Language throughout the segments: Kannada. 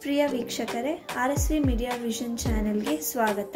ಪ್ರಿಯ ವೀಕ್ಷಕರೇ R S V Media Vision ಚಾನೆಲ್ಗೆ ಸ್ವಾಗತ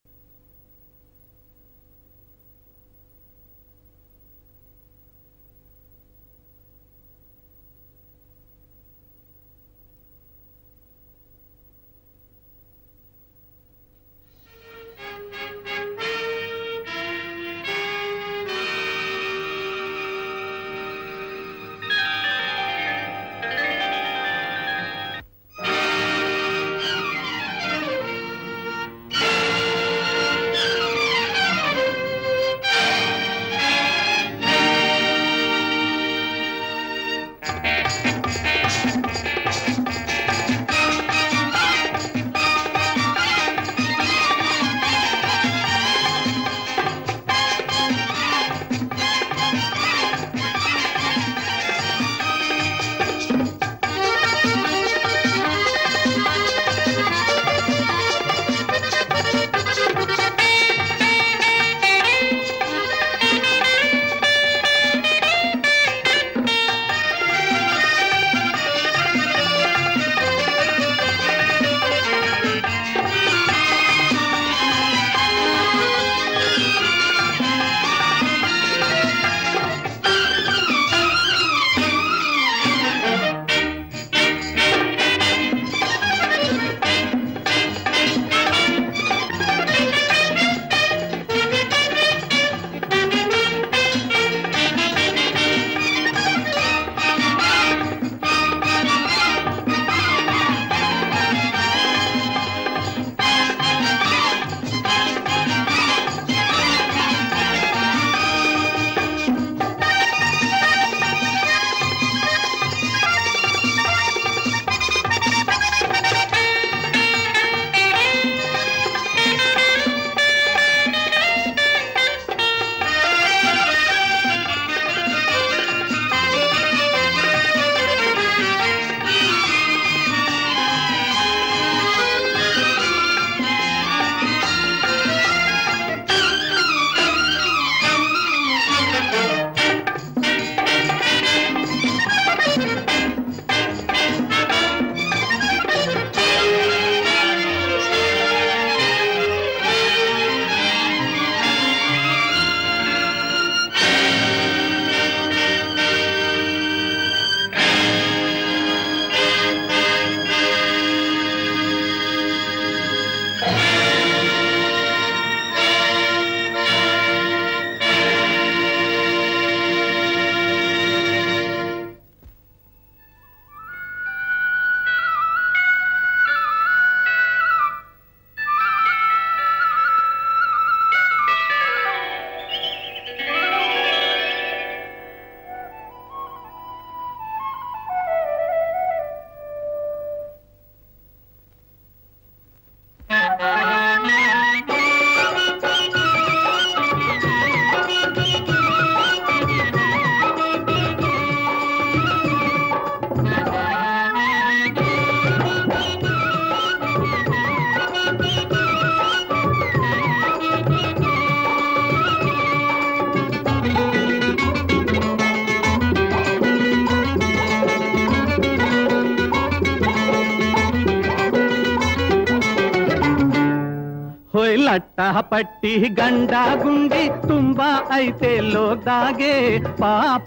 ಹೊಯ್ ಲಟ್ಟ ಪಟ್ಟಿ ಗಂಡ ಗುಂಡಿ ತುಂಬಾ ಐತೆ ಲೋಕದಾಗೆ ಪಾಪ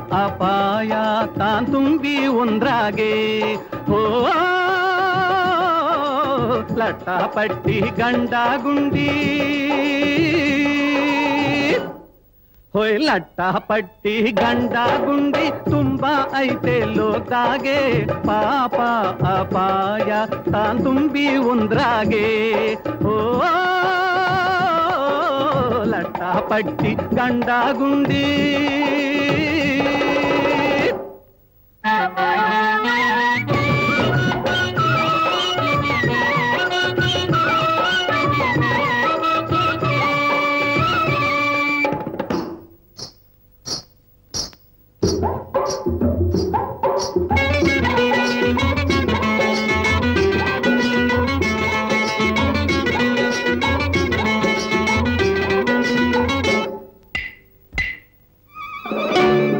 ಅಪಾಯ ತಾನ್ ತುಂಬಿ ಒಂದ್ರಾಗೆ ಹೋ ಲಟ್ಟ ಪಟ್ಟಿ ಗಂಡ ಗುಂಡಿ ಹೊಯ್ ಲಟ್ಟ ಪಟ್ಟಿ ಗಂಡ ಗುಂಡಿ ತುಂಬಾ ಐತೆ ಲೋಕದಾಗೆ ಪಾಪ ಅಪಾಯ ತಾನ್ ತುಂಬಿ ಒಂದ್ರಾಗೆ ಓ ಲಟ್ಟ ಪಟ್ಟಿ ಗಂಡ ಗುಂಡಿ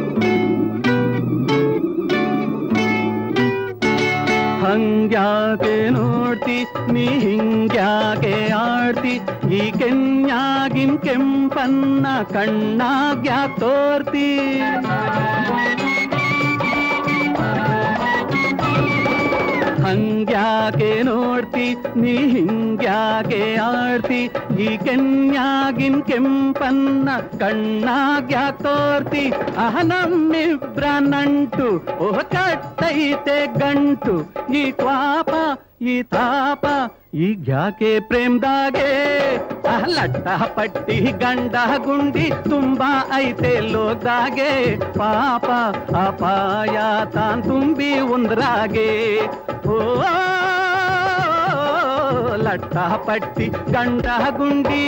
ಹಂಗ್ಯಾಕೆ ನೀ ಹಿಂಗ್ಯಾಕೆ ಆಡ್ತಿ ಈ ಕೆನ್ಯಾಗಿನ್ ಕೆಂಪನ್ನ ಕಣ್ಣಾಗ್ಯಾಕ್ ತೋರ್ತಿ ಹಂಗ್ಯಾಕೆ ನೋಡ್ತಿ ನೀ ಹಿಂಗ್ಯಾಕೆ ಆಡ್ತಿ ಈ ಕೆನ್ಯಾಗಿನ್ ಕೆಂಪನ್ನ ಕಣ್ಣಾಗ್ಯಾಕ್ ತೋರ್ತಿ ಅಹ ನಮ್ಮಿಬ್ರ ನಂಟು ಓಹ ಕಟ್ಟೈತೆ ಗಂಟು ಈ ಕ್ವಾಪ ಈ ತಾಪ ಈಗ್ಯಾಕೆ ಪ್ರೇಮ್ದಾಗೆ ಅಹ ಲಟ್ಟ ಪಟ್ಟಿ ಗಂಡ ಗುಂಡಿ ತುಂಬಾ ಐತೆ ಲೋಕದಾಗೆ ಪಾಪ ಅಪಾಯ ತಾನ್ ತುಂಬಿ ಉಂದ್ರಾಗೆ ಓ ಲಟ್ಟ ಪಟ್ಟಿ ಗಂಡ ಗುಂಡಿ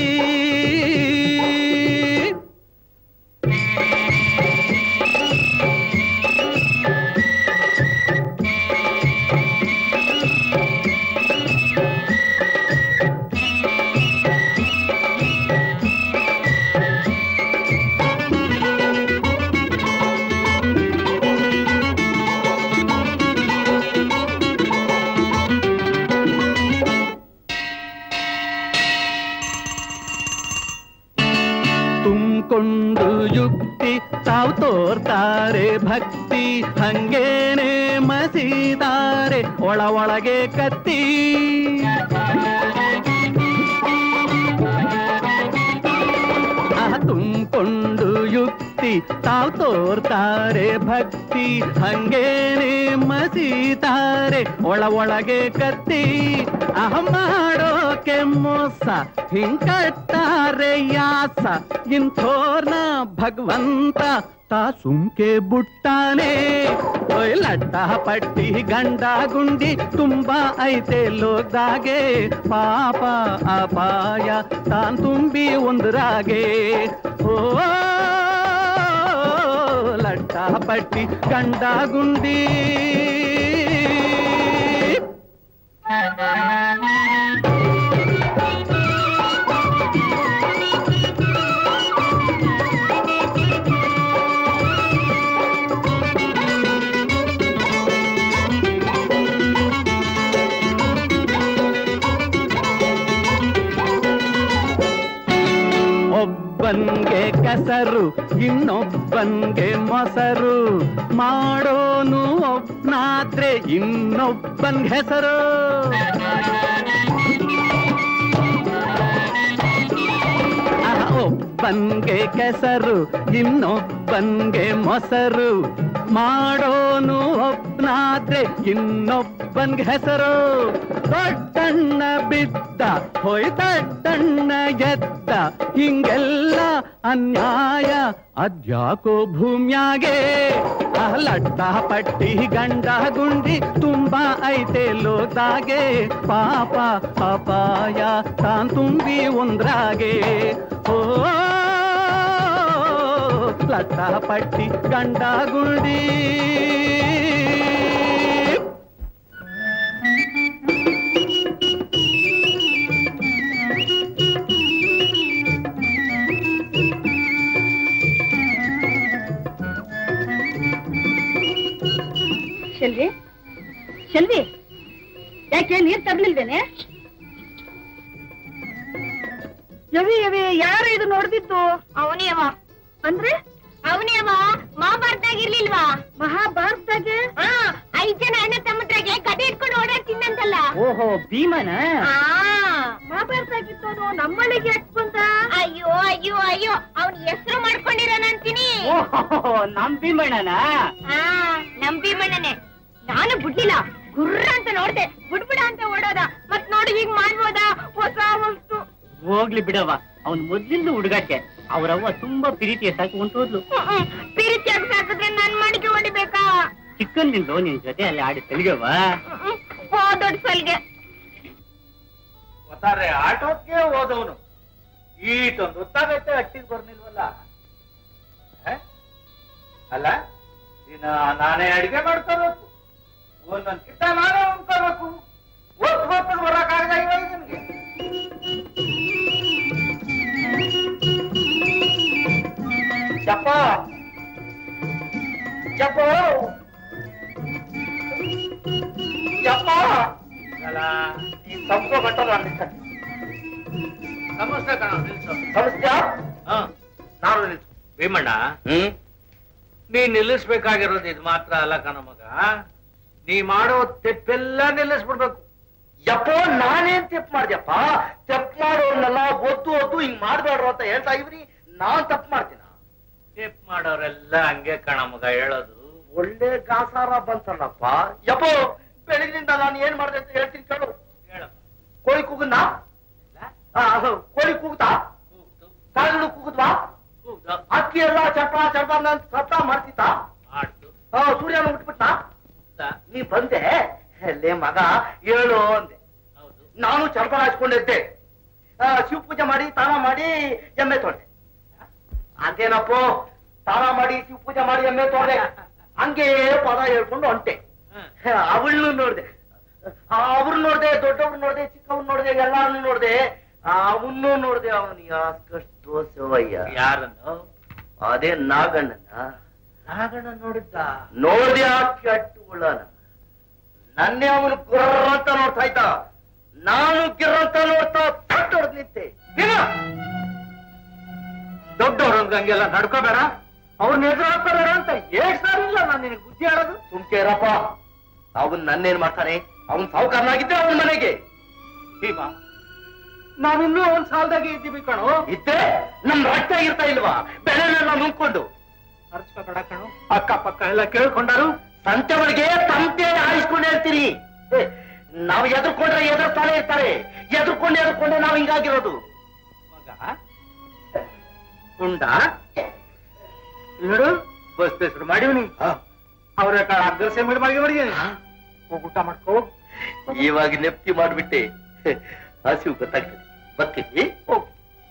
ತುಂಬಿಕೊಂಡು ಯುಕ್ತಿ ತಾವು ತೋರ್ತಾರೆ ಭಕ್ತಿ ಹಂಗೇನೆ ಮಸೀತಾರೆ ಒಳ ಒಳಗೆ ಕತ್ತಿ ಆಹ ತುಂಬಿಕೊಂಡು ಯುಕ್ತಿ ತಾವು ತೋರ್ತಾರೆ ಭಕ್ತಿ ಹಂಗೇನೆ ಮಸೀತಾರೆ ಒಳ ಒಳಗೆ ಕತ್ತಿ ಅಹ ಮಾಡೋಕೆ ಮೋಸ ಹಿಂಕಟ್ಟಾರೆ ಯಾಸ ಇಂಥೋರ್ನ ಭಗವಂತ ತಾ ಸುಮ್ಕೆ ಬುಟ್ಟಾನೆ ಓಯ್ ಲಟ್ಟ ಪಟ್ಟಿ ಗಂಡ ಗುಂಡಿ ತುಂಬಾ ಐತೆ ಲೋಕದಾಗೆ ಪಾಪ ಅಪಾಯ ತಾನ್ ತುಂಬಿ ಒಂದ್ರಾಗೆ ಓ ಲಟ್ಟ ಪಟ್ಟಿ ಗಂಡ ಗುಂಡಿ ಒಬ್ಬನ್ಗೆ ಕೆಸರು ಇನ್ನೊಬ್ಬನ್ಗೆ ಮೊಸರು ಮಾಡೋನು ಒಬ್ನಾದ್ರೆ ಇನ್ನೊಬ್ಬನ್ ಹೆಸರು ಆಹ, ಒಬ್ಬನ್ಗೆ ಕೆಸರು ಇನ್ನೊಬ್ಬನ್ಗೆ ಮೊಸರು ಮಾಡೋನು ಒಬ್ನಾದ್ರೆ ಇನ್ನೊಬ್ಬನ್ಗೆ ಹೆಸರು ದೊಡ್ಡಣ್ಣ ಬಿದ್ದ ಹೊಯ್ದಣ್ಣ ಎದ್ದ ಹಿಂಗೆಲ್ಲ ಅನ್ಯಾಯ ಅದ್ಯಾಕೋ ಭೂಮ್ಯಾಗೆ ಅಹಲಡ್ಡ ಪಟ್ಟಿ ಗಂಡ ಗುಂಡಿ ತುಂಬಾ ಐತೆ ಲೋಕದಾಗೆ ಪಾಪ ಅಪಾಯ ತಾನ್ ತುಂಬಿ ಒಂದ್ರಾಗೆ ಓ ಲಟ್ಟ ಪಟ್ಟಿ ಗಂಡ ಗುಂಡಿ ಶೆಲ್ವಿ ಶೆಲ್ವಿ ಯಾಕೆ ನೀರ್ ತರ್ಲಿಲ್ವೇನೆ ಯವಿ ಯವಿ ಯಾರು ಇದು ನೋಡ್ದಿದ್ದು ಅವನೇವ ಅಂದ್ರೆ ಅವನೇವ ಮಹಾಭಾರತಾಗಿರ್ಲಿಲ್ವಾ ಮಹಾಭಾರತಾಗೆ ಹಾ ಐದ್ ಜನ ಅಣ್ಣ ತಮ್ಮದ್ರಾಗೆ ಕತೆ ಇಟ್ಕೊಂಡು ಓಡಾಡ್ತಿದ್ದಂತಲ್ಲ ಓಹೋ ಭೀಮನ ಆ ಮಹಾಭಾರತಾಗಿತ್ತು ನಮ್ಮಳಿಗೆ ಯಾಕೆ ಬಂದ ಅಯ್ಯೋ ಅಯ್ಯೋ ಅಯ್ಯೋ ಅವ್ನ್ ಹೆಸರು ಮಾಡ್ಕೊಂಡಿರೋನ ಅಂತೀನಿ ಓಹೋ ನಮ್ ಭೀಮಣ್ಣನ ಆ ನಂಬಿ ಮಣ್ಣನೆ ನಾನು ಬಿಡ್ಲಿಲ್ಲ ಗುರ್ರ ಅಂತ ನೋಡ್ದೆ ಬಿಡ್ಬಿಡ ಅಂತ ಓಡೋದ ಮತ್ ನೋಡಿ ಹೀಗ್ ಮಾಡ್ಬೋದಾ ಹೊಸ ವಸ್ತು ಹೋಗ್ಲಿ ಬಿಡವ ಅವ್ನ್ ಮೊದ್ಲಿಂದ ಹುಡುಗಾಟೆ ಅವ್ರವ್ವ ತುಂಬಾ ಪ್ರೀತಿಯ ಸಾಕು ಹೊಂಟೋದ್ಲು ಪ್ರೀತಿಯಾಗಿ ಸಾಕಿದ್ರೆ ನನ್ ಮಡಿಗೆ ಹೊಡಿಬೇಕಾ ಚಿಕ್ಕಂದಿಂದು ನಿನ್ ಜೊತೆ ಅಲ್ಲಿ ಆಡಿ ತೆಲಿಗವ ಓ ದೊಡ್ಡ ಸಲ್ಗೆ ಒತ್ತಾರೆ ಆಟೋಕ್ಕೆ ಹೋದವನು ಈಟೊಂದು ಗೊತ್ತಾಗೈತೆ ಅಟ್ಟಿಗೆ ಬರ್ನಿಲ್ವಲ್ಲ ಹೆ? ಅಲ್ಲ ದಿನ ನಾನೇ ಅಡಿಗೆ ಮಾಡ್ಕೋಬೇಕು ಒಂದೊಂದ್ ಕಿತ್ತ ನಾನೇ ಉಣ್ಕೋಬೇಕು ಒತ್ತು ಹೊತ್ತು ಬರಕ್ಕಾಗದ ಇವಾಗ ನಿನ್ಗೆ ಚಪ್ಪ ಚಪ್ಪ ಚಪ್ಪ ಈ ತಪ್ಪು ಗಂಟ ನಾನು ನಿಲ್ಸಕ್ಕೆ. ನಮಸ್ತೆ ಕಣ ನಿಲ್ಸು ಸಮಸ್ಯೆ ಹಾ ನಾನು ನಿಲ್ಸು ಭೀಮಣ್ಣ ಹ್ಮ್ ನೀ ನಿಲ್ಲಿಸ್ಬೇಕಾಗಿರೋದು ಇದು ಮಾತ್ರ ಅಲ್ಲ ಕಣ ಮಗ ನೀ ಮಾಡೋ ತೆಪ್ಪೆಲ್ಲ ನಿಲ್ಲಿಸ್ಬಿಡ್ಬೇಕು ಯಪ್ಪೋ ನಾನೇನ್ ತಪ್ಪು ಮಾಡ್ದ್ಯಪ್ಪ ತಪ್ಪು ಮಾಡೋರ್ನೆಲ್ಲ ಒದ್ದು ಒದ್ದು ಹಿಂಗ್ ಮಾಡ್ಬೇಡ್ರು ಅಂತ ಹೇಳ್ತಾ ಇವ್ರಿ ನಾನ್ ತಪ್ಪು ಮಾಡ್ತೀನ ತೆಪ್ ಮಾಡೋರೆಲ್ಲ ಹಂಗೆ ಕಣ ಮಗ ಹೇಳೋದು ಒಳ್ಳೆ ಗಾಸಾರ ಬಂತಲ್ಲಪ್ಪ ಯಪ್ಪೋ ಬೆಳಗಿನಿಂದ ನಾನು ಏನ್ ಮಾಡ್ದೆ ಅಂತ ಹೇಳ್ತೀನಿ ಕೇಳು ಹೇಳ ಕೋಳಿ ಕೂಗನ್ನ ಕೋಳಿ ಕೂಗ್ತಾ ಕಾಗಳು ಕೂಗುದ್ವಾ ಅಕ್ಕಿ ಎಲ್ಲ ಚಟ ಚಟ ನನ್ ಸತ್ತ ಮಾಡ್ತಿತ್ತ ಮಾಡ್ತು ಸೂರ್ಯನ ಹುಟ್ಬಿಟ್ಟ ಹೌದಾ? ನೀ ಬಂದೆ ಲೇ ಮಗ ಹೇಳು ಅಂದೆ ಹೌದು ನಾನು ಚರ್ಪ ಹಾಚ್ಕೊಂಡಿದ್ದೆ ಆ, ಶಿವ ಪೂಜೆ ಮಾಡಿ ತಾನ ಮಾಡಿ ಎಮ್ಮೆ ತೊಳ್ದೆ ಅದೇನಪ್ಪೋ ತಾನ ಮಾಡಿ ಶಿವ ಪೂಜೆ ಮಾಡಿ ಎಮ್ಮೆ ತೊಳ್ದೆ ಹಂಗೆ ಪದ ಹೇಳ್ಕೊಂಡು ಹೊಂಟೆ ಹ್ಮ್. ಅವಳನ್ನು ನೋಡ್ದೆ ಅವ್ರು ನೋಡ್ದೆ ದೊಡ್ಡವ್ರು ನೋಡ್ದೆ ಚಿಕ್ಕವ್ರು ನೋಡ್ದೆ ಎಲ್ಲಾರು ನೋಡ್ದೆ ಅವನ್ನೂ ನೋಡ್ದೆ ಅವನು ಯಾಕಷ್ಟು ಶಿವಯ್ಯ ಯಾರನ್ನು ಅದೇ ನಾಗಣ್ಣನ ನಾಗಣ್ಣ ನೋಡಿದ್ದ ನೋಡ್ದೆ ಆ ಕೆಟ್ಟ ಉಳ್ಳನ ನನ್ನೇ ಅವನು ಗುರ್ರ ಅಂತ ನೋಡ್ತಾ ಇದ್ದ ನಾನು ಗಿರ್ರಂತ ನೋಡ್ತಾ ತಟ್ಟು ಹೊಡ್ದ್ ನಿಂತೆ ಭೀಮ ದೊಡ್ಡವ್ರೊಂದು ಹಂಗೆಲ್ಲ ನಡ್ಕೋಬೇಡ ಅವ್ರನ್ನ ಎದುರು ಹಾಕೋಬೇಡ ಅಂತ ಏಟ್ ಸಾರಿ ಇಲ್ಲ ನಾನು ನಿನಗೆ ಬುದ್ಧಿ ಹೇಳೋದು ಸುಮ್ಕೇರಪ್ಪ ಅವನ್ ನನ್ನೇನ್ ಮಾಡ್ತಾನೆ ಅವನ್ ಸಾವುಕಾರನಾಗಿದ್ದೆ ಅವನ ಮನೆಗೆ ಭೀಮ ನಾವಿನ್ನೂ ಒಂದ್ ಸಾಲದಾಗೆ ಇದ್ದೀವಿ ಕಣೋ ಇದ್ದೆ ನಮ್ ರಕ್ತ ಇರ್ತಾ ಇಲ್ವಾ ಬೆಳೆನೆಲ್ಲ ನುಂಗ್ಕೊಂಡು ಅರ್ಚ್ಕೋಬೇಡ ಕಣೋ ಅಕ್ಕ ಪಕ್ಕ ಎಲ್ಲ ಕೇಳ್ಕೊಂಡಾರು ಸಂತೆ ಒಳಗೆ ತಂತೆ ಆರಿಸ್ಕೊಂಡು ಹೇಳ್ತೀರಿ ಏ, ನಾವು ಎದುರ್ಕೊಂಡ್ರೆ ಎದುರ್ತಾನೆ ಇರ್ತಾರೆ ಎದುರ್ಕೊಂಡು ಎದುರ್ಕೊಂಡೆ ನಾವ್ ಹಿಂಗಾಗಿರೋದು ಮಗ ಉಂಡ ನೋಡು ಬಸ್ ಹೆಸರು ಮಾಡಿವ್ನಿ ಅವ್ರ ಕಾಳ ಅಗ್ರಸೆ ಮಾಡಿ ಮಾಡಿ ಮಾಡಿದೀನಿ ಹೋಗ್ ಊಟ ಮಾಡ್ಕೋ ಹೋಗ್. ಇವಾಗ ನೆಪ್ತಿ ಮಾಡ್ಬಿಟ್ಟೆ ಹಸಿವು ಗೊತ್ತಾಗ್ತದೆ ಬರ್ತೀನಿ ಹೋಗ್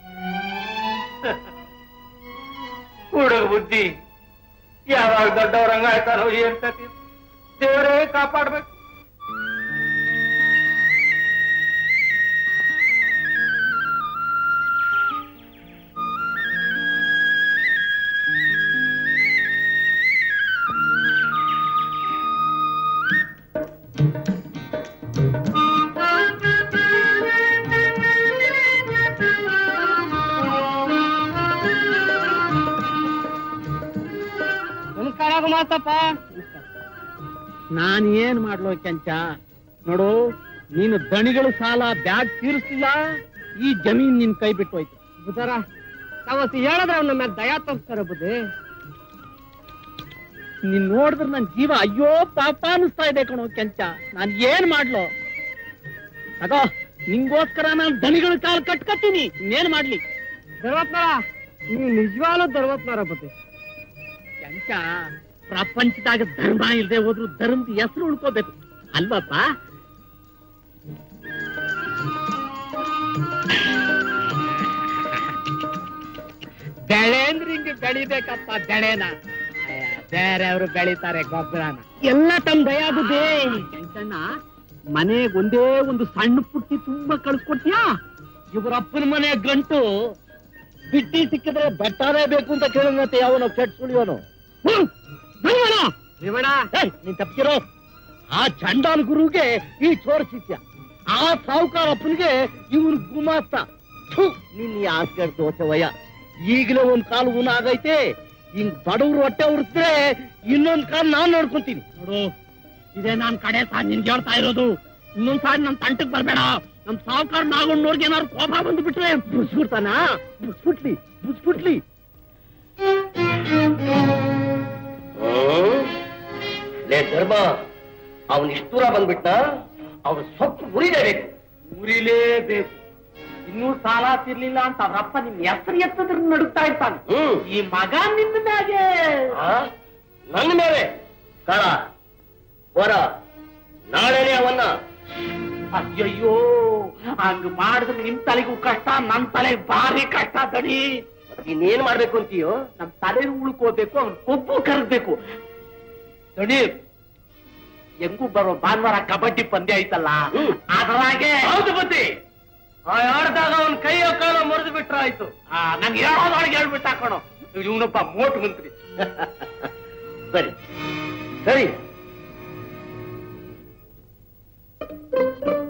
ಹುಡುಗ ಬುದ್ಧಿ ಯಾವಾಗ ದೊಡ್ಡವ್ರ ಹಂಗ ಆಯ್ತಾರೋ ಏನ್ ಕತಿ ದೇವರೇ ಕಾಪಾಡ್ಬೇಕು ನಮಸ್ಕಾರ ಮಾತಪ್ಪ ನಾನ್ ಏನ್ ಮಾಡ್ಲೋ ಕೆಂಚ ನೋಡು ನೀನು ದಣಿಗಳ ಸಾಲ ಬ್ಯಾಗ್ ತೀರಿಸ್ಲಿಲ್ಲ ಈ ಜಮೀನ್ ನಿನ್ ಕೈ ಬಿಟ್ಟು ಹೋಯ್ತು ಬುಧರ ಅವತ್ತು ಹೇಳಿದ್ರೆ ಅವ್ನ ಮೇಲೆ ದಯಾ ತೋರಿಸ್ತಾರೆ ಬುದ್ಧಿ ನೀನ್ ನೋಡಿದ್ರೆ ನನ್ ಜೀವ ಅಯ್ಯೋ ಪಾಪ ಅನಿಸ್ತಾ ಇದೆ ಕಣೋ ಕೆಂಚ ನಾನ್ ಏನ್ ಮಾಡ್ಲೋ ಅಗೋ ನಿಂಗೋಸ್ಕರ ನಾನ್ ದಣಿಗಳ ಕಾಲ್ ಕಟ್ಕತ್ತೀನಿ ಇನ್ನೇನ್ ಮಾಡ್ಲಿ ಧರ್ವತ್ನರ ನೀವು ನಿಜವಾಗ್ಲೂ ಧರ್ವತ್ನರ ಬುದ್ಧಿ ಕೆಂಚ ಪ್ರಪಂಚದಾಗ ಧರ್ಮ ಇಲ್ಲದೆ ಹೋದ್ರು ಧರ್ಮದ ಹೆಸರು ಉಳ್ಕೋಬೇಕು ಅಲ್ವಪ್ಪ ಬೆಳೆ ಅಂದ್ರೆ ಹಿಂಗೆ ಬೆಳಿಬೇಕಪ್ಪ ಬೆಳೆನ ಬೇರೆಯವರು ಬೆಳಿತಾರೆ ಗೊಬ್ಬರನ ಎಲ್ಲ ತಮ್ಮ ದಯ ಬುದ್ಧಿ ಕೆಂಚಣ್ಣ ಮನೆಗ್ ಒಂದೇ ಒಂದು ಸಣ್ಣ ಪುಟ್ಟಿ ತುಂಬಾ ಕಳ್ಸ್ಕೊಡ್ತೀಯಾ ಇವರಪ್ಪನ ಮನೆ ಗಂಟು ಬಿಟ್ಟಿ ಸಿಕ್ಕಿದ್ರೆ ಬೆಟ್ಟನೇ ಬೇಕು ಅಂತ ಕೇಳಿದಂತೆ ಅವನು ಕೆಟ್ಟ ಸುಳಿಯೋನು ನೀನ್ ತಪ್ಪಿರೋ ಆ ಚಂಡಾಲ್ ಗುರುಗೆ ಈ ಚೋರ ಶಿಷ್ಯ ಆ ಸಾಹುಕಾರ ಅಪ್ಪನಿಗೆ ಇವನು ಗುಮಾಸ್ತ ಥು, ನಿನ್ ಆಸ್ಗಡ್ ದೋಸವಯ್ಯ ಈಗಲೇ ಒಂದ್ ಕಾಲು ಊನ ಆಗೈತೆ ಹಿಂಗ್ ಬಡವ್ರು ಹೊಟ್ಟೆ ಉರಿಸಿದ್ರೆ ಇನ್ನೊಂದ್ ಕಾಲ್ ನಾನ್ ನೋಡ್ಕೊಂತೀನಿ ನೋಡು ಇದೇ ನಾನ್ ಕಡೆ ಸಾರ್ ನಿನ್ಗೆ ಹೇಳ್ತಾ ಇರೋದು ಇನ್ನೊಂದ್ ಸಾರಿ ನಮ್ ತಂಟಕ್ ಬರ್ಬೇಡ ನಮ್ ಸಾವುಕಾರ ನಾಗೊಂಡ್ ನೋಡ್ಗೆ ಏನಾದ್ರು ಕೋಪ ಬಂದು ಬಿಟ್ರೆ ಬುಸ್ಬಿಡ್ತಾನ ಬುಸ್ಬಿಟ್ಲಿ ಬುಸ್ಬಿಟ್ಲಿ ಲೇ ಧರ್ಮ ಅವನ್ ಇಷ್ಟು ದೂರ ಬಂದ್ಬಿಟ್ಟ ಅವನು ಸೊಪ್ಪು ಮುರಿಲೇಬೇಕು ಮುರಿಲೇಬೇಕು ಇನ್ನೂ ಸಾಲ ತಿರ್ಲಿಲ್ಲ ಅಂತ ಅವ್ರಪ್ಪ ನಿಮ್ ಹೆಸರು ಎತ್ತದ್ರ ನಡುತ್ತಾ ಇರ್ತಾನೆ ಹ್ಮ್ ಈ ಮಗ ನಿನ್ನ ಮ್ಯಾಗೆ ಆ? ನನ್ನ ಮೇಲೆ ಕಾಳ ಬರ ನಾಳೆನೆ ಅವನ್ನ ಅಯ್ಯಯ್ಯೋ ಹಂಗ ಮಾಡಿದ್ರೆ ನಿಮ್ ತಲೆಗೂ ಕಷ್ಟ ನನ್ ತಲೆ ಭಾರಿ ಕಷ್ಟ ದಣಿ ಇನ್ನೇನ್ ಮಾಡ್ಬೇಕು ಅಂತೀಯೋ ನಮ್ ತಲೆ ಉಳ್ಕೋಬೇಕು ಅವ್ನ್ ಕೊಬ್ಬು ಕರಗ್ಬೇಕು ದಣಿ ಹೆಂಗೂ ಬರೋ ಭಾನುವಾರ ಕಬಡ್ಡಿ ಪಂದ್ಯ ಐತಲ್ಲ ಹ್ಮ್. ಅದ್ರಾಗೆ ಹೌದು ಬುದ್ಧಿ ಆ ಆಡ್ದಾಗ ಅವನ್ ಕೈಯ ಕಾಲ ಮುರಿದು ಬಿಟ್ರ ಆಯ್ತು ಆ, ನಂಗೆ ಹೇಳೋದೊಳಗೆ ಹೇಳ್ಬಿಟ್ಟು ಹಾಕೋಣ ಇವನೊಬ್ಬ ಮೋಟ್ ಮಂತ್ರಿ ಸರಿ ಸರಿ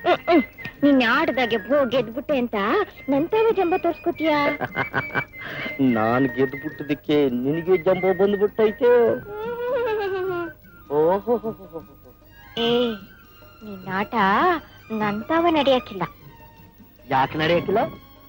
ನಿನ್ನ ಆಟದಾಗೆ ಭೋ ಗೆದ್ಬಿಟ್ಟೆ ಅಂತ ನಂತವ ಜಂಬ ತೋರ್ಸ್ಕೊತೀಯ ನಾನ್ ಗೆದ್ದು ಬಿಟ್ಟದಕ್ಕೆ ನಿನಗೆ ಜಂಬೋ ಬಂದ್ಬಿಟ್ಟೈತೆ ಓಹೋ ಏ ನಿನ್ನ ಆಟ ನಂತವ ನಡೆಯಕ್ಕಿಲ್ಲ ಯಾಕೆ ನಡೆಯಕ್ಕಿಲ್ಲ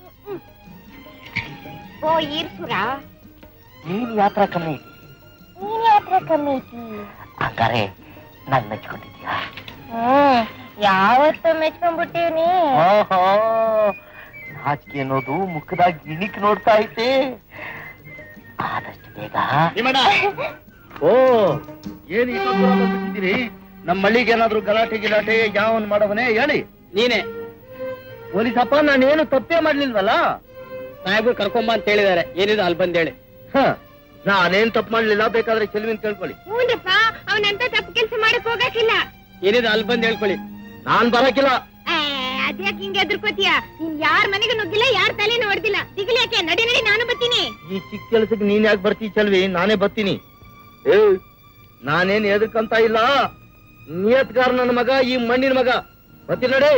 ಓ ಈರ್ಸುರ ನೀನ್ ಯಾತ್ರ ಕಮ್ಮಿ ಐತಿ ನೀನ್ ಯಾತ್ರ ಕಮ್ಮಿ ಐತಿ ಹಂಗಾರೆ ನಾನ್ ಮೆಚ್ಕೊಂಡಿದ್ಯಾ ಹ್ಮ್ ಯಾವತ್ತು ಮೆಚ್ಕೊಂಡ್ಬಿಟ್ಟಿವ್ನಿ ಓಹೋ ನಾಚಿಕೆ ಅನ್ನೋದು ಮುಖದಾಗ ಇಣಿಕ್ ನೋಡ್ತಾ ಐತೆ ಆದಷ್ಟು ಬೇಗ ಓ ಏನ್ ಈ ದೂರ ಬಂದ್ಬಿಟ್ಟಿದ್ದೀರಿ ನಮ್ಮ ಹಳ್ಳಿಗೆ ಏನಾದ್ರು ಗಲಾಟೆ ಗಿಲಾಟೆ ಯಾವನ್ ಮಾಡವನೇ ಹೇಳಿ ನೀನೆ ಪೊಲೀಸಪ್ಪ ನಾನೇನು ತಪ್ಪೇ ಮಾಡ್ಲಿಲ್ವಲ್ಲ ಸಾಹೇಬ್ರು ಕರ್ಕೊಂಬ ಅಂತ ಹೇಳಿದಾರೆ ಏನಿದೆ ಅಲ್ಲಿ ಬಂದ್ ಹೇಳಿ ಹ ನಾನೇನ್ ತಪ್ಪು ಮಾಡ್ಲಿಲ್ಲ ಬೇಕಾದ್ರೆ ಚೆಲುವಿನ ಕೇಳ್ಕೊಳ್ಳಿ ಹ್ಞೂನಪ್ಪ ಅವನಂತ ತಪ್ಪು ಕೆಲಸ ಮಾಡಕ್ ಹೋಗಕ್ಕಿಲ್ಲ ಏನಿದೆ ಅಲ್ಲಿ ಬಂದ್ ಹೇಳ್ಕೊಳ್ಳಿ ನಾನ್ ಬರಕಿಲ್ಲ ಅದ್ಯಾಕ್ ಹಿಂಗೆ ಎದುರ್ಕೋತೀಯ ನೀನ್ ಯಾರ ಮನೆಗೆ ನುಗ್ಗಿಲ್ಲ ಯಾರ ತಲೆನೂ ಹೊಡೆದಿಲ್ಲ ದಿಗಿಲ್ ಯಾಕೆ ನಡಿ ನಡಿ ನಾನು ಬರ್ತೀನಿ ಈ ಚಿಕ್ಕ ಕೆಲ್ಸಕ್ಕೆ ನೀನ್ ಯಾಕೆ ಬರ್ತೀ ಚಲ್ವಿ ನಾನೇ ಬರ್ತೀನಿ ಏ ನಾನೇನ್ ಎದಕ್ಕಂತ ಇಲ್ಲ ನಿಯತ್ಗಾರ ನನ್ನ ಮಗ ಈ ಮಣ್ಣಿನ ಮಗ ಬರ್ತೀನಿ ನಡಿ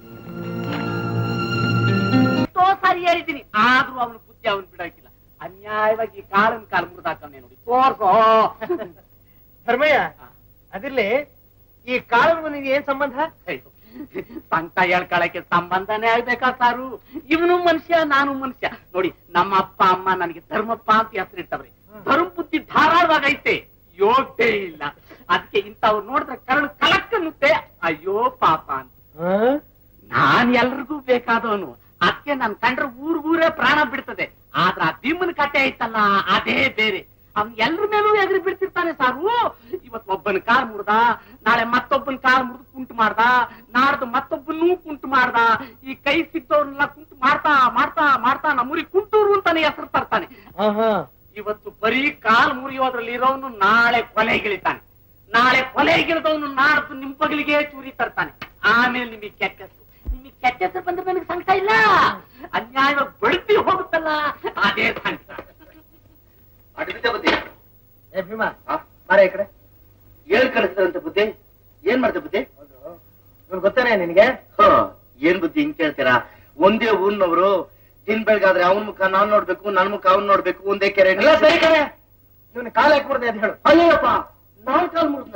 ಎಷ್ಟೋ ಸಾರಿ ಹೇಳಿದ್ದೀನಿ ಆದ್ರೂ ಅವನು ಬುದ್ಧಿ ಅವನು ಬಿಡಕ್ಕಿಲ್ಲ ಅನ್ಯಾಯವಾಗಿ ಈ ಕಾಲನ್ ಕಾಲ ಮುರಿದಾಕವನೇ ನೋಡಿ ತೋರ್ಸೋ ಧರ್ಮಯ್ಯ ಅದಿರ್ಲಿ ಈ ಕಾಳು ನಿನ್ಗೆ ಏನ್ ಸಂಬಂಧ ಅಯ್ಯೋ, ಸಂಕಟ ಹೇಳ್ಕೊಳಕ್ಕೆ ಸಂಬಂಧನೇ ಆಗ್ಬೇಕಾ ಸಾರು ಇವನು ಮನುಷ್ಯ ನಾನು ಮನುಷ್ಯ ನೋಡಿ ನಮ್ಮ ಅಪ್ಪ ಅಮ್ಮ ನನಗೆ ಧರ್ಮಪ್ಪ ಅಂತ ಹೆಸರಿಟ್ಟವ್ರಿ ಧರ್ಮ ಬುದ್ಧಿ ಧಾರಾಳವಾಗೈತೆ ಯೋಗ್ಯತೆ ಇಲ್ಲ ಅದಕ್ಕೆ ಇಂಥವ್ರು ನೋಡಿದ್ರೆ ಕರಳು ಕಲಕ್ಕನ್ನುತ್ತೆ ಅಯ್ಯೋ ಪಾಪ ಅಂತ ನಾನ್ ಎಲ್ರಿಗೂ ಬೇಕಾದವನು ಅದಕ್ಕೆ ನನ್ ಕಂಡ್ರೆ ಊರ್ಗೂರೇ ಪ್ರಾಣ ಬಿಡ್ತದೆ ಆದ್ರ ಆ ಭೀಮನ ಕತೆ ಐತಲ್ಲ ಅದೇ ಬೇರೆ ಅವ್ನ್ ಎಲ್ರ ಮೇಲೂ ಎದುರು ಬಿಡ್ತಿರ್ತಾನೆ ಸಾರು ಇವತ್ ಒಬ್ಬನ ಕಾಲ್ ಮುರ್ದ ನಾಳೆ ಮತ್ತೊಬ್ಬನ ಕಾಲ್ ಮುರಿದು ಕುಂಟು ಮಾಡ್ದ ನಾಡ್ದು ಮತ್ತೊಬ್ಬನೂ ಕುಂಟು ಮಾಡ್ದ ಈ ಕೈ ಸಿಕ್ಕವ್ರನ್ನೆಲ್ಲ ಕುಂಟು ಮಾಡ್ತಾ ಮಾಡ್ತಾ ಮಾಡ್ತಾ ನಮ್ಮೂರಿಗೆ ಕುಂಟೂರು ಅಂತಾನೆ ಹೆಸರು ತರ್ತಾನೆ ಇವತ್ತು ಬರೀ ಕಾಲ್ ಮುರಿಯೋದ್ರಲ್ಲಿ ಇರೋನು ನಾಳೆ ಕೊಲೆಗಿಳಿತಾನೆ ನಾಳೆ ಕೊಲೆಗಿಳಿದವನು ನಾಡ್ದು ನಿಂಪಗಳಿಗೆ ಚೂರಿ ತರ್ತಾನೆ ಆಮೇಲೆ ನಿಮಗೆ ಕೆಟ್ಟ ಹೆಸರು ನಿಮಗೆ ಕೆಟ್ಟ ಹೆಸರು ಬಂದ್ರೆ ನನಗೆ ಸಂಕಟ ಇಲ್ಲ ಅನ್ಯಾಯವಾಗಿ ಬಡ್ತಿ ಹೋಗುತ್ತಲ್ಲ ಅದೇ ಸಂಕಟ ಅಡ್ಬಿದ್ದೆ ಬುದ್ಧಿ ಏ ಭೀಮಾ ಮಾರ ಈ ಕಡೆ ಏನ್ ಕಳಿಸಿದ್ರಂತ ಬುದ್ಧಿ ಏನ್ ಮಾಡ್ದೆ ಬುದ್ಧಿ ಇವ್ನು ಗೊತ್ತೇನೆ ನಿನಗೆ ಹ, ಏನ್ ಬುದ್ಧಿ ಹಿಂಗ್ ಕೇಳ್ತೀರಾ ಒಂದೇ ಊರ್ನವರು ದಿನ ಬೆಳಗಾದ್ರೆ ಅವನ ಮುಖ ನಾನ್ ನೋಡ್ಬೇಕು ನನ್ ಮುಖ ಅವ್ನ್ ನೋಡ್ಬೇಕು ಒಂದೇ ಕೆರೆ ಎಲ್ಲ ಸರಿ ಕಡೆ ಇವನು ಕಾಲ ಹಾಕ್ಬಿಡ್ದೆ ಅಂತ ಹೇಳು ಅಯ್ಯಪ್ಪ ನಾನ್ ಕಾಲ್ ಮುರಿದ್ನ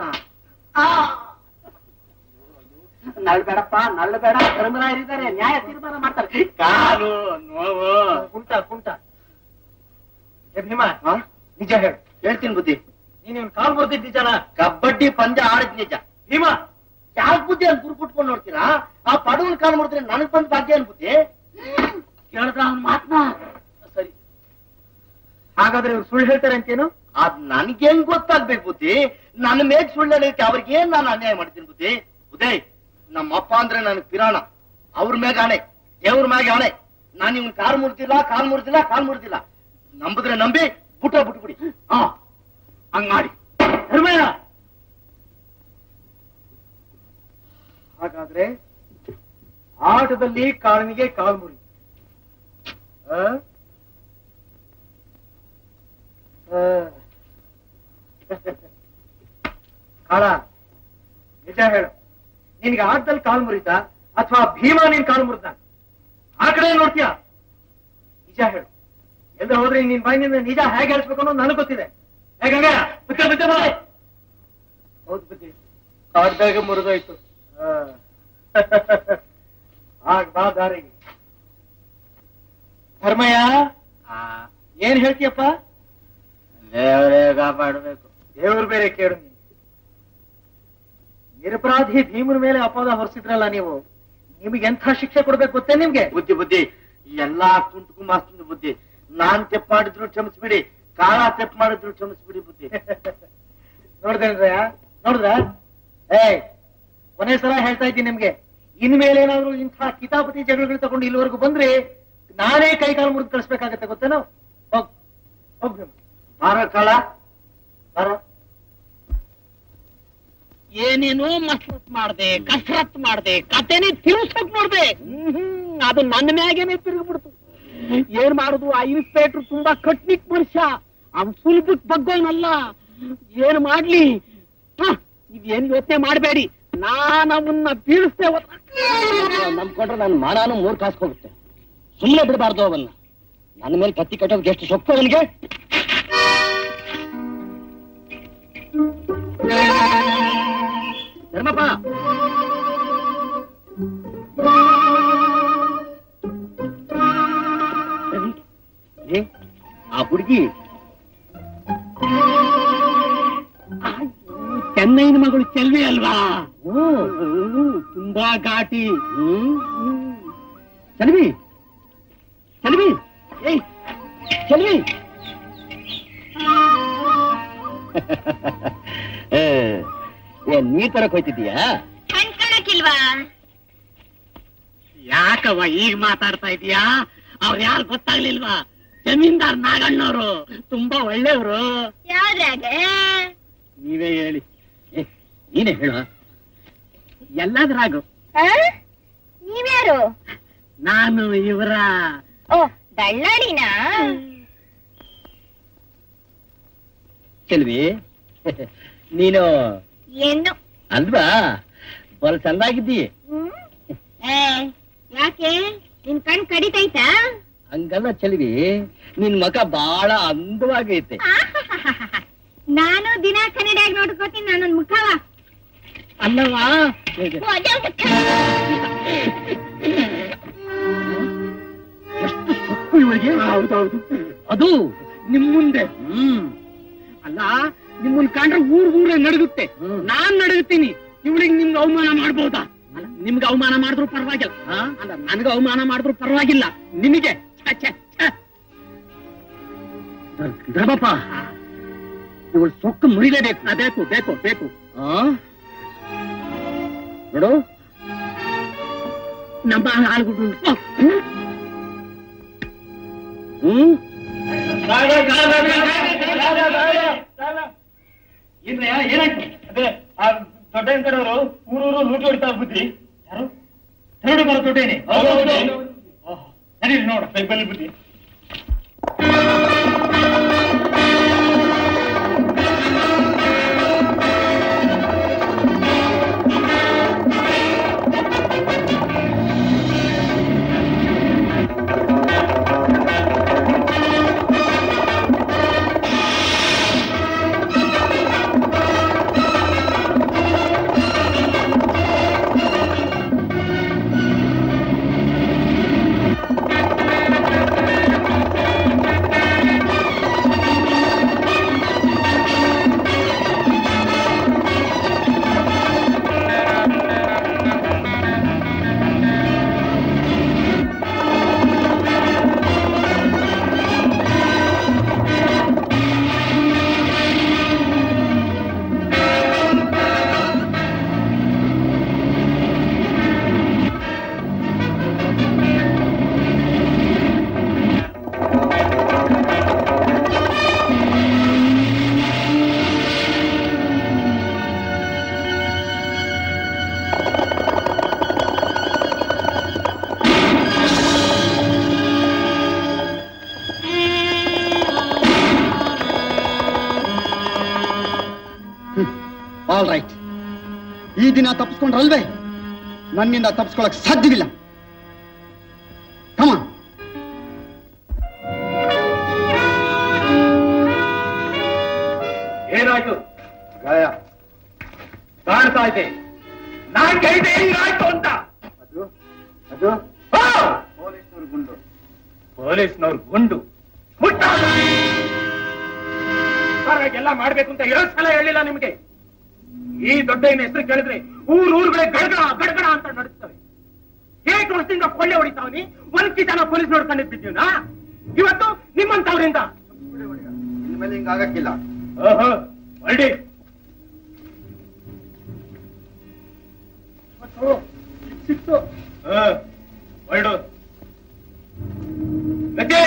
ನಳ್ಬೇಡಪ್ಪ ನಳ್ಬೇಡ ಧರ್ಮರಾಯರಿದ್ದಾರೆ ನ್ಯಾಯ ತೀರ್ಮಾನ ಮಾಡ್ತಾರೆ ಕಾಲು ನೋವು ಕುಂಟ ಕುಂಟ ಏ ಭೀಮಾ ನಿಜ ಹೇಳು ಹೇಳ್ತೀನಿ ಬುದ್ಧಿ ನೀನ್ ಇವ್ನು ಕಾಲ್ ಮುರಿದಿದ್ ನಿಜಾನ ಕಬಡ್ಡಿ ಪಂದ್ಯ ಆಡಿದ್ ನಿಜ ಭೀಮಾ ಯಾಕ್ ಬುದ್ಧಿ ಅಂತ ಗುರುಪುಟ್ಕೊಂಡು ನೋಡ್ತೀರಾ ಆ ಪಡವನ್ ಕಾಲ್ ಮುರಿದ್ರೆ ನನಗ್ ಬಂದ್ ಭಾಗ್ಯ ಏನ್ ಬುದ್ಧಿ ಕೇಳಿದ್ರ ಅವ್ನ ಮಾತನ್ನ ಸರಿ ಹಾಗಾದ್ರೆ ಇವ್ರು ಸುಳ್ಳು ಹೇಳ್ತಾರೆ ಅಂತೇನು ಅದ್ ನನ್ಗೇನ್ ಗೊತ್ತಾಗ್ಬೇಕು ಬುದ್ಧಿ ನನ್ನ ಮೇಗ್ ಸುಳ್ಳು ಹೇಳೈತೆ ಅವ್ರಿಗೆ ಏನ್ ನಾನು ಅನ್ಯಾಯ ಮಾಡ್ತೀನಿ ಬುದ್ಧಿ ಬುದ್ಧಿ ನಮ್ಮ ಅಪ್ಪ ಅಂದ್ರೆ ನನಗ್ ಪಿರಾಣ ಅವ್ರ ಮ್ಯಾಗ ಆಣೆ ದೇವ್ರ ಮ್ಯಾಗ ಆಣೆ ನಾನು ಇವ್ನ್ ಕಾಲ್ ಮುರ್ದಿಲ್ಲ ಕಾಲ್ ಮುರ್ದಿಲ್ಲ ಕಾಲ್ ಮುರ್ದಿಲ್ಲ ನಂಬಿದ್ರೆ ನಂಬಿ ಬುಟ್ಟ ಬಿಟ್ಬಿಡಿ ಹಾ ಹಂಗ್ ಮಾಡಿ ಧರ್ಮಯ್ಯ ಹಾಗಾದ್ರೆ ಆಟದಲ್ಲಿ ಕಾಳನಿಗೆ ಕಾಲ್ ಮುರಿ ಆ? ಆ. ಕಾಳ ನಿಜ ಹೇಳು ನಿನ್ಗೆ ಆಟದಲ್ಲಿ ಕಾಲ್ ಮುರಿತ ಅಥವಾ ಭೀಮಾ ನೀನ್ ಕಾಲ್ ಮುರಿದ ಆ ಕಡೆ ನೋಡ್ತೀಯ ನಿಜ ಹೇಳು ಎಲ್ಲ ಹೋದ್ರೆ ನಿನ್ ಬಾಯಿನಿಂದ ನಿಜ ಹೇಗೆ ಹೇಳ್ಸ್ಬೇಕು ಅನ್ನೋದು ನನಗೆ ಗೊತ್ತಿದೆ ಹೇಗಂಗ ಬುದ್ಧ ಬುದ್ಧ ಬಾಯ್ ಹೌದು ಬುದ್ಧಿ ಕಾಡ್ದಾಗ ಮುರಿದೋಯ್ತು ಆಗ ಬಾ ದಾರಿಗೆ ಧರ್ಮಯ್ಯ ಏನ್ ಹೇಳ್ತೀಯಪ್ಪ ದೇವರೇ ಕಾಪಾಡ್ಬೇಕು ದೇವ್ರು ಬೇರೆ ಕೇಳು ನೀನು ನಿರಪರಾಧಿ ಭೀಮನ ಮೇಲೆ ಅಪವಾದ ಹೊರಿಸಿದ್ರಲ್ಲ ನೀವು ನಿಮಗೆ ಎಂಥ ಶಿಕ್ಷೆ ಕೊಡ್ಬೇಕು ಗೊತ್ತೇ ನಿಮ್ಗೆ ಬುದ್ಧಿ ಬುದ್ಧಿ ಎಲ್ಲಾ ಕುಂಟು ಮಾಸ್ತಂದು ಬುದ್ಧಿ ನಾನ್ ತೆಪ್ಪ ಮಾಡಿದ್ರು ಕ್ಷಮಿಸ್ಬಿಡಿ ಕಾಳ ತೆಪ್ಪ ಮಾಡಿದ್ರು ಕ್ಷಮಿಸ್ಬಿಡಿ ಬುದ್ಧಿ ನೋಡ್ದೇನ್ರಯ್ಯ ನೋಡಿದ್ರ ಏಯ್ ಕೊನೆ ಸಲ ಹೇಳ್ತಾ ಇದ್ದೀನಿ ನಿಮ್ಗೆ ಇನ್ಮೇಲೆ ಏನಾದ್ರು ಇಂಥ ಕಿತಾಪತಿ ಜಗಳಗಳು ತಗೊಂಡು ಇಲ್ಲಿವರೆಗೂ ಬಂದ್ರೆ ನಾನೇ ಕೈ ಕಾಲು ಮುರಿದು ಕಳಿಸ್ಬೇಕಾಗತ್ತೆ ಗೊತ್ತೇನೋ ಹೋಗ್ ಹೋಗ್ ಭೀಮ. ಬಾರ ಕಾಳ ಬಾರ ಏನೇನೋ ಮಸ್ರತ್ ಮಾಡ್ದೆ ಕಸರತ್ ಮಾಡ್ದೆ ಕತೆನೇ ತಿರುಸಕ್ ನೋಡ್ದೆ ಹ್ಮ್ ಅದು ನನ್ನ ಮ್ಯಾಗೇನೆ ತಿರುಗ್ಬಿಡ್ತು ಏನ್ ಮಾಡುದು ಆ ಇನ್ಸ್ಪೆಕ್ಟರ್ ತುಂಬಾ ಕಟ್ನಿಕ್ ಮನುಷ್ಯ ಅವ್ನ್ ಸುಲಭಕ್ ಬಗ್ಗೋನಲ್ಲ ಏನ್ ಮಾಡ್ಲಿ ಹ, ಇದೇನ್ ಯೋಚನೆ ಮಾಡ್ಬೇಡಿ ನಾನ್ ಅವನ್ನ ಬೀಳಿಸ್ತೇ ಹೋದ್ರೆ ನಂಬ್ಕೊಂಡ್ರೆ ನನ್ನ ಮಾನಾನು ಮೂರ್ ಕಾಸ್ಕೋಗುತ್ತೆ ಸುಮ್ಮನೆ ಬಿಡಬಾರ್ದು ಅವನ್ನ ನನ್ನ ಮೇಲೆ ಕತ್ತಿ ಕಟ್ಟೋದಕ್ಕೆ ಎಷ್ಟು ಸೊಪ್ಪು ಅವನಿಗೆ ಧರ್ಮಪ್ಪ ರವಿ, ಏ, ಆ ಹುಡುಗಿ ಚೆನ್ನೈನ ಮಗಳು ಚೆಲ್ವಿ ಅಲ್ವಾ ಹ್ಮ್ ಹ್ಮ್, ತುಂಬಾ ಘಾಟಿ ಹ್ಮ್ ಚಲವಿ ಚಲವಿ ಏಯ್ ಚಲವಿ ಏನ್ ನೀರ್ ತರಕ್ ಹೋಯ್ತಿದೀಯಾ ಕಣ್ಕಣಕ್ಕಿಲ್ವಾ ಯಾಕವ್ವ ಈಗ ಮಾತಾಡ್ತಾ ಇದೀಯಾ ಅವ್ರು ಯಾರು ಗೊತ್ತಾಗ್ಲಿಲ್ವಾ ಜಮೀನ್ದಾರ್ ನಾಗಣ್ಣವರು ತುಂಬಾ ಒಳ್ಳೆಯವರು ಯಾವ್ದ್ರಾಗೆ ನೀವೇ ಹೇಳಿ ಏ, ನೀನೇ ಹೇಳ ಎಲ್ಲದ್ರಾಗು ಆ? ನೀವ್ಯಾರು ನಾನು ಇವರ ಓ ದಳ್ಳಾಳಿನಾ ಚೆಲ್ವಿ ನೀನು ಏನು ಅಲ್ವಾ ಬಲ್ ಚಂದಾಗಿದ್ದೀ ಹ್ಮ್? ಏ, ಯಾಕೆ ನಿನ್ ಕಣ್ ಕಡಿತೈತಾ ಹಂಗಲ್ಲ ಚೆಲ್ವಿ ನಿನ್ ಮಗ ಬಹಳ ಅಂದವಾಗೈತೆ ಆಹಾಹಾಹಾಹಾ. ನಾನು ದಿನ ಕನ್ನಡಿಯಾಗಿ ನೋಡ್ಕೋತೀನಿ ನಾನೊಂದ್ ಮುಖವ ಅಲ್ಲವಾ ಓ, ಅದೇ ಮುಖ. ಎಷ್ಟು ಸೊಪ್ಪು ಇವಳಿಗೆ ಹೌದೌದು ಅದು ನಿಮ್ ಮುಂದೆ ಹ್ಮ್ ಅಲ್ಲ ನಿಮ್ಮನ್ ಕಂಡ್ರೆ ಊರ್ ಊರೇ ನಡುಗುತ್ತೆ ಹ್ಮ್. ನಾನ್ ನಡುಗುತ್ತೀನಿ ಇವಳಿಗೆ ನಿಮ್ಗೆ ಅವಮಾನ ಮಾಡ್ಬೋದಾ ಅಲ್ಲ ನಿಮ್ಗೆ ಅವಮಾನ ಮಾಡಿದ್ರು ಪರವಾಗಿಲ್ಲ ಆ? ಅಲ್ಲ ನನ್ಗೆ ಅವಮಾನ ಮಾಡಿದ್ರು ಪರವಾಗಿಲ್ಲ ನಿಮಗೆ ಛ, ಛ, ಛ. ಧರ್ಮಪ್ಪ ಇವಳು ಸೊಕ್ಕು ಮುರಿಲೇಬೇಕು ಆ, ಬೇಕು ಬೇಕು ಬೇಕು ಆ? ನೋಡು ನಮ್ಮ ಹಾಲ್ಗುಡ್ಡು ಹ್ಮ್ ಏನಾಯ್ತು ಅದೇ ಆ ದೊಡ್ಡ ಕಡೆಯವರು ಊರೂರು ಲೂಟಿ ಹೊಡಿತಾ ಬುದ್ಧಿ ಯಾರು ಎರಡು ಬರೋ ದೊಡ್ಡೇನೆ ನಡೀರಿ ನೋಡ ಬಲ್ಲಿ ಬುದ್ಧಿ ಆಲ್ ರೈಟ್ ಈ ದಿನ ತಪ್ಪಿಸ್ಕೊಂಡ್ರಲ್ವೇ ನನ್ನಿಂದ ತಪ್ಪಿಸ್ಕೊಳಕ್ ಸಾಧ್ಯವಿಲ್ಲ ಕಮ ಏನಾಯ್ತು ಗಾಯ ಕಾಣ್ತಾ ಇದೆ ನಾನ್ ಕೈದೆ ಹೆಂಗಾಯ್ತು ಅಂತ ಅದು ಅದು ಆ! ಪೊಲೀಸ್ನವ್ರ ಗುಂಡು ಪೊಲೀಸ್ನವ್ರು ಗುಂಡು ಮುಟ್ಟ ಎಲ್ಲ ಮಾಡ್ಬೇಕು ಅಂತ ಎರಡು ಸಲ ಹೇಳಿಲ್ಲ ನಿಮ್ಗೆ ಈ ದೊಡ್ಡ ಹೆಸರು ಕೇಳಿದ್ರೆ ಊರ್ ಊರುಗಳೇ ಗಡಗಡ ಗಡಗಡ ಅಂತ ನಡುತ್ತವೆ ಏಟ್ ವರ್ಷದಿಂದ ಕೊಳ್ಳೆ ಹೊಡಿತಾವನಿ ಒಂದ್ ಜನ ಪೊಲೀಸ್ ನೋಡ್ಕೊಂಡಿದ್ದಿದ್ದೀವನಾ ಇವತ್ತು ನಿಮ್ಮಂತವ್ರಿಂದ ಇನ್ಮೇಲೆ ಹಿಂಗ ಆಗಕ್ಕಿಲ್ಲ ಓಹೋ ಹೊರಡಿ ಸಿಕ್ತು ಹೊರಡು ಗಜೆ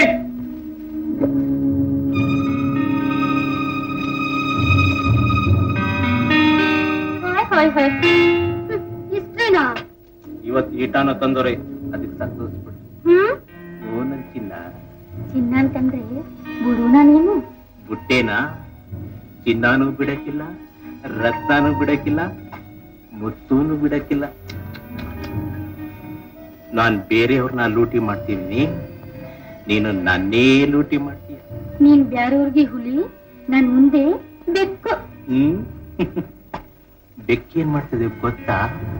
ಹಾಯ್ ಹಾಯ್ ಹಾಯ್ ಇಷ್ಟೇನಾ ಇವತ್ತು ಈಟಾನ ತಂದೋರೆ ಅದಕ್ಕೆ ಸಂತೋಷಪಡು ಹ್ಮ್ ಓ ನನ್ ಚಿನ್ನ ಚಿನ್ನ ಅಂತಂದ್ರೆ ಬುಡುನ ನೀನು ಬುಟ್ಟೇನ ಚಿನ್ನಾನು ಬಿಡಕ್ಕಿಲ್ಲ ರತ್ನಾನು ಬಿಡಕ್ಕಿಲ್ಲ ಮುತ್ತೂನು ಬಿಡಕ್ಕಿಲ್ಲ ನಾನ್ ಬೇರೆಯವ್ರನ್ನ ಲೂಟಿ ಮಾಡ್ತೀನಿ ನೀನು ನನ್ನೇ ಲೂಟಿ ಮಾಡ್ತೀಯ ನೀನ್ ಬ್ಯಾರೆಯವ್ರಿಗೆ ಹುಲಿ ನನ್ ಮುಂದೆ ಬೆಕ್ಕು ಹ್ಮ್ ಬೆಕ್ಕೇನ್ ಮಾಡ್ತದೆ ಗೊತ್ತಾ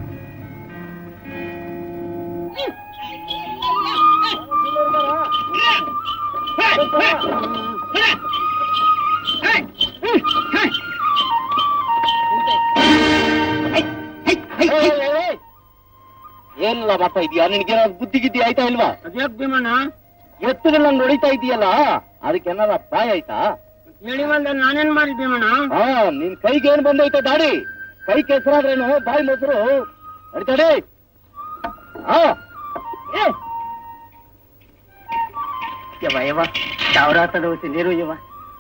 ಏನಿಲ್ಲ ಮಾಡ್ತಾ ಇದೀಯಾ ನಿನ್ಗೇನಾದ್ರು ಬುದ್ಧಿ ಗಿದ್ದಿ ಆಯ್ತಾ ಇಲ್ವಾ ಅದ್ಯಾಕ್ ಭೀಮಣ್ಣ ಎತ್ತುಗಳು ನಂಗೆ ಹೊಡಿತಾ ಇದೀಯಲ್ಲ ಅದಕ್ಕೆ ಏನಾರ ಬಾಯ್ ಆಯ್ತಾ ಹೇಳಿ ಬಂದ ನಾನೇನ್ ಮಾಡಿ ಭೀಮಣ್ಣ ಹಾ ನಿನ್ ಕೈಗೆ ಏನ್ ಬಂದೈತೆ ದಾಡಿ ಕೈ ಕೆಸರಾದ್ರೇನು ಬಾಯಿ ಮೊಸರು ನಡಿತಾಡಿ ಹಾ ಏ ಯವ ಯವ ಸಾವಿರ ತಡವತಿ ನೀರು ಯವ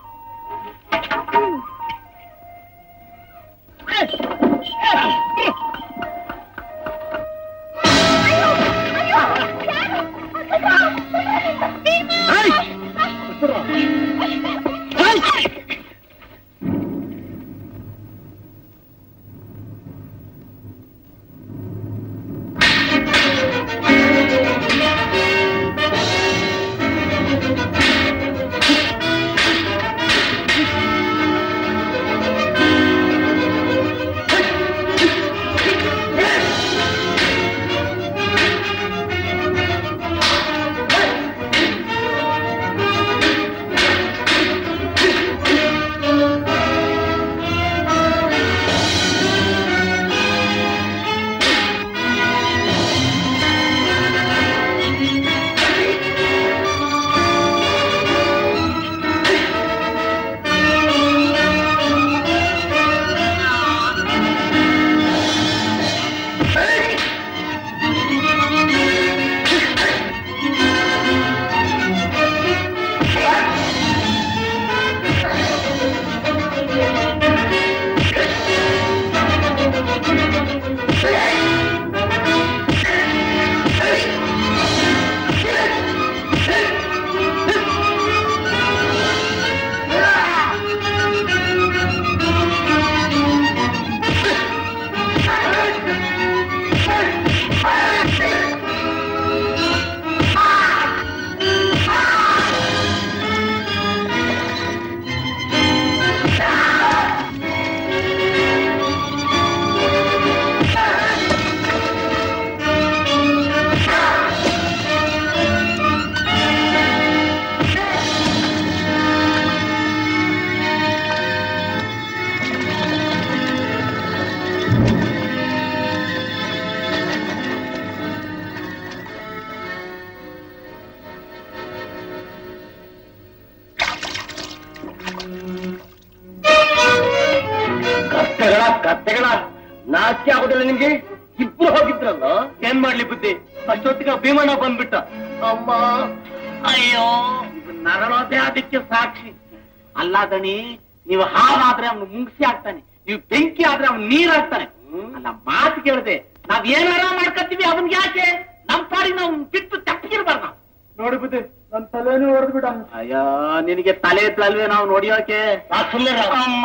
ಕತ್ತೆಗಳ ಕತ್ತೆಗಳ ನಾಚಿಕೆ ಆಗೋದಿಲ್ಲ ನಿಮ್ಗೆ ಇಬ್ರು ಹೋಗಿದ್ರಲ್ಲ ಏನ್ ಮಾಡ್ಲಿ ಬುದ್ಧಿ ಅಷ್ಟೊತ್ತಿಗೆ ಭೀಮಣ್ಣ ಬಂದ್ಬಿಟ್ಟ ಅಮ್ಮ ಅಯ್ಯೋ ಇದು ನರಳೋದೇ ಅದಕ್ಕೆ ಸಾಕ್ಷಿ ಅಲ್ಲ ದಣಿ ನೀವು ಹಾವಾದ್ರೆ ಅವನು ಮುಂಗ್ಸಿ ಆಗ್ತಾನೆ ನೀವು ಬೆಂಕಿ ಆದ್ರೆ ಅವ್ನು ನೀರ್ ಹಾಕ್ತಾನೆ ಅಲ್ಲ ಮಾತು ಕೇಳದೆ ನಾವ್ ಏನಾರ ಮಾಡ್ಕೊತೀವಿ ಅವನ್ಗೆ ಯಾಕೆ ನಮ್ ಪಾಡಿ ನಾವು ಬಿಟ್ಟು ತಪ್ಪಿಗಿರ್ಬಾರ್ದು ನಾವು ನೋಡಿ ಬುದ್ಧಿ ನನ್ ತಲೆನೂ ಹೊಡೆದು ಬಿಡ ಅಯ್ಯೋ ನಿನಗೆ ತಲೆ ಇತ್ತಲ್ವೇ ನಾವು ನೋಡಿಯೋಕೆ ಸುಮ್ಮನೆ ಅಮ್ಮ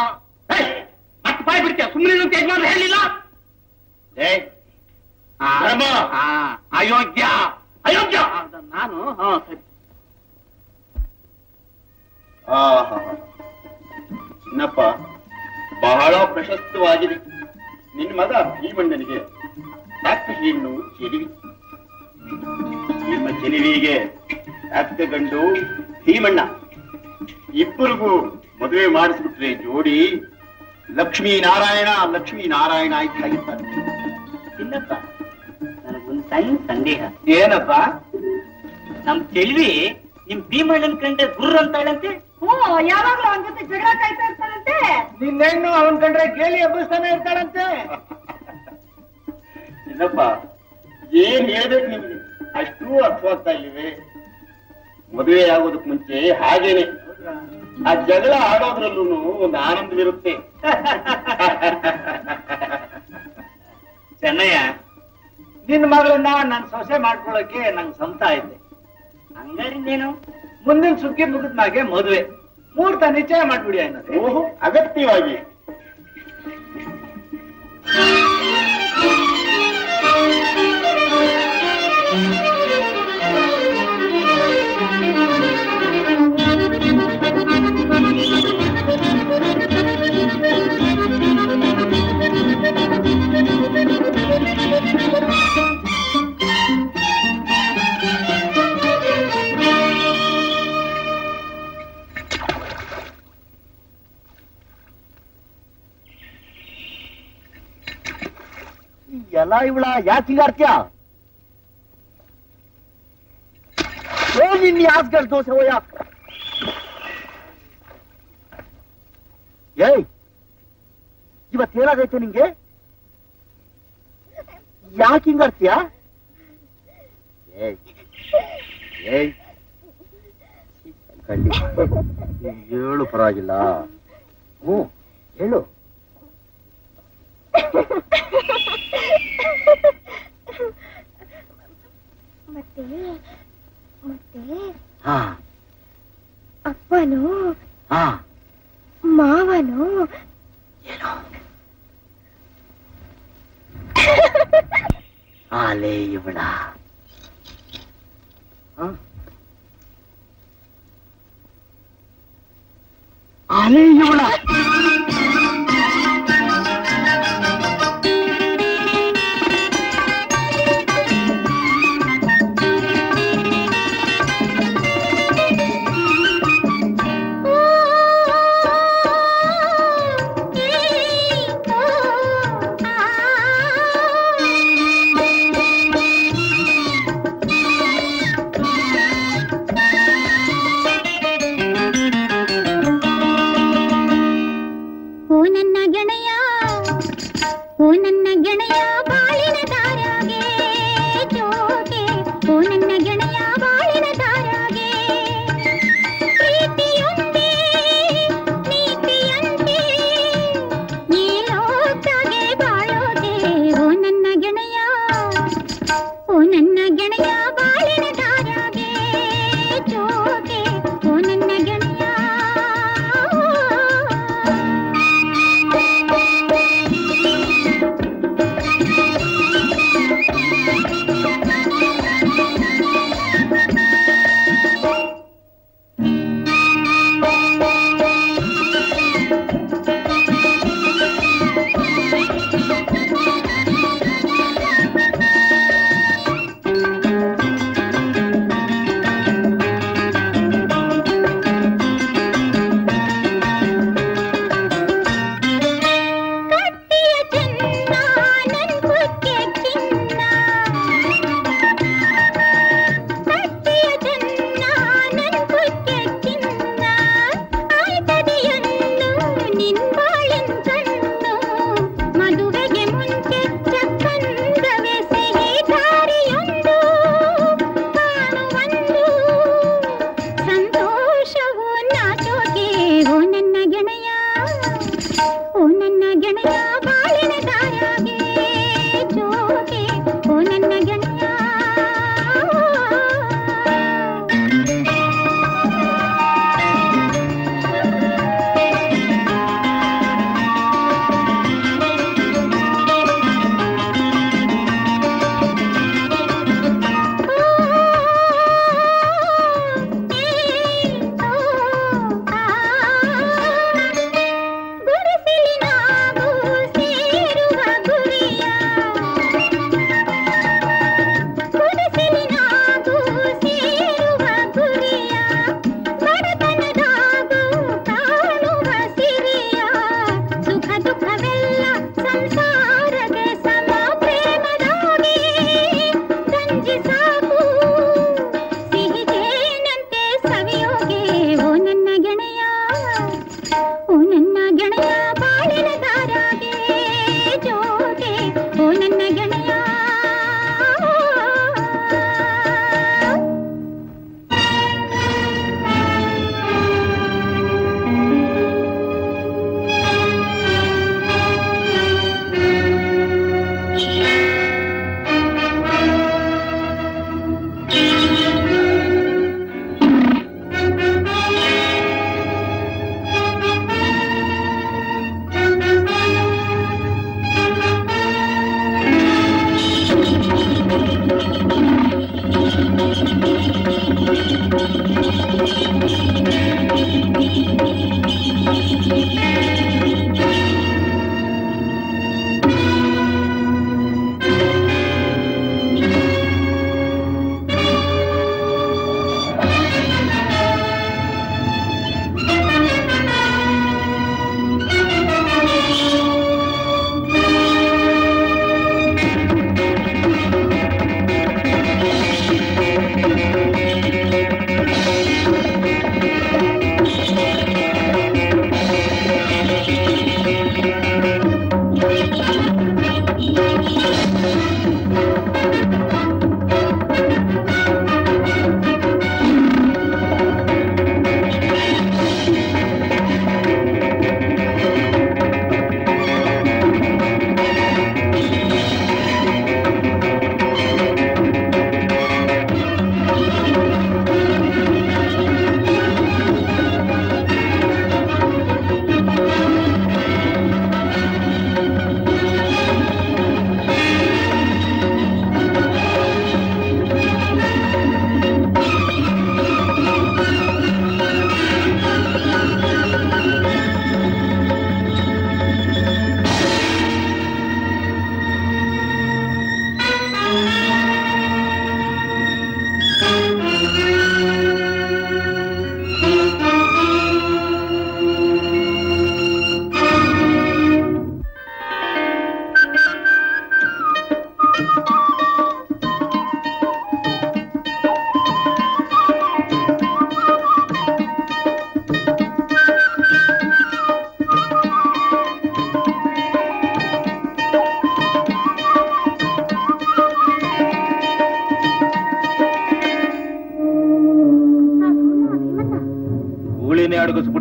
ಮತ್ತೆ ಬಾಯ್ ಬಿಡ್ತೀಯ ಸುಮ್ಮನೆ ಅಂತ ಯಜಮಾನ್ರು ಹೇಳಿಲ್ಲ ಏ ಆ, ಧರ್ಮ. ಆ, ಅಯೋಗ್ಯ ಅಯೋಗ್ಯ ಹೌದಾ, ನಾನು ಹಾ ಸರಿ ಆಹಾ. ಚಿನ್ನಪ್ಪ ಬಹಳ ಪ್ರಶಸ್ತವಾಗಿದೆ ನಿನ್ನ ಮಗ ಭೀಮಣ್ಣನಿಗೆ ತಕ್ಕ ಹೆಣ್ಣು ಚೆಲಿವಿ ನಿಮ್ಮ ಚೆಲಿವಿಗೆ ತಕ್ಕ ಗಂಡು ಭೀಮಣ್ಣ ಇಬ್ಬರಿಗೂ ಮದುವೆ ಮಾಡಿಸ್ಬಿಟ್ರೆ ಜೋಡಿ ಲಕ್ಷ್ಮೀ ನಾರಾಯಣ ಲಕ್ಷ್ಮೀ ನಾರಾಯಣ ಇದ್ದಾಗಿರ್ತಾರೆ ಚಿನ್ನಪ್ಪ ನನಗೊಂದು ಸಣ್ಣ ಸಂದೇಹ ಏನಪ್ಪ ನಮ್ ಚೆಲ್ವಿ ನಿಮ್ ಭೀಮಣ್ಣನ್ ಕಂಡ್ರೆ ಗುರ್ರ ಅಂತಾಳಂತೆ ಹ್ಞೂ ಯಾವಾಗ್ಲೂ ಅವನ ಜೊತೆ ಜಗಳ ಕಾಯ್ತಾ ಇರ್ತಾನಂತೆ ನಿನ್ನ ಹೆಣ್ಣು ಅವನ್ ಕಂಡ್ರೆ ಗೇಲಿ ಎಬ್ಬಿಸ್ತಾನೆ ಇರ್ತಾಳಂತೆ ಚಿನ್ನಪ್ಪ ಏನ್ ಹೇಳ್ಬೇಕು ನಿಮ್ಗೆ ಅಷ್ಟೂ ಅರ್ಥವಾಗ್ತಾ ಇಲ್ಲಿವೆ ಮದುವೆ ಆಗೋದಕ್ ಮುಂಚೆ ಹಾಗೇನೆ ಆ ಜಗಳ ಆಡೋದ್ರಲ್ಲೂ ಒಂದು ಆನಂದವಿರುತ್ತೆ ಚೆನ್ನಯ್ಯ ನಿನ್ನ ಮಗಳನ್ನ ನನ್ ಸೊಸೆ ಮಾಡ್ಕೊಳಕ್ಕೆ ನಂಗೆ ಸಂತ ಐತೆ ಹಂಗಾರಿಂದೇನು ಮುಂದಿನ ಸುಗ್ಗಿ ಮುಗಿದ್ಮಾಗೆ ಮದುವೆ ಮುಹೂರ್ತ ನಿಶ್ಚಯ ಮಾಡ್ಬಿಡಿ ಅನ್ನೋದು ಓಹೋ ಅಗತ್ಯವಾಗಿ ಎಲ್ಲ ಇವಳ ಯಾಕೆ ಹಿಂಗಾಡ್ತೀಯ ಏ ನಿನ್ನ ಯಾಸ್ಗಡ್ ದೋಸೆ ಹೋಯ ಏಯ್ ಇವತ್ತೇನಾಗೈತೆ ನಿಂಗೆ ಯಾಕೆ ಹಿಂಗಾಡ್ತೀಯ ಏಯ್ ಏಯ್ ಕಳ್ಳಿ ಹೇಳು ಪರವಾಗಿಲ್ಲ ಹ್ಞೂ ಹೇಳು ಮತ್ತೆ ಮತ್ತೆ ಹಾ ಅಪ್ಪನು ಹಾ ಮಾವನು ಆಲೆ ಇವಳ ಆಲೆ ಇವಳ ಓ ನನ್ನ ಗೆಳೆಯ ಓ ನನ್ನ ಗೆಳೆಯ ಬಾಳಿನ ದಾರಾಗೆ ಜೋಗೆ ಓ ನನ್ನ ಗೆಳೆಯ ಬಾಳಿನ ದಾರಾಗೆ ಪ್ರೀತಿಯೊಂದೇ ನೀತಿಯಂತೆ ಈ ಲೋಕದಾಗೆ ಬಾಳೋದೆ ಓ ನನ್ನ ಗೆಳೆಯ ಓ ನನ್ನ ಗೆಳೆಯ ಬಾಳಿನ ದಾರಾಗೆ ಜೋಗೆ ಓ ನನ್ನ ಗೆಳೆಯ ಕಟ್ಟಿಯ ಚಿನ್ನ ನನ್ ಕುಕ್ಕೆ ಚಿನ್ನ ಕಟ್ಟಿಯ ಚಿನ್ನ ನನ್ ಕುಕ್ಕೆ ಚಿನ್ನ ಆಯ್ತದೆಯೊಂದು ನಿನ್ ಬಾಳಿನ ಕಣ್ಣು ಮದುವೆಗೆ ಮುಂಚೆ ಚಕ್ಕಂದವೆ ಸಿಹಿ ದಾರಿಯೊಂದು ಕಾಣುವಂದು ಸಂತೋಷವು ನಾಚೋಕೆ ಓ ನನ್ನ ಗೆಳೆಯ ಓ ನನ್ನ ಗೆಳೆಯ ಬಾಳಿನ ದಾರಾಗೆ ಜೋಗೆ ಓ ನನ್ನ ಗೆಳೆಯ ಗುಡಿಸಿಲಿನ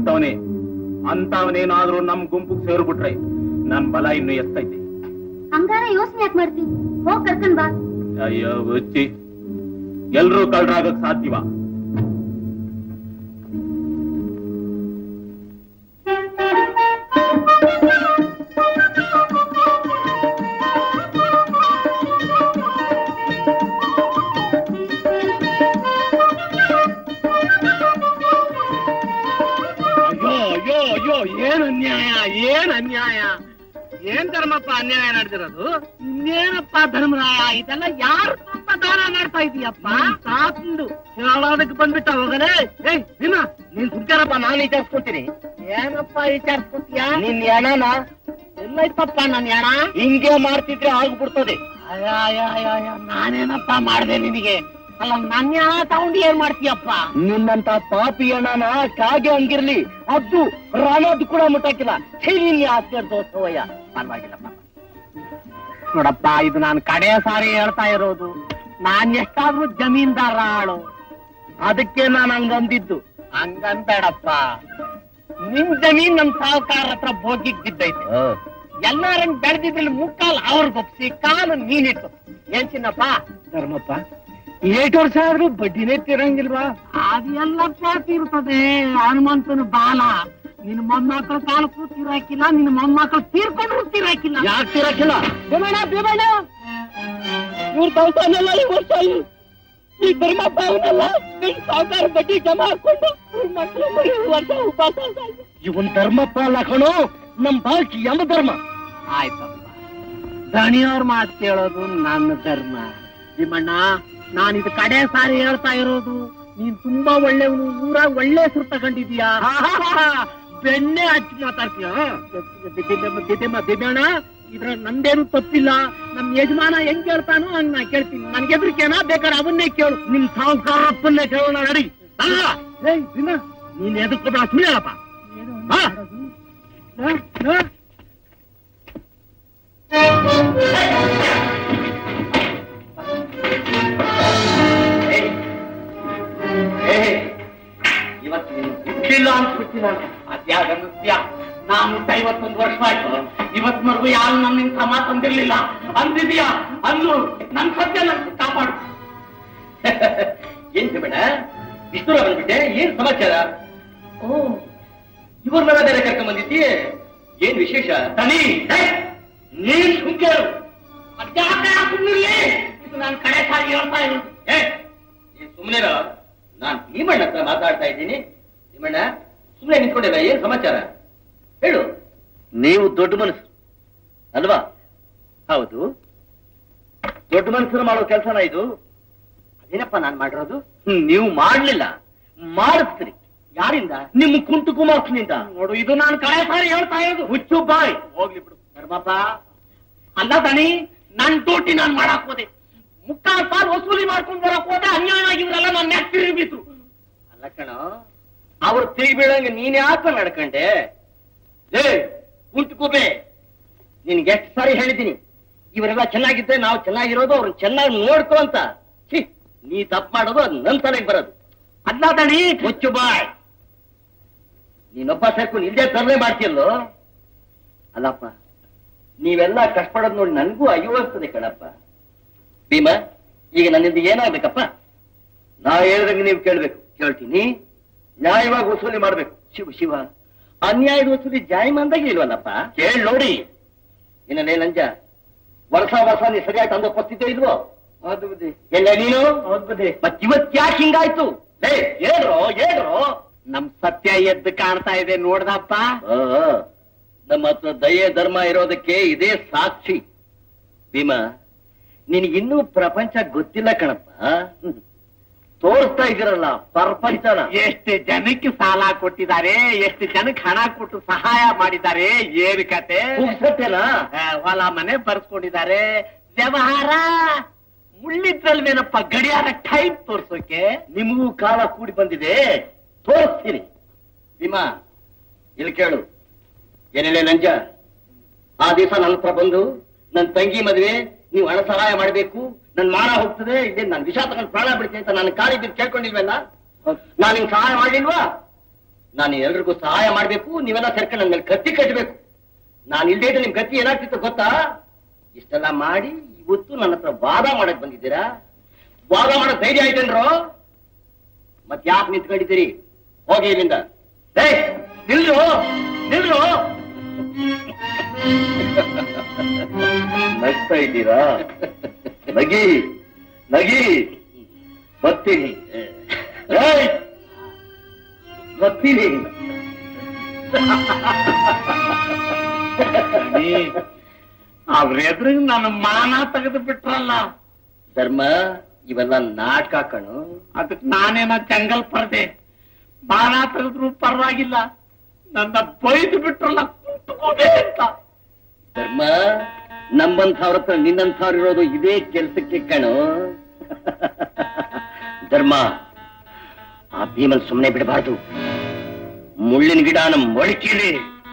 ಕೊಟ್ಟವನೇ ಅಂತವನೇನಾದ್ರೂ ನಮ್ ಗುಂಪಿಗೆ ಸೇರ್ಬಿಟ್ರೆ ನನ್ ಬಲ ಇನ್ನು ಎಷ್ಟೈತೆ ಹಂಗಾರ ಯೋಚನೆ ಯಾಕೆ ಮಾಡ್ತೀನಿ ಹೋಗ್ ಕರ್ಕೊಂಡ್ ಬಾ ಅಯ್ಯೋ ಹುಚ್ಚಿ ಎಲ್ರೂ ಕಳ್ರಾಗಕ್ ಸಾಧ್ಯವಾ ಅಯ್ಯೋ ಅಯ್ಯೋ ಅಯ್ಯೋ ಏನ್ ಅನ್ಯಾಯ ಏನ್ ಅನ್ಯಾಯ ಏನ್ ಧರ್ಮಪ್ಪ ಅನ್ಯಾಯ ನಡೆದಿರೋದು ಇನ್ನೇನಪ್ಪ ಧರ್ಮರಾಯ ಇದೆಲ್ಲ ಯಾರು ತುಂಬ ದಾನ ಮಾಡ್ತಾ ಇದೀಯಪ್ಪ ಸಾಕು ಹೇಳೋದಕ್ಕೆ ಬಂದ್ಬಿಟ್ಟ ಹೋಗಲೇ ಏಯ್ ನಿನ್ನ ನೀನ್ ಸುಮ್ಕಾರಪ್ಪ ನಾನು ವಿಚಾರಿಸ್ಕೊತೀನಿ ಏನಪ್ಪ ವಿಚಾರಿಸ್ಕೊತೀಯ ನಿನ್ ಎಣನ ಎಲ್ಲೈತಪ್ಪ ನನ್ ಎಣ ಹಿಂಗೆ ಮಾಡ್ತಿದ್ರೆ ಆಗ್ಬಿಡ್ತದೆ ಅಯ್ಯ ಅಯ್ಯ ಅಯ್ಯ ಅಯ್ಯ, ನಾನೇನಪ್ಪ ಮಾಡ್ದೆ ನಿನಗೆ ಅಲ್ಲ ನನ್ನ ಎಣ ತಗೊಂಡು ಏನ್ ಮಾಡ್ತೀಯಪ್ಪ ನಿನ್ನಂತ ಪಾಪಿ ಅಣ್ಣನ ಕಾಗೆ ಹಂಗಿರ್ಲಿ ಅದು ರಾಣದ್ದು ಕೂಡ ಮುಟ್ಟಾಕಿಲ್ಲ ಛೀ ನಿನ್ ಆಸ್ಕರ್ ದೋಸ್ತವಯ್ಯ ಪರವಾಗಿಲ್ಲಪ್ಪ ನೋಡಪ್ಪ ಇದು ನಾನು ಕಡೆ ಸಾರಿ ಹೇಳ್ತಾ ಇರೋದು ನಾನ್ ಎಷ್ಟಾದ್ರೂ ಜಮೀನ್ದಾರ ಆಳು ಅದಕ್ಕೆ ನಾನು ಹಂಗಂದಿದ್ದು ಹಂಗಂಬೇಡಪ್ಪ ನಿಮ್ ಜಮೀನ್ ನಮ್ ಸಾಹುಕಾರ ಹತ್ರ ಬೋಗಿಗ್ ಬಿದ್ದೈತೆ ಎಲ್ಲಾರಂಗ್ ಬೆಳೆದಿದ್ರಲ್ಲಿ ಮುಕ್ಕಾಲ್ ಅವ್ರಿಗೆ ಒಪ್ಸಿ ಕಾಲು ನೀನಿಟ್ಟು ಏನ್ ಚಿನ್ನಪ್ಪ ಧರ್ಮಪ್ಪ ಏಟ್ ವರ್ಷ ಆದ್ರೂ ಬಡ್ಡಿನೇ ತಿರಂಗಿಲ್ವಾ ಅದೆಲ್ಲಪ್ಪ ತೀರ್ತದೆ ಹನುಮಂತನ ಬಾಲ ನಿನ್ ಮೊಮ್ಮಕ್ಕಳ ಕಾಲಕ್ಕೂ ತೀರಾಕಿಲ್ಲ ನಿನ್ ಮೊಮ್ಮಕ್ಕಳು ತೀರ್ಕೊಂಡ್ರು ತೀರಾಕಿಲ್ಲ ಯಾಕೆ ತಿರಕಿಲ್ಲ ಭೀಮಣ್ಣ ಭೀಮಣ್ಣ ಇವ್ರ ದವಸಾನೆಲ್ಲ ಈ ವರ್ಷ ಈ- ಈ ಧರ್ಮಪ್ಪ ಅವನಲ್ಲ ನಿನ್ ಸಾವುಕಾರ ಬಡ್ಡಿ ಜಮಾ ಹಾಕೊಂಡು ಇವ್ರ ಮಕ್ಕಳು ಮರಿ ವರ್ಷ ಉಪವಾಸ ಸಾಯ್ತು. ಇವನ್ ಧರ್ಮಪ್ಪ ಅಲ್ಲ ಕಣೋ ನಮ್ ಬಾಕಿ ಯಮ ಧರ್ಮ ಆಯ್ತಪ್ಪ ದಣಿಯವ್ರ ಮಾತು ಕೇಳೋದು ನನ್ನ ಧರ್ಮ ಭೀಮಣ್ಣ ನಾನು ಇದು ಕಡೆ ಸಾರಿ ಹೇಳ್ತಾ ಇರೋದು ನೀನ್ ತುಂಬಾ ಒಳ್ಳೆಯವನು ಊರಾಗ ಒಳ್ಳೆ ಹೆಸರು ತಗೊಂಡಿದ್ಯಾ ಬೆಣ್ಣೆ ಹಚ್ಚಿ ಮಾತಾಡ್ತೀಯ ಭೀಮಣ್ಣ ಇದ್ರ ನಂದೇನು ತಪ್ಪಿಲ್ಲ ನಮ್ ಯಜಮಾನ ಹೆಂಗ್ ಕೇಳ್ತಾನೋ ಹಂಗ್ ನಾ ಕೇಳ್ತೀನಿ ನನ್ಗೆ ಹೆದರಿಕೆನಾ ಬೇಕಾದ್ರೆ ಅವನ್ನೇ ಕೇಳು ನಿಮ್ ಸಾಹುಕಾರಪ್ಪನ್ನೇ ಕೇಳೋಣ ನಡಿ ಅಲ್ಲ ಏಯ್ ಭೀಮ ನೀನ್ ಎದಕ್ಕೆ ಸುಳ್ಳು ಹೇಳಪ್ಪ ಹಾ? ಹಾ? ಹಾ? ಇವತ್ತು ನೀನು ಹುಟ್ಟಿಲ್ಲ ಅನ್ಸ್ಬಿಡ್ತೀನಿ ನಾನು ಅದ್ಯಾಗ ನೃತ್ಯ ನಾನು ಐವತ್ತೊಂದು ವರ್ಷ ಆಯ್ತು ಇವತ್ವರೆಗೂ ಯಾರು ನನ್ನಿಂದ ಕ್ರಮ ತಂದಿರ್ಲಿಲ್ಲ ಅಂದಿದ್ಯಾ ಅಂದು ನನ್ ಸತ್ಯ ನನ್ ಕಾಪಾಡು ಏನ್ ಬೇಡ ಇಷ್ಟು ದೂರ ಬಂದ್ಬಿಟ್ಟೆ ಏನ್ ಸಮಾಚಾರ ಓ ಇವ್ರನ್ನೆಲ್ಲ ಬೇರೆ ಕರ್ಕೊಂಡ್ ಬಂದಿದ್ದಿ ಏನ್ ವಿಶೇಷ ತನಿ ನೀನ್ ಸುಂಕೇರು ಅದ್ಯಾಕೆ ಸುಮ್ಮನಿರ್ಲಿ ಇದು ನಾನು ಕಡೆ ಸಾರಿ ಹೇಳ್ತಾ ಇರೋದು ಏ ನೀನ್ ಸುಮ್ಮನಿರ ನಾನ್ ಭೀಮಣ್ಣ ಹತ್ರ ಮಾತಾಡ್ತಾ ಇದ್ದೀನಿ ಭೀಮಣ್ಣ ಸುಮ್ಮನೆ ನಿಂತ್ಕೊಂಡಿಲ್ಲ ಏನ್ ಸಮಾಚಾರ ಹೇಳು ನೀವು ದೊಡ್ಡ ಮನಸ್ಸು ಅಲ್ವಾ ಹೌದು ದೊಡ್ಡ ಮನಸ್ಸನ್ನು ಮಾಡೋ ಕೆಲಸನ ಇದು ಅದೇನಪ್ಪ ನಾನ್ ಮಾಡಿರೋದು ಹ್ಮ್, ನೀವು ಮಾಡ್ಲಿಲ್ಲ ಮಾಡಿಸ್ತೀರಿ ಯಾರಿಂದ ನಿಮ್ಮ ಕುಂಟು ಕುಮಾರ್ಸ್ನಿಂದ ನೋಡು ಇದು ನಾನು ಕಡೆ ಸಾರಿ ಹೇಳ್ತಾ ಇರೋದು ಹುಚ್ಚು ಬಾಯ್ ಹೋಗ್ಲಿ ಬಿಡು ಧರ್ಮಪ್ಪ ಅಲ್ಲ ದಣಿ ನನ್ ಟೋಟಿ ನಾನ್ ಮಾಡಕ್ ಹೋದೆ ಮುಕ್ಕಾಲ್ ಸಾರ್ ವಸೂಲಿ ಮಾಡ್ಕೊಂಡ್ ಬರಕ್ ಹೋದೆ ಅನ್ಯಾಯವಾಗಿ ಇವರೆಲ್ಲ ನನ್ನ ಮ್ಯಾಕ್ ತಿರುಗಿಬಿಟ್ರು ಅಲ್ಲ ಕಣ ಅವ್ರು ತಿರುಗಿ ಬೀಳಂಗೆ ನೀನ್ ಯಾಕೆ ನಡ್ಕಂಡೆ ಏ ಕುಂತ್ಕೋಬೆ ನಿನ್ಗೆ ಎಷ್ಟು ಸಾರಿ ಹೇಳಿದ್ದೀನಿ ಇವರೆಲ್ಲ ಚೆನ್ನಾಗಿದ್ರೆ ನಾವು ಚೆನ್ನಾಗಿರೋದು ಅವ್ರನ್ನ ಚೆನ್ನಾಗಿ ನೋಡ್ಕೋ ಅಂತ ಛೀ ನೀ ತಪ್ಪು ಮಾಡೋದು ಅದು ನನ್ ತಲೆಗೆ ಬರೋದು ಅಲ್ಲ ದಣಿ ಮುಚ್ಚು ಬಾಯ್ ನೀನೊಬ್ಬ ಸೇರ್ಕೊಂಡು ಇಲ್ಲದೆ ತರಲೆ ಮಾಡ್ತಿಯಲ್ಲೋ ಅಲ್ಲಪ್ಪ ನೀವೆಲ್ಲ ಕಷ್ಟಪಡೋದು ನೋಡಿ ನನ್ಗೂ ಅಯ್ಯೋಸ್ತದೆ ಕಣಪ್ಪ ಭೀಮ ಈಗ ನನ್ನಿಂದ ಏನಾಗ್ಬೇಕಪ್ಪ ನಾ ಹೇಳ್ದಂಗೆ ನೀವು ಕೇಳ್ಬೇಕು ಕೇಳ್ತೀನಿ ನ್ಯಾಯವಾಗಿ ವಸೂಲಿ ಮಾಡ್ಬೇಕು ಶಿವ ಶಿವ ಅನ್ಯಾಯದ ವಸೂಲಿ ಜಾಯಮಾನ್ದಾಗೆ ಇಲ್ವಲ್ಲಪ್ಪ ಕೇಳ್ ನೋಡಿ ಇನ್ನೇ ನಂಜ ವರ್ಷ ವರ್ಷ ನೀ ಸರಿಯಾಗಿ ತಂದು ಒಪ್ಪಿಸ್ತಿದ್ದೆ ಇಲ್ವೋ ಹೌದು ಬುದ್ಧಿ ಎಲ್ಲ ನೀನು ಹೌದು ಬುದ್ಧಿ ಮತ್ ಇವತ್ ಯಾಕೆ ಹಿಂಗಾಯ್ತು ಏ ಹೇಳ್ರೋ ಹೇಳ್ರೋ ನಮ್ ಸತ್ಯ ಎದ್ದು ಕಾಣ್ತಾ ಇದೆ ನೋಡ್ದಪ್ಪ ಆ, ಆ. ನಮ್ಮ ಹತ್ರ ದಯೆ ಧರ್ಮ ಇರೋದಕ್ಕೆ ಇದೇ ಸಾಕ್ಷಿ ಭೀಮ ನಿನಗಿನ್ನೂ ಪ್ರಪಂಚ ಗೊತ್ತಿಲ್ಲ ಕಣಪ್ಪ ಹ್ಮ್. ತೋರಿಸ್ತಾ ಇದ್ದೀರಲ್ಲ ಪ್ರಪಂಚನ ಎಷ್ಟು ಜನಕ್ಕೆ ಸಾಲ ಕೊಟ್ಟಿದ್ದಾರೆ ಎಷ್ಟು ಜನಕ್ಕೆ ಹಣ ಕೊಟ್ಟು ಸಹಾಯ ಮಾಡಿದ್ದಾರೆ ಏನ್ ಕತೆ ಮುಗ್ಸತ್ತೇನಾ ಆ, ಹೊಲ ಮನೆ ಬರ್ಸ್ಕೊಂಡಿದ್ದಾರೆ ವ್ಯವಹಾರ ಮುಳ್ಳಿದ್ರಲ್ವೇನಪ್ಪ ಗಡಿಯಾರ ಟೈಮ್ ತೋರ್ಸೋಕೆ ನಿಮಗೂ ಕಾಲ ಕೂಡಿ ಬಂದಿದೆ ತೋರಿಸ್ತೀನಿ ಭೀಮ ಇಲ್ಲಿ ಕೇಳು ಏನೇಳೆ ನಂಜ ಆ ದಿವಸ ನನ್ನ ಹತ್ರ ಬಂದು ನನ್ನ ತಂಗಿ ಮದುವೆ ನೀವು ಹಣ ಸಹಾಯ ಮಾಡಬೇಕು ನನ್ ಮಾನ ಹೋಗ್ತದೆ ಇದೇ ನಾನು ವಿಷ ತಗೊಂಡು ಪ್ರಾಣ ಬಿಡ್ತೀನಿ ಅಂತ ನನ್ನ ಕಾಲಿ ಬಿದ್ದು ಕೇಳ್ಕೊಂಡಿಲ್ವಲ್ಲ ನಾನು ನಿಂಗೆ ಸಹಾಯ ಮಾಡ್ಲಿಲ್ವಾ ನಾನು ಎಲ್ರಿಗೂ ಸಹಾಯ ಮಾಡ್ಬೇಕು ನೀವೆಲ್ಲ ಸೇರ್ಕೊಂಡು ನನ್ನ ಮೇಲೆ ಕತ್ತಿ ಕಟ್ಟಬೇಕು ನಾನು ಇಲ್ದೇ ಇದ್ರೆ ನಿಮ್ ಗತಿ ಏನಾಗ್ತಿತ್ತು ಗೊತ್ತಾ ಇಷ್ಟೆಲ್ಲ ಮಾಡಿ ಇವತ್ತು ನನ್ನ ಹತ್ರ ವಾದ ಮಾಡಕ್ ಬಂದಿದ್ದೀರಾ ವಾದ ಮಾಡಕ್ ಧೈರ್ಯ ಆಯ್ತೇನ್ರೋ ಮತ್ ಯಾಕೆ ನಿಂತ್ಕೊಂಡಿದ್ದೀರಿ ಹೋಗಿ ಇಲ್ಲಿಂದ ಏ ನಿಲ್ರು ನಿಲ್ರು ನಗ್ತಾ ಇದ್ದೀರಾ ನಗಿ ನಗಿ ಬರ್ತೀನಿ ಏಯ್! ಬರ್ತೀನಿ ಅವ್ರ ಎದುರಿಗೆ ನನ್ನ ಮಾನ ತೆಗೆದು ಬಿಟ್ರಲ್ಲ ಧರ್ಮ ಇವೆಲ್ಲ ನಾಟಕ ಕಣು ಅದಕ್ ನಾನೇನ ಜಂಗಲ್ ಪರ್ದೆ ಬಾಣ ತೆಗೆದ್ರು ಪರವಾಗಿಲ್ಲ ನನ್ನ ಬೈದು ಬಿಟ್ರಲ್ಲ ಕುಂತ್ಕೋದೆ ಅಂತ ಧರ್ಮ ನಮ್ಮಂಥವ್ರ ಹತ್ರ ನಿನ್ನಂಥವ್ರು ಇರೋದು ಇದೇ ಕೆಲ್ಸಕ್ಕೆ ಕಣು ಧರ್ಮ ಆ ಭೀಮನ್ ಸುಮ್ಮನೆ ಬಿಡಬಾರ್ದು ಮುಳ್ಳಿನ ಗಿಡನ ಮೊಳಕೀಲಿ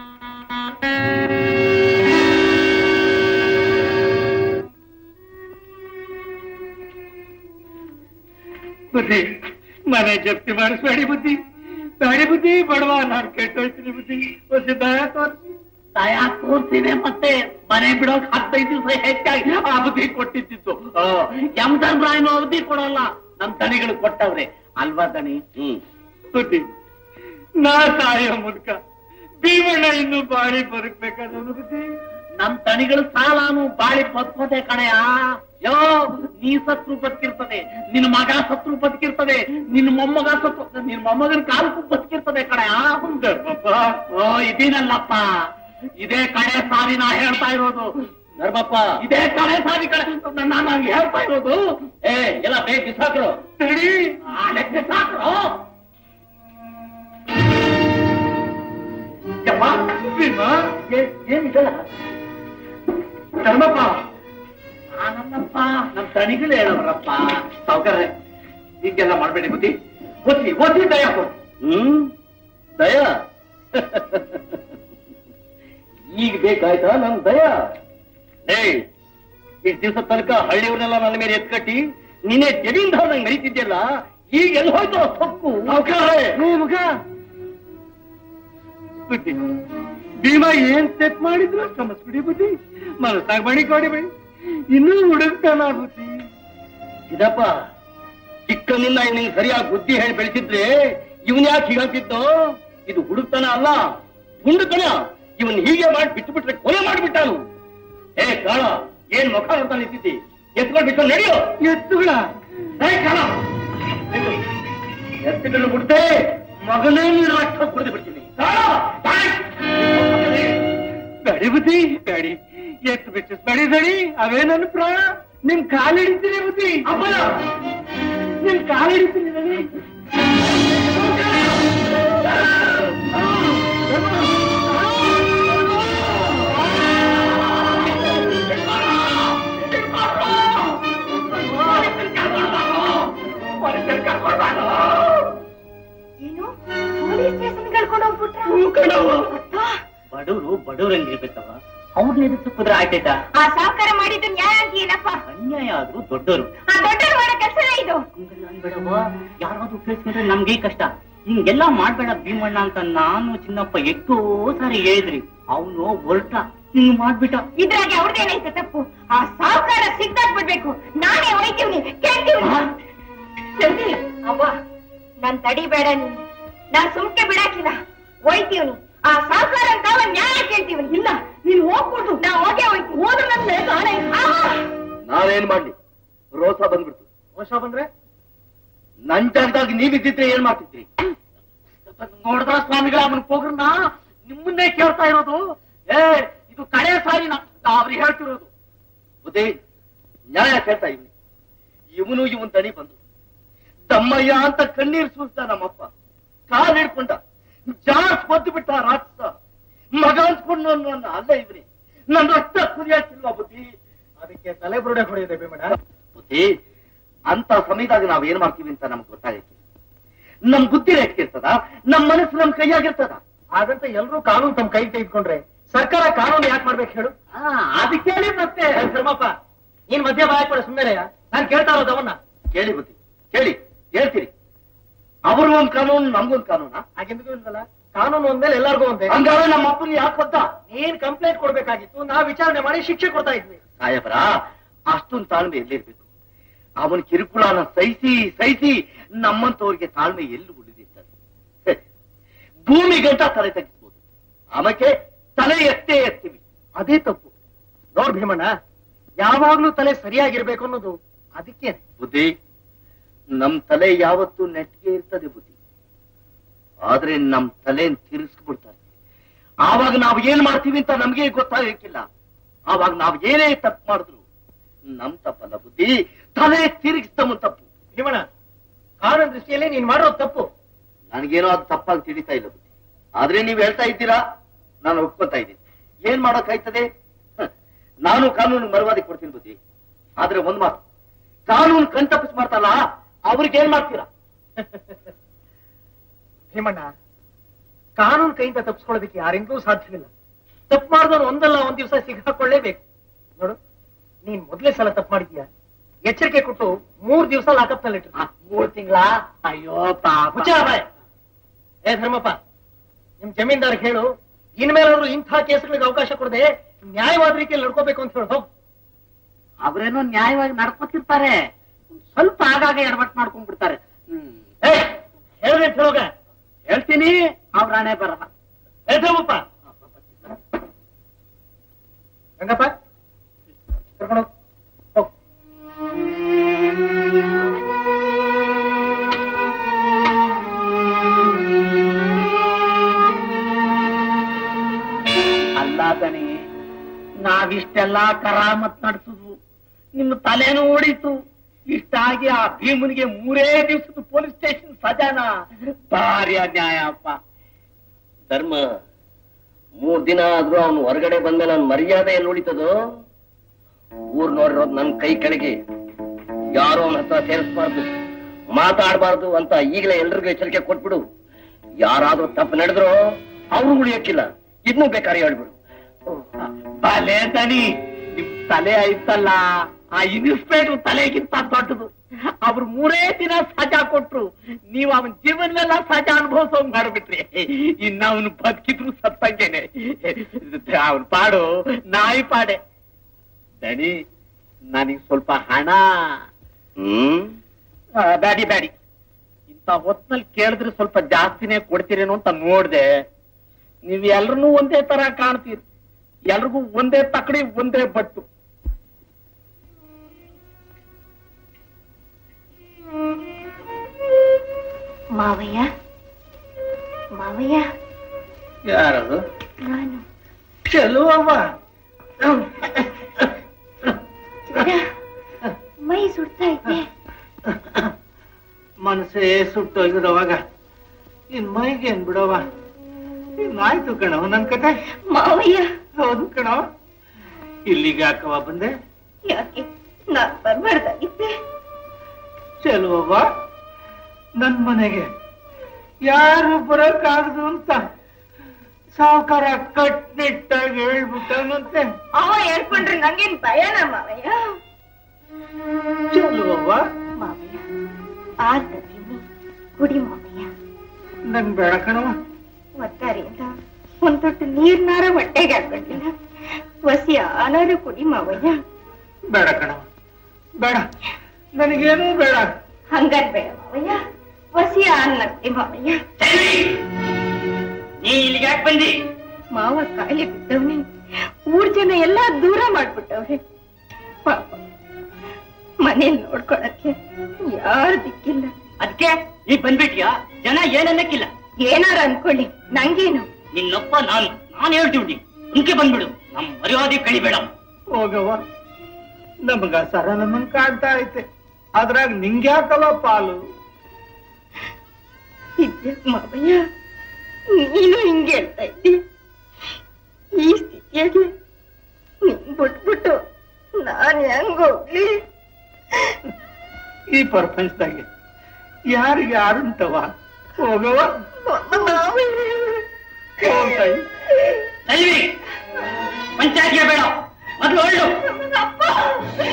ಬುದ್ಧಿ ಮನೆ ಜಪ್ತಿ ಮಾಡಿಸ್ಬೇಡಿ ಬುದ್ಧಿ ಬೇಡಿ ಬುದ್ಧಿ ಬಡವ ನಾನು ಕೆಟ್ಟೋಯ್ತೀನಿ ಬುದ್ಧಿ ಒಂದು ದಯ ತೋರಿಸಿ ದಯ ತೋರ್ಸಿದೆ ಮತ್ತೆ ಮನೆ ಬಿಡೋಕ್ ಹತ್ತೈದು ದಿವಸ ಹೆಚ್ಚಾಗಿ ಆ ಬುದ್ಧಿ ಕೊಟ್ಟಿದ್ದು ಎಂ ಧರ್ಮರಾಯನು ಅವಧಿ ಕೊಡಲ್ಲ ನಮ್ ತಣಿಗಳು ಕೊಟ್ಟವ್ರೆ ಅಲ್ವಾ ದಣಿ ಹ್ಮ್ ಬುದ್ಧಿ ನಾ ಸಾಯೋ ಮುದ್ಕ ಭೀಮಣ್ಣ ಇನ್ನು ಬಾಳಿ ಬದುಕ್ಬೇಕಾದ ಬುದ್ಧಿ ನಮ್ ತಣಿಗಳು ಸಾಲಾನು ಬಾಳಿ ಬದುಕೋದೆ ಕಣೆಯ ಯೋ ನೀ ಸತ್ರು ಬದುಕಿರ್ತದೆ ನಿನ್ನ ಮಗ ಸತ್ರು ಬದುಕಿರ್ತದೆ ನಿನ್ನ ಮೊಮ್ಮಗ ಸತ್ರು ನಿನ್ನ ಮೊಮ್ಮಗನ ಕಾಲಕ್ಕೂ ಬದುಕಿರ್ತದೆ ಕಣೆಯ ಓ ಇದೀನಲ್ಲಪ್ಪ ಇದೇ ಕಡೆ ಸಾರಿ ನಾ ಹೇಳ್ತಾ ಇರೋದು ಧರ್ಮಪ್ಪ ಇದೇ ಕಡೆ ಸಾರಿ ಕಡೆ ನಾನು ಹೇಳ್ತಾ ಇರೋದು ಏ ಎಲ್ಲ ಬೇಗ ಬಿಸಾಕ್ರು ತಡಿ ಆಳೆ ಬಿಸಾಕ್ರು ಯಪ್ಪ ಭೀಮ ಏನಿದಲ್ಲ ಧರ್ಮಪ್ಪ ನಾನಲ್ಲಪ್ಪ ನಮ್ ತಣಿಗಳು ಹೇಳವ್ರಪ್ಪ ಸಾವುಕಾರ್ರೆ ಹೀಗೆಲ್ಲ ಮಾಡ್ಬೇಡಿ ಬುದ್ಧಿ ಓದಿ ಓದಿ ದಯ ಕೊಡಿ ಹ್ಮ್ ದಯ ಈಗ ಬೇಕಾಯ್ತಾ ನನ್ ದಯ ಏಯ್ ಇಷ್ಟು ದಿವಸ ತನಕ ಹಳ್ಳಿಯವ್ರನ್ನೆಲ್ಲ ನನ್ನ ಮೇಲೆ ಎತ್ಕಟ್ಟಿ ನೀನೇ ಜಮೀನ್ದಾರ ನಂಗೆ ಮರಿತಿದ್ಯಲ್ಲ ಈಗ ಎಲ್ಲಿ ಹೋಯ್ತು ಆ ಸೊಕ್ಕು ಮುಖ ಬುದ್ಧಿ ಭೀಮ ಏನ್ ತೆಪ್ ಮಾಡಿದ್ರು ಕ್ಷಮಿಸ್ಬಿಡಿ ಬುದ್ಧಿ ಮನಸ್ಸಾಗ ಬಣಿ ಕೊಡಿ ಬಳಿ ಇನ್ನೂ ಹುಡುಕ್ತಾನ ಬುದ್ಧಿ ಇದಪ್ಪ ಚಿಕ್ಕನಿಂದ ನಿಂಗೆ ಸರಿಯಾಗಿ ಬುದ್ಧಿ ಹೇಳಿ ಬೆಳೆಸಿದ್ರೆ ಇವನ್ ಯಾಕೆ ಹೀಗಾಗ್ತಿತ್ತು ಇದು ಹುಡುಕ್ತಾನ ಅಲ್ಲ ಗುಂಡುತನ ಇವನ್ ಹೀಗೆ ಮಾಡಿ ಬಿಟ್ಟು ಬಿಟ್ರೆ ಕೊಲೆ ಮಾಡಿಬಿಟ್ಟಾನು ಏ ಕಾಳ ಏನ್ ಮುಖ ನೋಡ್ತಾ ನಿಂತಿದ್ದಿ ಎತ್ಕೊಂಡು ಬಿಟ್ಟು ನಡೆಯೋ ಎತ್ತುಗಳ ಏ ಕಾಳ ಎತ್ತುಗಳು ಬಿಡ್ತೆ ಮಗನೇ ನೀನು ರಕ್ತ ಕುಡಿದು ಬಿಡ್ತೀನಿ ಕಾಳ, ಬಾಯ್! ಬೇಡಿ ಬುದ್ಧಿ ಬೇಡಿ ಎತ್ತು ಬಿಚ್ಚಿಸ್ಬೇಡಿ ದಡಿ ಅವೇ ನನ್ನ ಪ್ರಾಣ ನಿಮ್ ಕಾಲ್ ಹಿಡಿತೀನಿ ಬುದ್ಧಿ ಅಪ್ಪಯ್ಯ! ನಿಮ್ ಕಾಲ್ ಹಿಡಿತೀನಿ ದಡಿ ಏನು ಪೊಲೀಸ್ ಸ್ಟೇಷನ್ ಕಳ್ಕೊಂಡು ಹೋಗ್ಬಿಟ್ರ ಬಡವರು ಬಡವರಂಗಿರ್ಬೇಕವ ಅವ್ರನ್ನ ಎದುರು ಕುದ್ರೆ ಆಯ್ತಾಯ್ತಾ ಆ ಸಾವುಕಾರ ಮಾಡಿದ್ದು ನ್ಯಾಯ ಅಂತೀನಪ್ಪ ಅನ್ಯಾಯ ಆದ್ರೂ ದೊಡ್ಡವರು ಆ ದೊಡ್ಡವ್ರು ಮಾಡೋ ಕೆಲಸನೇ ಇದು ಹಂಗೆಲ್ಲ ಅನ್ಬೇಡವ್ವ ಯಾರಾದ್ರೂ ಕೇಳಿಸ್ಕೊಂಡ್ರೆ ನಮ್ಗೆ ಕಷ್ಟ ಹಿಂಗೆಲ್ಲ ಮಾಡ್ಬೇಡ ಭೀಮಣ್ಣ ಅಂತ ನಾನು ಚಿನ್ನಪ್ಪ ಎಷ್ಟೋ ಸಾರಿ ಹೇಳಿದ್ರಿ ಅವನು ಹೊರಟ ಹಿಂಗ್ ಮಾಡ್ಬಿಟ್ಟ ಇದ್ರಾಗೆ ಅವ್ರದ್ದೇನೈತೆ ತಪ್ಪು ಆ ಸಾವುಕಾರ ಸಿಗ್ದಾಕ್ ಬಿಡ್ಬೇಕು ನಾನೇ ಒಯ್ತೀವ್ನಿ ಕೇಳ್ತೀವ್ನಿ ಜಲ್ದಿ ಅವ್ವ ನಾನ್ ತಡಿಬೇಡ ನೀನು ನಾನ್ ಸುಮ್ಕೆ ಬಿಡಾಕಿಲ್ಲ ಒಯ್ತೀವ್ನಿ ಆ ಸಾವುಕಾರ ಅಂತ ಅವನ್ ನ್ಯಾಯ ಕೇಳ್ತೀವ್ನಿ ಇಲ್ಲ ನೀನ್ ಹೋಗ್ಬಿಟ್ಟು ನಾ ಹೋಗೇ ಹೋಯ್ತೀನಿ ಹೋದ್ರೆ ನನ್ನ ಕಾಣೆ ನಾನೇನ್ ಮಾಡ್ಲಿ ರೋಸ ಬಂದ್ಬಿಡ್ತು ಮೋಸ ಬಂದ್ರೆ ನನ್ ಜಾಗದಾಗ ನೀವಿದ್ದಿದ್ರೆ ಏನ್ ಮಾಡ್ತಿದ್ರಿ ನೋಡಿದ್ರ ಸ್ವಾಮಿಗಳ ಅವನ ಪೋಗ್ರನ್ನ ನಿಮ್ಮನ್ನೇ ಕೇಳ್ತಾ ಇರೋದು ಏ ಇದು ಕಡೆ ಸಾರಿ ನಾ ಅವ್ರಿಗೆ ಹೇಳ್ತಿರೋದು ಬುದ್ಧಿ ನ್ಯಾಯ ಕೇಳ್ತಾ ಇವ್ನಿ ಇವನು ಇವನ್ ದನಿ ಬಂದು ತಮ್ಮಯ್ಯ ಅಂತ ಕಣ್ಣೀರ್ ಸುರಿಸ್ದ ನಮ್ಮಪ್ಪ ಕಾಲ್ ಹಿಡ್ಕೊಂಡ ಜಾಸ್ ಬದ್ದು ಬಿಟ್ಟ ರಾಕ್ಷಸ ಮಗ ಅನ್ಸ್ಕೊಂಡು ನನ್ನ ಅಲ್ಲ ಇವನಿ ನನ್ನ ರಕ್ತ ಕುದಿಯಾಕಿಲ್ವಾ ಬುದ್ಧಿ ಅದಕ್ಕೆ ತಲೆ ಬುರುಡೆ ಹೊಡೆಯಿದೆ ಭೀಮಣ್ಣ ಬುದ್ಧಿ ಅಂತ ಸಮಯದಾಗ ನಾವ್ ಏನ್ ಮಾಡ್ತೀವಿ ಅಂತ ನಮ್ಗೆ ಗೊತ್ತಾಗಕ್ಕೆ ನಮ್ ಬುದ್ಧಿ ರೇಟ್ಗಿರ್ತದ ನಮ್ ಮನಸ್ಸು ನಮ್ ಕೈಯಾಗಿರ್ತದ ಹಾಗಂತ ಎಲ್ರೂ ಕಾನೂನು ತಮ್ಮ ಕೈ ತೆಗೆದುಕೊಂಡ್ರೆ ಸರ್ಕಾರ ಕಾನೂನು ಯಾಕೆ ಮಾಡ್ಬೇಕು ಹೇಳು ಅದಕ್ಕೆ ಹೇಳಿ ಮತ್ತೆ ಧರ್ಮಪ್ಪ ನೀನ್ ಮಧ್ಯ ಬಾಯ ಕೊಡ ಸುಮ್ಮನೆ ನಾನ್ ಕೇಳ್ತಾ ಇರೋದು ಅವನ್ನ ಕೇಳಿ ಬುದ್ಧಿ ಕೇಳಿ ಹೇಳ್ತೀರಿ ಅವರು ಒಂದ್ ಕಾನೂನು ನಮ್ಗೊಂದ್ ಕಾನೂನಾ ಹಾಗೆಂದಿಗೂ ಇಲ್ವಲ್ಲ ಕಾನೂನು ಒಂದ್ಮೇಲೆ ಎಲ್ಲಾರ್ಗೂ ಒಂದೇ ಹಂಗಾದ್ರೆ ನಮ್ಮ ಅಪ್ಪನ ಯಾಕೆ ಗೊತ್ತಾ ನೀನ್ ಕಂಪ್ಲೇಂಟ್ ಕೊಡ್ಬೇಕಾಗಿತ್ತು ನಾವ್ ವಿಚಾರಣೆ ಮಾಡಿ ಶಿಕ್ಷೆ ಕೊಡ್ತಾ ಇದ್ವಿ ಸಾಹೇಬರ ಅಷ್ಟೊಂದು ತಾಳ್ಮೆ ಎಲ್ಲಿರ್ಬೇಕು ಅವನ ಕಿರುಕುಳನ ಸಹಿಸಿ ಸಹಿಸಿ ನಮ್ಮಂತವ್ರಿಗೆ ತಾಳ್ಮೆ ಎಲ್ಲಿ ಉಳಿದಿರ್ತದೆ ಹೆ, ಭೂಮಿ ಗಂಟ ತಲೆ ತಗ್ಗಿಸ್ಬೋದು ಆಮೇಲೆ ತಲೆ ಎತ್ತೇ ಎತ್ತೀವಿ ಅದೇ ತಪ್ಪು ನೋಡ್ ಭೀಮಣ್ಣ ಯಾವಾಗ್ಲೂ ತಲೆ ಸರಿಯಾಗಿರ್ಬೇಕು ಅನ್ನೋದು ಅದಕ್ಕೆ ಬುದ್ಧಿ ನಮ್ ತಲೆ ಯಾವತ್ತೂ ನೆಟ್ಟಿಗೆ ಇರ್ತದೆ ಬುದ್ಧಿ ಆದ್ರೆ ನಮ್ ತಲೆ ತಿರ್ಸ್ಬಿಡ್ತಾರೆ ಆವಾಗ ನಾವ್ ಏನ್ ಮಾಡ್ತೀವಿ ಅಂತ ನಮ್ಗೆ ಗೊತ್ತಾಗಕ್ಕಿಲ್ಲ ಆವಾಗ ನಾವ್ ಏನೇ ತಪ್ಪು ಮಾಡಿದ್ರು ನಮ್ ತಪ್ಪಲ್ಲ ಬುದ್ಧಿ ತಲೆ ತಿರುಗಿಸ್ತಮ್ಮ ತಪ್ಪು ಭೀಮಣ್ಣ ಕಾನೂನು ದೃಷ್ಟಿಯಲ್ಲಿ ನೀನ್ ಮಾಡೋದು ತಪ್ಪು ನನಗೇನೋ ಅದು ತಪ್ಪಾಗಿ ತಿಳಿತಾ ಇಲ್ಲ ಬುದ್ಧಿ ಆದ್ರೆ ನೀವ್ ಹೇಳ್ತಾ ಇದ್ದೀರಾ ನಾನು ಒಪ್ಕೊತಾ ಇದ್ದೀನಿ ಏನ್ ಮಾಡೋಕ್ಕಾಯ್ತದೆ ಹ, ನಾನು ಕಾನೂನು ಮರವಾದಿ ಕೊಡ್ತೀನಿ ಬುದ್ಧಿ ಆದ್ರೆ ಒಂದ್ ಮಾತು ಕಾನೂನು ಕಣ್ತಪ್ಪಿಸ್ ಮಾಡ್ತಲ್ಲ ಅವ್ರಿಗೆ ಏನ್ ಮಾಡ್ತೀರಾ ಭೀಮಣ್ಣ ಕಾನೂನು ಕೈಯಿಂದ ತಪ್ಪಿಸ್ಕೊಳ್ಳೋದಕ್ಕೆ ಯಾರಿಂದಲೂ ಸಾಧ್ಯವಿಲ್ಲ ತಪ್ಪು ಮಾಡಿದವನು ಒಂದಲ್ಲ ಒಂದ್ ದಿವಸ ಸಿಗಾಕೊಳ್ಳೇಬೇಕು ನೋಡು ನೀನ್ ಮೊದ್ಲೇ ಸಲ ತಪ್ಪು ಮಾಡಿದ್ಯಾ ಎಚ್ಚರಿಕೆ ಕೊಟ್ಟು ಮೂರ್ ದಿವಸ ಲಾಕಪ್ ನಲ್ಲಿ ಮೂರ್ ತಿಂಗಳ ಅಯ್ಯೋ ಪಾಪ ಏ ಧರ್ಮಪ್ಪ ನಿಮ್ ಜಮೀನ್ದಾರ್ ಹೇಳು ಇನ್ಮೇಲಾದ್ರೂ ಇಂಥ ಕೇಸುಗಳಿಗೆ ಅವಕಾಶ ಕೊಡದೆ ನ್ಯಾಯವಾದ ರೀತಿಯಲ್ಲಿ ನಡ್ಕೋಬೇಕು ಅಂತ ಹೇಳು ಹೋಗ್. ಅವ್ರೇನೋ ನ್ಯಾಯವಾಗಿ ನಡ್ಕೊತಿರ್ತಾರೆ ಸ್ವಲ್ಪ ಆಗಾಗ ಎಡವಟ್ ಮಾಡ್ಕೊಂಡ್ಬಿಡ್ತಾರೆ ಹ್ಮ್ ಏ ಹೇಳ್ರಿ ಅಂತ ಹೇಳೋಗ ಹೇಳ್ತೀನಿ ಅವ್ರ ಹಣೆ ಬರಲ್ಲ ಏ ಧರ್ಮಪ್ಪ ರಂಗಪ್ಪ ಕರ್ಕೊಂಡು ಹೋಗ್. ಹೋಗ್ ಅಲ್ಲ ದಣಿ ನಾವಿಷ್ಟೆಲ್ಲ ಕರಾಮತ್ ನಡೆಸಿದ್ವು ನಿಮ್ಮ ತಲೆನೂ ಓಡಿತು ಇಷ್ಟಾಗಿ ಆ ಭೀಮನಿಗೆ ಮೂರೇ ದಿವಸದ ಪೊಲೀಸ್ ಸ್ಟೇಷನ್ ಸಜಾನ ಭಾರಿ ಅನ್ಯಾಯ ಅಪ್ಪ ಧರ್ಮ ಮೂರ್ ದಿನ ಆದ್ರೂ ಅವನು ಹೊರಗಡೆ ಬಂದ ನನ್ ಮರ್ಯಾದೆ ಎಲ್ಲಿ ಉಳಿತದೋ ಊರ್ ನೋಡಿರೋದು ನನ್ ಕೈ ಕೆಳಗೆ ಯಾರೋ ಅವನ ಹತ್ರ ಸೇರಿಸಬಾರ್ದು ಮಾತಾಡಬಾರ್ದು ಅಂತ ಈಗಲೇ ಎಲ್ರಿಗೂ ಎಚ್ಚರಿಕೆ ಕೊಟ್ಬಿಡು ಯಾರಾದ್ರೂ ತಪ್ಪು ನಡೆದ್ರು ಅವ್ರು ಉಳಿಯಕ್ಕಿಲ್ಲ ಇದನ್ನು ಬೇಕಾದ್ರೆ ಹೇಳ್ಬಿಡು ಬಲೆ ದಣಿ ನಿಮ್ ತಲೆ ಐತಲ್ಲ ಆ ಇನ್ಸ್ಪೆಕ್ಟರ್ ತಲೆಗಿಂತ ದೊಡ್ಡದು ಅವ್ರು ಮೂರೇ ದಿನ ಸಜಾ ಕೊಟ್ರು ನೀವ್ ಅವನ್ ಜೀವನವೆಲ್ಲ ಸಜಾ ಅನುಭವಿಸೋಂಗ್ ಮಾಡ್ಬಿಟ್ರಿ ಇನ್ನ ಅವನು ಬದುಕಿದ್ರು ಸತ್ತಂಗೇನೆ ಅವನ್ ಪಾಡು ನಾಯಿ ಪಾಡೆ ದಣಿ ನನಗ್ ಸ್ವಲ್ಪ ಹಣ ಹ್ಮ್ ಆ, ಬ್ಯಾಡಿ ಬ್ಯಾಡಿ ಇಂಥ ಹೊತ್ನಲ್ಲಿ ಕೇಳಿದ್ರೆ ಸ್ವಲ್ಪ ಜಾಸ್ತಿನೇ ಕೊಡ್ತೀರೇನೋ ಅಂತ ನೋಡ್ದೆ ನೀವ್ ಎಲ್ರನ್ನೂ ಒಂದೇ ತರ ಕಾಣ್ತೀರಿ ಎಲ್ರಿಗೂ ಒಂದೇ ತಕಡಿ ಒಂದೇ ಬಟ್ಟು ಮಾವಯ್ಯ ಮಾವಯ್ಯ ಯಾರದು ನಾನು ಚೆಲುವವ್ವ ಮೈ ಸುಡ್ತಾ ಇದ್ದೆ ಮನಸ್ಸೇ ಸುಟ್ಟೋಗಿರೋವಾಗ ಇನ್ ಮೈಗೆ ಏನ್ ಬಿಡವ ಇನ್ನಾಯ್ತು ಕಣವ ನನ್ ಕತೆ ಮಾವಯ್ಯ ಹೌದು ಕಣವ ಇಲ್ಲಿಗೆ ಯಾಕವ ಬಂದೆ ಯಾಕೆ ನಾನ್ ಬರ್ಬಾರ್ದಾಗಿದ್ದೆ ಚೆಲುವವ್ವ ನನ್ ಮನೆಗೆ ಯಾರು ಬರಕ್ಕಾಗದು ಅಂತ ಸಾವುಕಾರ ಕಟ್ನಿಟ್ಟಾಗಿ ಹೇಳ್ಬಿಟ್ಟನಂತೆ ಅವ ಹೇಳ್ಕೊಂಡ್ರೆ ನಂಗೇನ್ ಭಯನ ಮಾವಯ್ಯ ಚೆಲುವವ್ವ ಮಾವಯ್ಯ ಆರ್ ತದ್ದೀನಿ ಕುಡಿ ಮಾವಯ್ಯ ನಂಗ್ ಬೇಡ ಕಣವ ಒತ್ತಾರೆಯಿಂದ ಒಂದ್ ತೊಟ್ಟು ನೀರ್ನಾರ ಹೊಟ್ಟೆಗೆ ಹಾಕೊಂಡಿಲ್ಲ ವಸಿ ಆನಾರು ಕುಡಿ ಮಾವಯ್ಯ ಬೇಡ ಕಣವ ಬೇಡ ನನಗೇನೂ ಬೇಡ ಹಂಗಾರ್ ಬೇಡ ಮಾವಯ್ಯ ವಸಿ ಅನ್ನಕ್ತಿ ಮಾವಯ್ಯ ನೀ ಇಲ್ಲಿಗೆ ಯಾಕೆ ಬಂದಿ ಮಾವ ಕಾಯಿಲೆ ಬಿದ್ದವ್ನೆ ಊರ್ ಜನ ಎಲ್ಲಾ ದೂರ ಮಾಡ್ಬಿಟ್ಟವ್ರೆ ಪಾಪ ಮನೇಲಿ ನೋಡ್ಕೊಳಕ್ಕೆ ಯಾರು ದಿಕ್ಕಿಲ್ಲ ಅದಕ್ಕೆ ನೀ ಬಂದ್ಬಿಟ್ಯಾ ಜನ ಏನನ್ನಕ್ಕಿಲ್ಲ ಏನಾರ ಅನ್ಕೊಳ್ಳಿ ನಂಗೇನು ನಿನ್ನಪ್ಪ ನಾನು ನಾನು ಹೇಳ್ತೀವಿ ಮುಂಚೆ ಬಂದ್ಬಿಡು ನಮ್ ಮರ್ಯಾದೆ ಕಳಿಬೇಡ ಹೋಗವ್ವ ನಮಗ ಸರ ನಮ್ಮನ್ ಕಾಡ್ತಾ ಐತೆ ಅದ್ರಾಗ ನಿಂಗ್ಯಾಕಲ್ಲ ಪಾಲು ಇದ್ಯಾಕ್ ಮಾವಯ್ಯ ನೀನು ಹಿಂಗೆ ಹೇಳ್ತಾ ಇದ್ದಿ ಈ ಸ್ಥಿತಿಯಾಗಿ ನಿನ್ ಬಿಟ್ಬಿಟ್ಟು ನಾನ್ ಹೆಂಗ್ ಹೋಗ್ಲಿ ಈ ಪ್ರಪಂಚದಾಗೆ ಯಾರಿಗೆ ಯಾರಂತವ ಹೋಗವ ಮಾವಯ್ಯ ಹೋಗ್ತಾಯಿ ಪಂಚಾಯತ್ಗೆ ಬೇಡ ಮೊದಲು ಒಳ್ಳು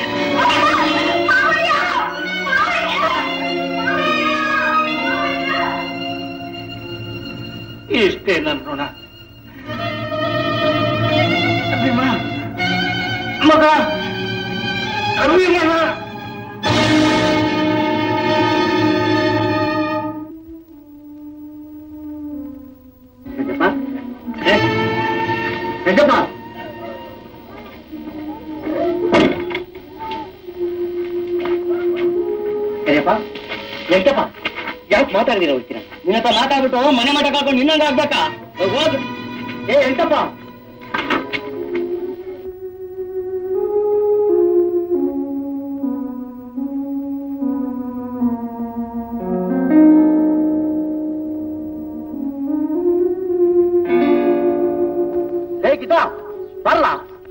ಮಾವಯ್ಯ! ಮಾವಯ್ಯ! ಮಾವಯ್ಯ! ಇಷ್ಟೇ ನನ್ನ ಋಣ ಅಭಿಮ ಮಗ ಅಭಿಮನ ರಂಗಪ್ಪ ಕರಿಯಪ್ಪ ವೆಂಕಪ್ಪ ಯಾಕೆ ಮಾತಾಡಿದಿರ ಹೋಗ್ತೀರ ನಿನ್ನ ಹತ್ರ ಮಾತಾಡ್ಬಿಟ್ಟು ಮನೆ ಮಠ ಕಳ್ಕೊಂಡು ನಿನ್ನಂಗ ಆಗ್ಬೇಕಾ ಹೋಗ್ ಏ ವೆಂಕಪ್ಪ ಏ ಗಿಡ ಬರಲ್ಲ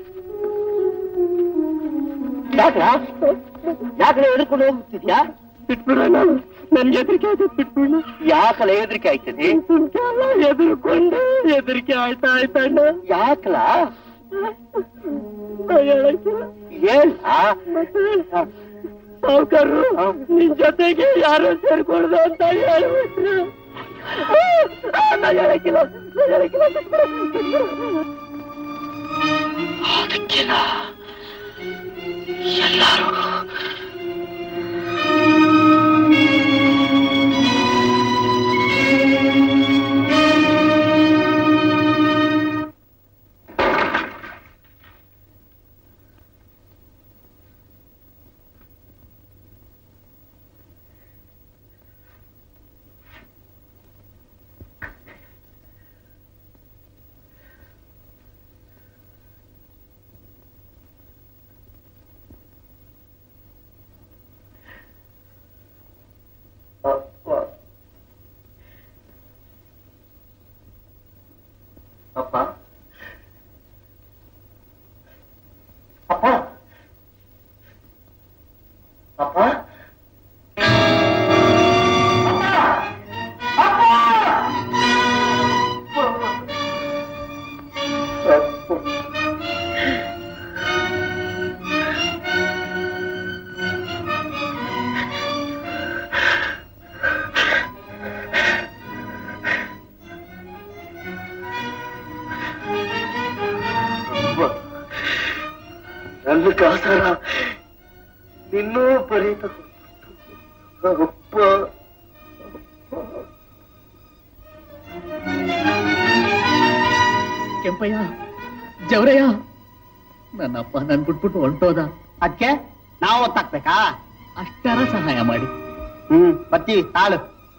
ಯಾಕ್ರ ಯಾಕ್ರೆ ಎದುರ್ಕೊಂಡು ಹೋಗ್ತಿದ್ಯಾ ಬಿಟ್ಬಿಡೋಣ ನನ್ಗೆ ಹೆದರಿಕೆ ಆಯ್ತು ಬಿಟ್ಬಿಡ ಯಾಕಲ ಹೆದರಿಕೆ ಆಯ್ತದೆ ಎದುರ್ಕೊಂಡು ಹೆದರಿಕೆ ಆಯ್ತಾ ಆಯ್ತಣ್ಣ ಯಾಕಲ ಏನ್ ಸಾವುಕಾರರು ನಿನ್ ಜೊತೆಗೆ ಯಾರು ಸೇರ್ಕೊಳ್ದು ಅಂತ ಹೇಳ್ಬಿಟ್ರು ನಾ ಹೇಳಕ್ಕಿಲ್ಲ ನಾ ಹೇಳಕ್ಕಿಲ್ಲ ಅದಕ್ಕೆಲ್ಲ ಎಲ್ಲರೂ ಅಪ್ಪ ಅಪ್ಪ ಅಪ್ಪ ಅಪ್ಪ ನನ್ನ ಕಾಸರ ನಿನ್ನೂ ಬರೀತ ಅಪ್ಪ ಕೆಂಪಯ್ಯ ಜವರಯ್ಯ ನನ್ನಪ್ಪ ನನ್ ಬಿಟ್ಬಿಟ್ಟು ಹೊಂಟೋದ ಅದಕ್ಕೆ ನಾವು ಒತ್ತಾಕ್ಬೇಕಾ ಅಷ್ಟರ ಸಹಾಯ ಮಾಡಿ ಹ್ಮ್ ಬರ್ತೀವಿ ತಾಳು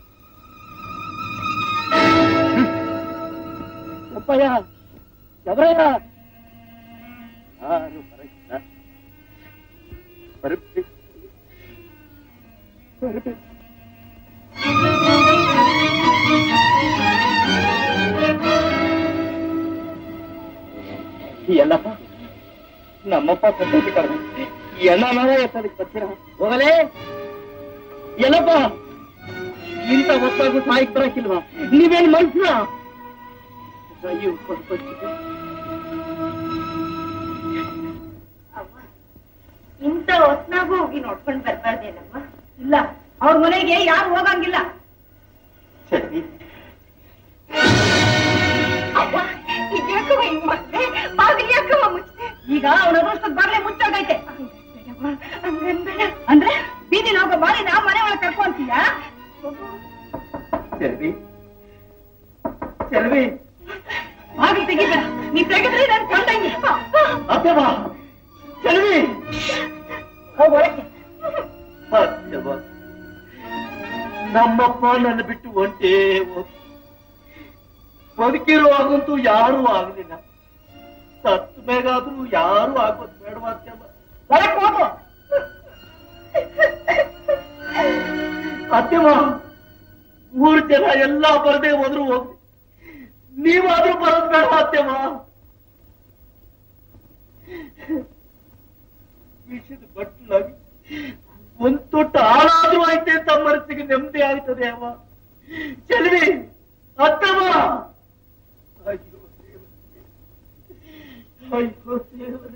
ಕೆಂಪಯ್ಯ ಜವರಯ್ಯ ಯಾರು ಬರಕ್ಕಿಲ್ಲ ಬರ್ಬೇಕು ಬರ್ಬೇಕು ಎಲ್ಲಪ್ಪ ನಮ್ಮಪ್ಪ ಸತ್ತೋಗ್ಬಿಟ್ಟಾರ ಎಲ್ಲ ನಾವೇ ಎತ್ತದಕ್ಕೆ ಬರ್ತೀರ ಹೋಗಲೇ ಎಲ್ಲಪ್ಪ ಇಂಥ ಹೊತ್ತಾಗು ಸಾಯಿಕ್ ಬರಕ್ಕಿಲ್ವಾ ನೀವೇನ್ ಮನುಷ್ಯ ಅಯ್ಯೋ ಪಡ್ಪಚ್ಚಿದೆ. ಇಂಥ ಹೊತ್ನಾಗೂ ಹೋಗಿ ನೋಡ್ಕೊಂಡ್ ಬರ್ಬಾರ್ದೇನಮ್ಮ ಇಲ್ಲ ಅವ್ರ ಮನೆಗೆ ಯಾರು ಹೋಗಂಗಿಲ್ಲ ಸರಿ ಅವ್ವ ಇದ್ಯಾಕವ ಹಿಂಗ್ ಮಾಡ್ದೆ ಬಾಗಿಲು ಯಾಕವ ಮುಚ್ಚಿದೆ ಈಗ ಅವನ ಅದೃಷ್ಟದ ಬಾಗ್ಲೆ ಮುಚ್ಚೋಗೈತೆ ಬೇಡವ್ವ, ಹಂಗನ್ಬೇಡ. ಅಂದ್ರೆ ಬೀದಿನ ಹೋಗೋ ಬಾಲಿನ ಮನೆ ಒಳಗೆ ಕರ್ಕೊಂತೀಯ ಚೆಲ್ವಿ ಚೆಲ್ವಿ ಬಾಗಿಲು ತೆಗಿಬೇಡ ನೀ ತೆಗೆದ್ರೆ ನನ್ ಕೊಂಡಂಗೆ ಅತ್ತಮ್ಮ ಚೆಲ್ವಿ ಹೋಗ್ ಒಳಗೆ ಅತ್ತಮ್ಮ ನಮ್ಮಪ್ಪ ನನ್ನ ಬಿಟ್ಟು ಒಂಟೇ ಹೋಗ್ ಬದುಕಿರುವಾಗಂತೂ ಯಾರೂ ಆಗಲಿಲ್ಲ ಸತ್ ಮೇಗಾದ್ರೂ ಯಾರೂ ಆಗೋದು ಬೇಡವಾ ಅತ್ತಮ್ಮ ಒಳಗೆ ಹೋಗು ಅತ್ತೆಮ್ಮ ಮೂರು ಜನ ಎಲ್ಲ ಬರದೆ ಹೋದ್ರು ಹೋಗ್ಲಿ ನೀವಾದ್ರೂ ಬರೋದ್ ಬೇಡ ಅತ್ತೆಮ್ಮ ವಿಷದ ಬಟ್ಟಲಾಗಿ ಒಂದ್ ತೊಟ್ಟು ಹಾಳಾದ್ರೂ ಐತೆ ಅಂತ ಮನಸ್ಸಿಗೆ ನೆಮ್ಮದಿ ಆಯ್ತದೆ ಅಮ್ಮ ಚೆಲ್ವಿ ಅತ್ತಮ್ಮ ಅಯ್ಯೋ ದೇವರೇ ಅಯ್ಯೋ ದೇವರೇ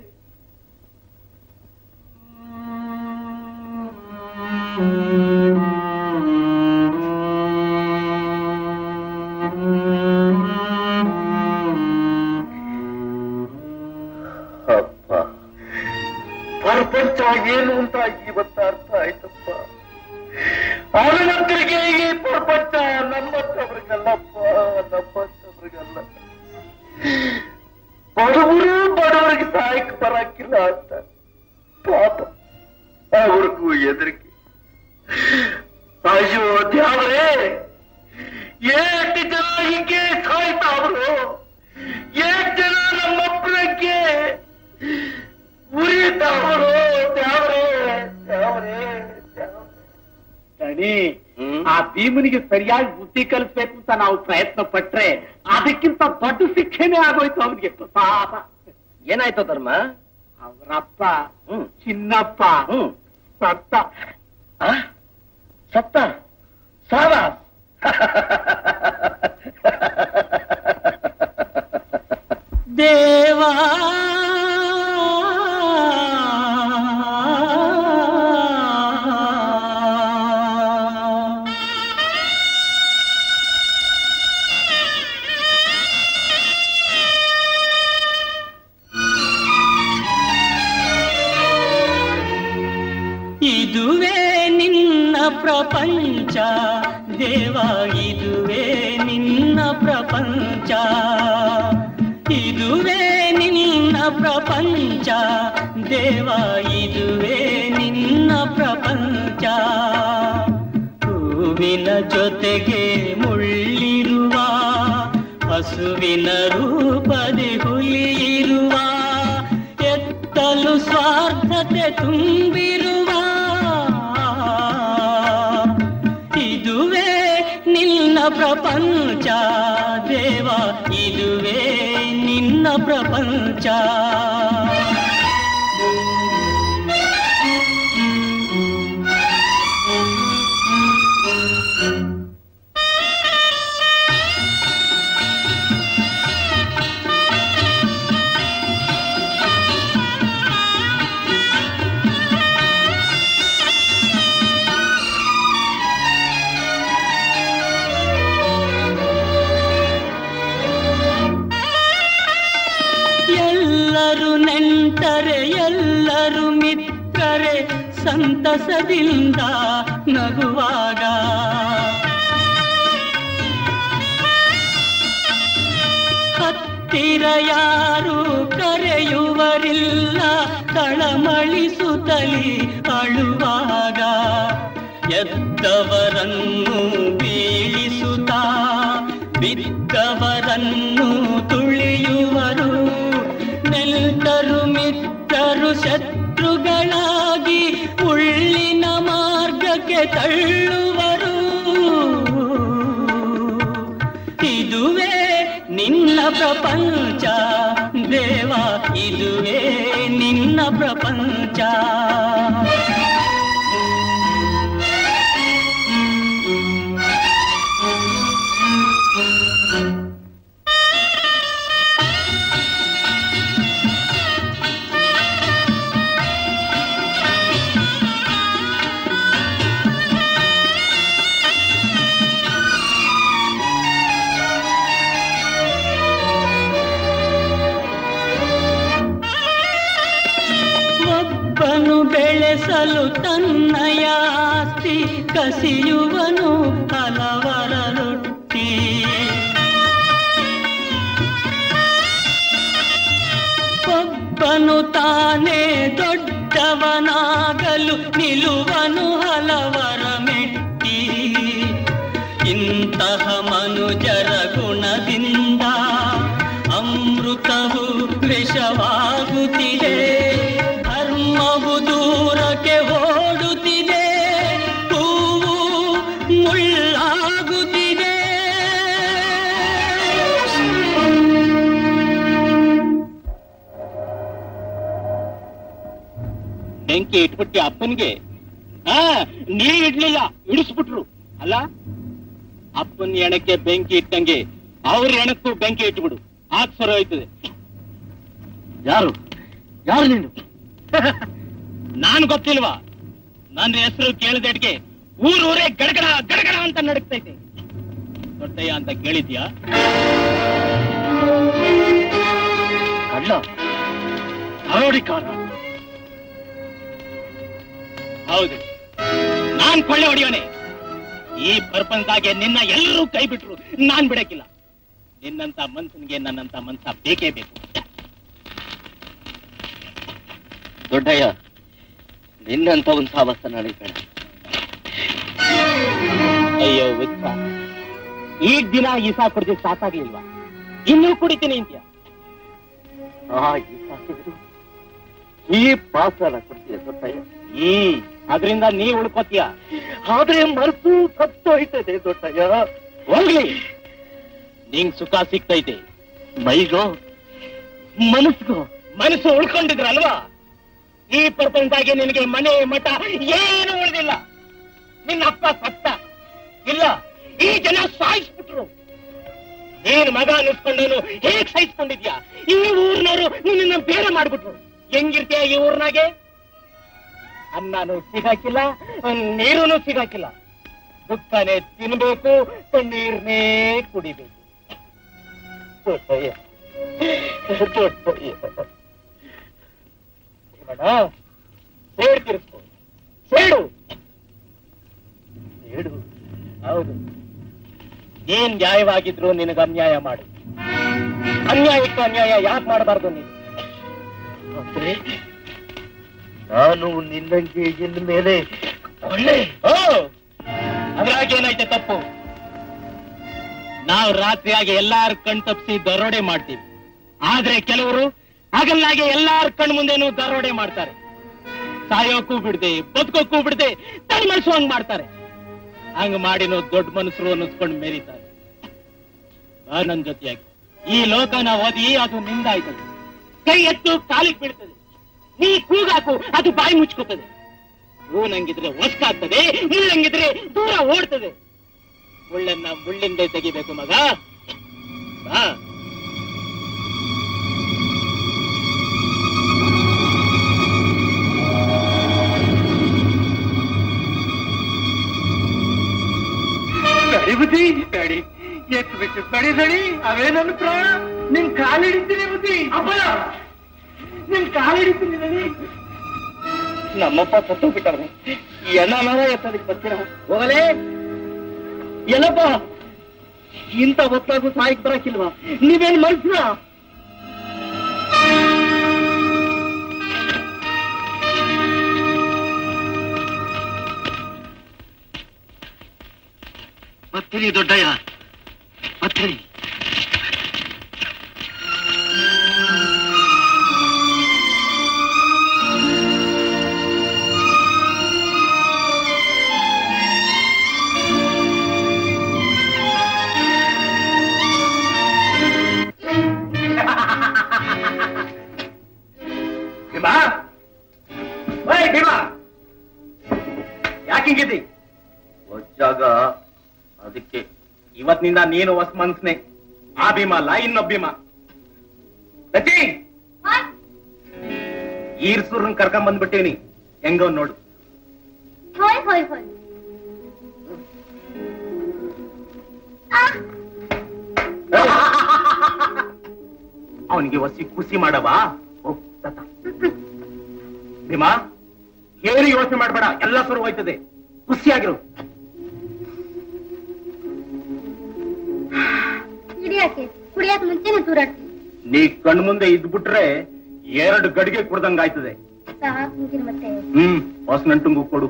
ಅಪ್ಪ ಪ್ರಪಂಚ ಏನು ಅಂತ ಇವತ್ತ ಅರ್ಥ ಆಯ್ತಪ್ಪ ಹನುಮಂತರಿಗೆ ಈ ಪ್ರಪಂಚ ನಮ್ಮಂತವ್ರಿಗಲ್ಲಪ್ಪ ನಮ್ಮಂತವ್ರಿಗಲ್ಲ ಬಡವರು ಬಡವರಿಗೆ ಸಹಾಯಕ್ಕೆ ಬರಕ್ಕಿಲ್ಲ ಅಂತ ಪಾಪ ಅವ್ರಿಗೂ ಎದುರಿಗೆ ಅಯ್ಯೋ ದ್ಯಾವರೇ ಎಷ್ಟು ಜನ ಹೀಗೆ ಸಾಯ್ತಾವ್ರು ಎಷ್ಟು ಜನ ನಮ್ಮಪ್ಪನಕ್ಕೆ ಉರಿತಾವರು ದ್ಯಾವರೇ ದ್ಯಾವರೇ ದಣಿ ಆ ಭೀಮನಿಗೆ ಸರಿಯಾಗಿ ಬುದ್ಧಿ ಕಲಿಸ್ಬೇಕು ಅಂತ ನಾವು ಪ್ರಯತ್ನ ಪಟ್ರೆ ಅದಕ್ಕಿಂತ ದೊಡ್ಡ ಶಿಕ್ಷೆನೇ ಆಗೋಯ್ತು ಅವನಿಗೆ ಪಾಪ ಏನಾಯ್ತು ಧರ್ಮ ಅವರಪ್ಪ ಹ್ಮ್ ಚಿನ್ನಪ್ಪ ಹ್ಮ್ ಸತ್ತ ಆ? ಸತ್ತ ಸಾವ ದೇವಾ ಇದುವೇ ನಿನ್ನ ಪ್ರಪಂಚ ದೇವ ಇದುವೇ ನಿನ್ನ ಪ್ರಪಂಚ ಇದುವೇ ನಿನ್ನ ಪ್ರಪಂಚ ದೇವ ಇದುವೇ ನಿನ್ನ ಪ್ರಪಂಚ ಹೂವಿನ ಜೊತೆಗೆ ಮುಳ್ಳಿರುವ ಹಸುವಿನ ರೂಪದಿ ಹುಲಿಯಿರುವ ಎತ್ತಲು ಸ್ವಾರ್ಥತೆ ತುಂಬಿರುವ ಇದುವೇ ನಿನ್ನ ಪ್ರಪಂಚ ದೇವ ಇದುವೇ ನಿನ್ನ ಪ್ರಪಂಚ ಎಲ್ಲರೂ ನೆಂಟರೆ ಎಲ್ಲರೂ ಮಿತ್ರರೆ ಸಂತಸದಿಂದ ನಗುವಾಗ ಹತ್ತಿರ ಯಾರು ಕರೆಯುವರಿಲ್ಲ ತಳಮಳಿಸುತ್ತಲಿ ಅಳುವಾಗ ಎದ್ದವರನ್ನು ಬೀಳಿಸುತ್ತಾ ಬಿದ್ದವರನ್ನು ತುಳಿಯುವರು ನೆಲ್ತರು ಮಿತ್ರರು ಶತ್ರುಗಳಾಗಿ ಉಳ್ಳಿನ ಮಾರ್ಗಕ್ಕೆ ತಳ್ಳುವರು ಇದುವೇ ನಿನ್ನ ಪ್ರಪಂಚ ದೇವ ಇದುವೇ ನಿನ್ನ ಪ್ರಪಂಚ ಒಬ್ಬನು ಬೆಳೆಸಲು ತನ್ನಯ ಆಸ್ತಿ ಕಸಿಯುವನು ಹಲವರ ರೊಟ್ಟಿ ಒಬ್ಬನು ತಾನೇ ದೊಡ್ಡವನಾಗಲು ನಿಲುವನು ಹಲವರ ಮೆಟ್ಟಿ ಇಂತಹ ಮನುಜರ ಗುಣದಿಂದ ಅಮೃತವು ವಿಷವಾಗುತ್ತಿದೆ ಧರ್ಮವು ದೂರಕ್ಕೆ ಓಡುತ್ತಿದೆ ಹೂವು ಮುಳ್ಳಾಗುತ್ತಿದೆ ಬೆಂಕಿ ಇಟ್ಬಿಟ್ಟು ಅಪ್ಪನಿಗೆ ಹಾ ನೀ ಇಡ್ಲಿಲ್ಲ ಇಡಿಸ್ಬಿಟ್ರು ಅಲ್ಲ ಅಪ್ಪನ ಎಣಕ್ಕೆ ಬೆಂಕಿ ಇಟ್ಟಂಗೆ ಅವ್ರ ಎಣಕ್ಕೂ ಬೆಂಕಿ ಇಟ್ಬಿಡು ಆಗ್ ಸರ ಹೋಯ್ತದೆ ಯಾರು ಯಾರು ನೀನು ನಾನ್ ಗೊತ್ತಿಲ್ವಾ ನನ್ನ ಹೆಸರು ಕೇಳಿದೆಟ್ಗೆ ಊರೂರೇ ಗಡಗಡ ಗಡಗಡ ಅಂತ ನಡಕ್ತೈತೆ ದೊಡ್ಡಯ್ಯ ಅಂತ ಕೇಳಿದ್ಯಾ ಕಳ್ಳ ಅರೋಡಿಕಾರ ಹೌದು ನಾನ್ ಕೊಳ್ಳೆ ಹೊಡೆಯೋನೆ ಈ ಪ್ರಪಂಚದಾಗೆ ನಿನ್ನ ಎಲ್ಲರೂ ಕೈ ಬಿಟ್ರು ನಾನ್ ಬಿಡಕ್ಕಿಲ್ಲ ನಿನ್ನಂತ ಮನ್ಸನಿಗೆ ನನ್ನಂತ ಮನ್ಸ ಬೇಕೇ ಬೇಕು ದೊಡ್ಡಯ್ಯ ನಿನ್ನಂತ ಒಂದು ಸಾವಸ್ತ ನನಗೆ ಬೇಡ ಅಯ್ಯೋ ಹುಚ್ಚ ಈಗ ದಿನ ಈಸಾ ಕುಡ್ದು ಸಾಕಾಗ್ಲಿಲ್ವಾ ಇನ್ನೂ ಕುಡಿತೀನಿ ಅಂತ್ಯ ಆ ಈ ಸಾಕಿದ್ರು ಈ ಪಾತ್ರ ಕೊಡ್ತೀಯ ದೊಡ್ಡಯ್ಯ ಹ್ಮ್ ಅದರಿಂದ ನೀ ಉಳ್ಕೋತೀಯ ಆದ್ರೆ ಮನಸ್ಸು ಸತ್ತೋಯ್ತದೆ ದೊಡ್ಡಯ್ಯ ಹೋಗ್ಲಿ ನಿಂಗ್ ಸುಖ ಸಿಗ್ತೈತೆ ಮೈಗೋ ಮನಸ್ಗೋ ಮನಸ್ಸು ಉಳ್ಕೊಂಡಿದ್ರಲ್ವಾ ಈ ಪ್ರಪಂಚದಾಗೆ ನಿನಗೆ ಮನೆ ಮಠ ಏನು ಉಳಿದಿಲ್ಲ ನಿನ್ನ ಅಪ್ಪ ಸತ್ತ ಇಲ್ಲ ಈ ಜನ ಸಾಯಿಸ್ಬಿಟ್ರು ನೀನ್ ಮಗ ಅನ್ನಿಸ್ಕೊಂಡೇನು ಹೇಗ್ ಸಹಿಸ್ಕೊಂಡಿದ್ಯಾ ಈ ಊರ್ನವರು ನಿನ್ನ ಬೇರೆ ಮಾಡ್ಬಿಟ್ರು ಹೆಂಗಿರ್ತೀಯ ಈ ಊರ್ನಾಗೆ ಅನ್ನನೂ ಸಿಗಾಕಿಲ್ಲ ನೀರನ್ನು ಸಿಗಾಕಿಲ್ಲ ದುಃಖನೇ ತಿನ್ಬೇಕು ಕಣ್ಣೀರ್ನೇ ಕುಡಿಬೇಕು ದೊಡ್ಡಯ್ಯ ದೊಡ್ಡಯ್ಯ ಭೀಮಣ್ಣ, ಸೇಡ್ ತಿರ್ಸ್ಕೊ ಸೇಡು ಹೇಳು ಹೌದು ಏನ್ ನ್ಯಾಯವಾಗಿದ್ರು ನಿನಗೆ ಅನ್ಯಾಯ ಮಾಡು ಅನ್ಯಾಯಕ್ಕೆ ಅನ್ಯಾಯ ಯಾಕೆ ಮಾಡಬಾರ್ದು ನೀನು ಅಂದ್ರೆ ನಾನು ನಿನ್ನಂಗೆ ಇನ್ ಮೇಲೆ ಒಳ್ಳೆ ಓ ಅದ್ರಾಗ ಏನೈತೆ ತಪ್ಪು ನಾವು ರಾತ್ರಿಯಾಗಿ ಎಲ್ಲಾರ ಕಣ್ ತಪ್ಪಿಸಿ ದರೋಡೆ ಮಾಡ್ತೀವಿ ಆದ್ರೆ ಕೆಲವರು ಹಗಲ್ನಾಗೆ ಎಲ್ಲಾರ ಕಣ್ ಮುಂದೆನೂ ದರೋಡೆ ಮಾಡ್ತಾರೆ ಸಾಯೋಕ್ಕೂ ಬಿಡದೆ ಬದುಕೋಕ್ಕೂ ಬಿಡದೆ ತನ್ನ ಮನಸ್ಸು ಹಂಗ್ ಮಾಡ್ತಾರೆ ಹಂಗ್ ಮಾಡಿನೂ ದೊಡ್ಡ ಮನಸ್ಸರು ಅನ್ನಿಸ್ಕೊಂಡು ಮೆರೀತಾರೆ ಬಾ ನನ್ ಜೊತೆಯಾಗಿ ಈ ಲೋಕನ ಓದಿ ಅದು ನಿಂದಾಯ್ತದೆ ಕೈ ಎತ್ತು ಕಾಲಿಗೆ ಬೀಳ್ತದೆ ನೀ ಕೂಗಾಕು ಅದು ಬಾಯಿ ಮುಚ್ಕೋತದೆ ಹೂನಂಗಿದ್ರೆ ಒಸ್ಕಾಗ್ತದೆ ಮುಳ್ಳಂಗಿದ್ರೆ ದೂರ ಓಡ್ತದೆ ಮುಳ್ಳನ್ನ ಮುಳ್ಳಿಂದೆ ತೆಗಿಬೇಕು ಮಗ ಬಾ ಬೇಡಿ ಬುದ್ಧಿ ಬೇಡಿ ಎತ್ತು ಬಿಟ್ಟು ಬೇಡಿ ಬೇಡಿ ಅವೇ ನನ್ನ ಪ್ರಾಣ ನಿನ್ ಕಾಲಿಡಿತೀನಿ ಬುದ್ಧಿ ಅಪ್ಪ ನಿನ್ ಕಾಲಿಡಿತೀನಿ ನಡಿ ನಮ್ಮಪ್ಪ ಸತ್ತು ಬಿಟ್ಟವ್ರೆ ಎಣ್ಣನಾರ ಎತ್ತದಕ್ಕೆ ಬರ್ತೀರ ಹೋಗಲೇ ಎಲ್ಲಪ್ಪ ಇಂಥ ಹೊತ್ತಾಗೂ ಸಾಯಕ್ ಬರಕ್ಕಿಲ್ವಾ ನೀವೇನ್ ಮನ್ಸ್ರ ಬರ್ತೀನಿ ದೊಡ್ಡಯ್ಯ ಬರ್ತೀನಿ ಭೀಮಾ ಓಯ್ ಭೀಮಾ ಯಾಕೆ ಹಿಂಗಿದ್ದಿ ಒಜ್ಜಾಗ ಅದಕ್ಕೆ ಇವತ್ತಿನಿಂದ ನೀನು ಹೊಸ ಮನ್ಸ್ನೆ ಆ ಭೀಮ ಅಲ್ಲ ಇನ್ನೊಬ್ಬ ಭೀಮ ರಚಿ ಈರ್ಸೂರ್ನ ಕರ್ಕೊಂಡ್ ಬಂದ್ಬಿಟ್ಟೇನಿ ಹೆಂಗೋ ನೋಡು ಹೋಯ್ ಹೋಯ್ ಹೋಯ್ ಅವನಿಗೆ ಒಸಿ ಖುಷಿ ಮಾಡವಾ ಹೋಗ್ ತಾತ. ಭೀಮಾ ಏನು ಯೋಚನೆ ಮಾಡ್ಬೇಡ ಎಲ್ಲ ಸುರು ಹೋಯ್ತದೆ ಖುಷಿಯಾಗಿರು ಹಿಡಿಯಾಕೆ ಕುಡಿಯಾಕ ಮುಂಚೆನೆ ತೂರಾಡ್ತೀನಿ ನೀ ಕಣ್ ಮುಂದೆ ಇದ್ಬಿಟ್ರೆ ಎರಡು ಗಡಿಗೆ ಕುಡ್ದಂಗಾಯ್ತದೆ ಸಾಕು ಮುಂಚಿನ ಮತ್ತೆ ಹ್ಮ್ ಹೊಸ ನಂಟುಂಗು ಕೊಡು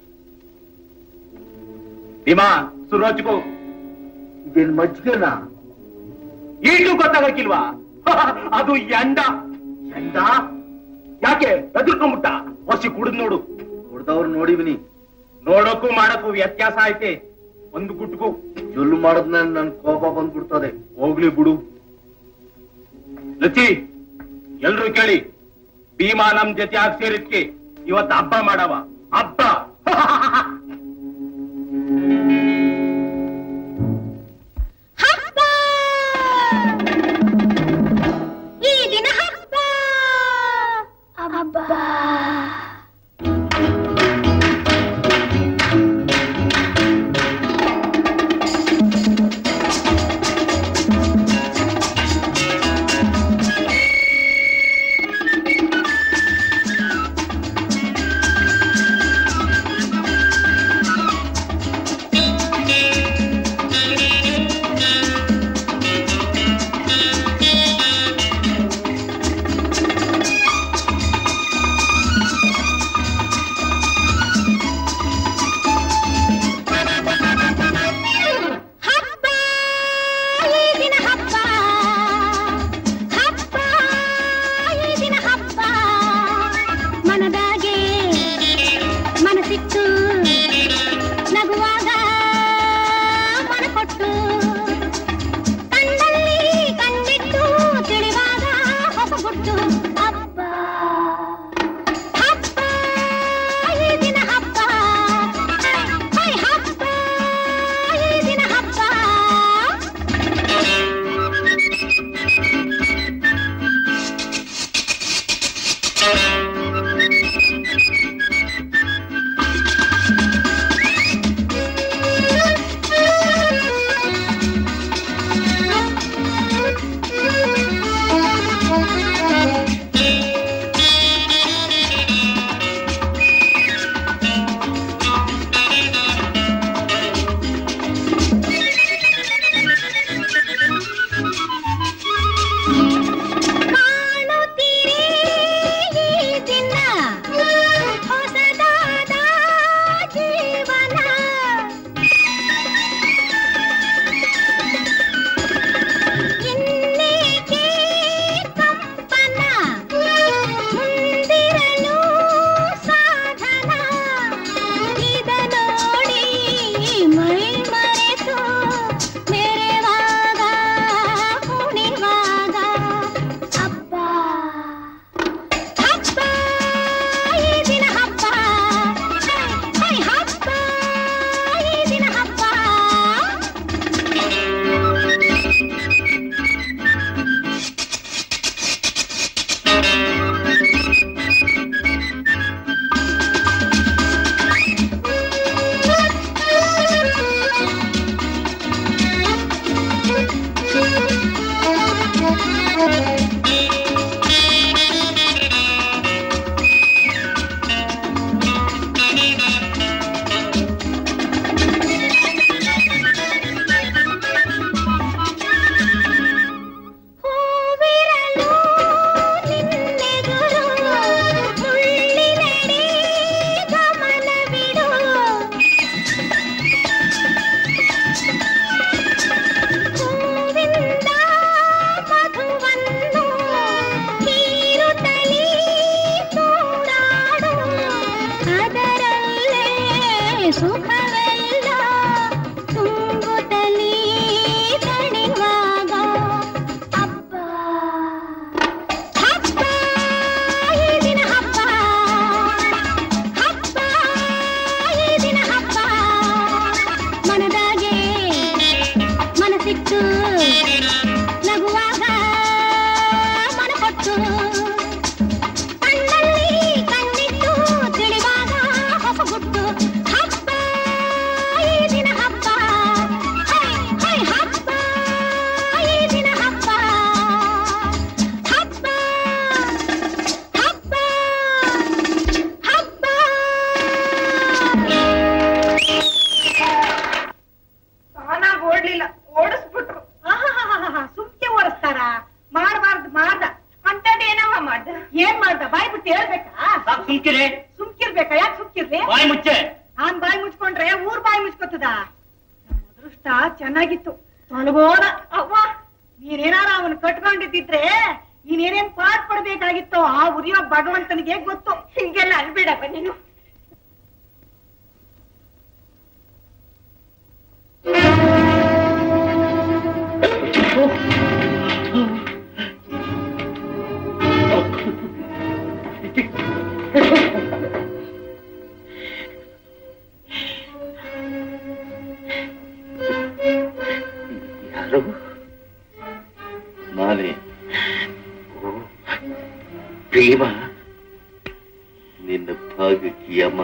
ಭೀಮಾ ಸುರು ಹಚ್ಕೋ ಇದೇನ್ ಮಜ್ಗೆನಾ ಈಗಲೂ ಗೊತ್ತಾಗಕ್ಕಿಲ್ವಾ ಅದು ಎಂಡ ಎಂಡ ಯಾಕೆ ಎದುರ್ಕೊಂಡ್ಬಿಟ್ಟ ಹೊಸಿ ಕುಡಿದ್ ನೋಡು ಹೊಡ್ದವ್ರು ನೋಡಿವಿನಿ ನೋಡೋಕ್ಕೂ ಮಾಡಕ್ಕೂ ವ್ಯತ್ಯಾಸ ಐತೆ ಒಂದು ಗುಟ್ಕು ಜುಲ್ಲು ಮಾಡದ್ನ ನನ್ ಕೋಪ ಬಂದ್ಬಿಡ್ತದೆ ಹೋಗ್ಲಿ ಬಿಡು ಲಚ್ಚಿ ಎಲ್ರು ಕೇಳಿ ಭೀಮಾ ನಮ್ ಜೊತೆ ಆಗಿ ಸೇರಿದ್ಕೆ ಇವತ್ತು ಹಬ್ಬ ಮಾಡವ ಹಬ್ಬ ಹಬ್ಬ ಈ ದಿನ ಹಬ್ಬ ಹಬ್ಬ ಸುಖವೆಲ್ಲ ತುಂಬುತ್ತಲೀ ತಣಿವಾಗ ಹಬ್ಬ ಹಬ್ಬ ಈ ದಿನ ಹಬ್ಬ ಹಬ್ಬ ಈ ದಿನ ಹಬ್ಬ ಮನದಾಗೆ ಮನಸ್ಸಿಟ್ಟು ನಗುವಾಗ ಮನ ಕೊಟ್ಟು ಕಣ್ಣಲ್ಲಿ ಕಣ್ಣಿಟ್ಟು ತಿಳಿವಾಗ ಹೊಸ ಗುಟ್ಟು ಹಬ್ಬ ಈ ದಿನ ಹಬ್ಬ ಹೈ ಹೈ ಹಬ್ಬ ಈ ದಿನ ಹಬ್ಬ ಹಬ್ಬ ಹಬ್ಬ ಹಬ್ಬ ತಾನಾಗ್ ಓಡ್ಲಿಲ್ಲ ಓಡಿಸ್ಬಿಟ್ರು ಸುಮ್ಕೆ ಓಡಿಸ್ತಾರ ಮಾಡ್ಬಾರ್ದು ಮಾಡ್ದ ಅಂತದ್ ಏನಮ್ಮ ಮಾಡ್ದ ಏನ್ ಮಾಡ್ದ ಬಾಯ್ ಬಿಟ್ಟು ಹೇಳ್ಬೇಕಾ ಸುಮ್ಕಿರಿ ಸುಮ್ಕಿರ್ಬೇಕಾ ಯಾಕೆ ಸುಮ್ಕಿರ್ಲಿ ಬಾಯಿ ಮುಚ್ಚೆ ನಾನ್ ಬಾಯ್ ಮುಚ್ಕೊಂಡ್ರೆ ಊರ್ ಬಾಯ್ ಮುಚ್ಕೋತದ ನಮ್ ಅದೃಷ್ಟ ಚೆನ್ನಾಗಿತ್ತು ತೊಲಗೋಣ ಅವ್ವ ನೀನೇನಾರ ಅವನ್ ಕಟ್ಕೊಂಡಿದ್ದಿದ್ರೆ ನೀನೇನೇನ್ ಪಾಠ ಪಡ್ಬೇಕಾಗಿತ್ತೋ ಆ ಉರಿಯೋ ಭಗವಂತನಿಗೆ ಗೊತ್ತು ಹಿಂಗೆಲ್ಲ ಅನ್ಬೇಡಪ್ಪ ನೀನು ಯಾರು ನಾನೇ ಓ, ಪ್ರೇಮ ನಿನ್ನ ಭಾಗಕ್ಕೆ ಯಮ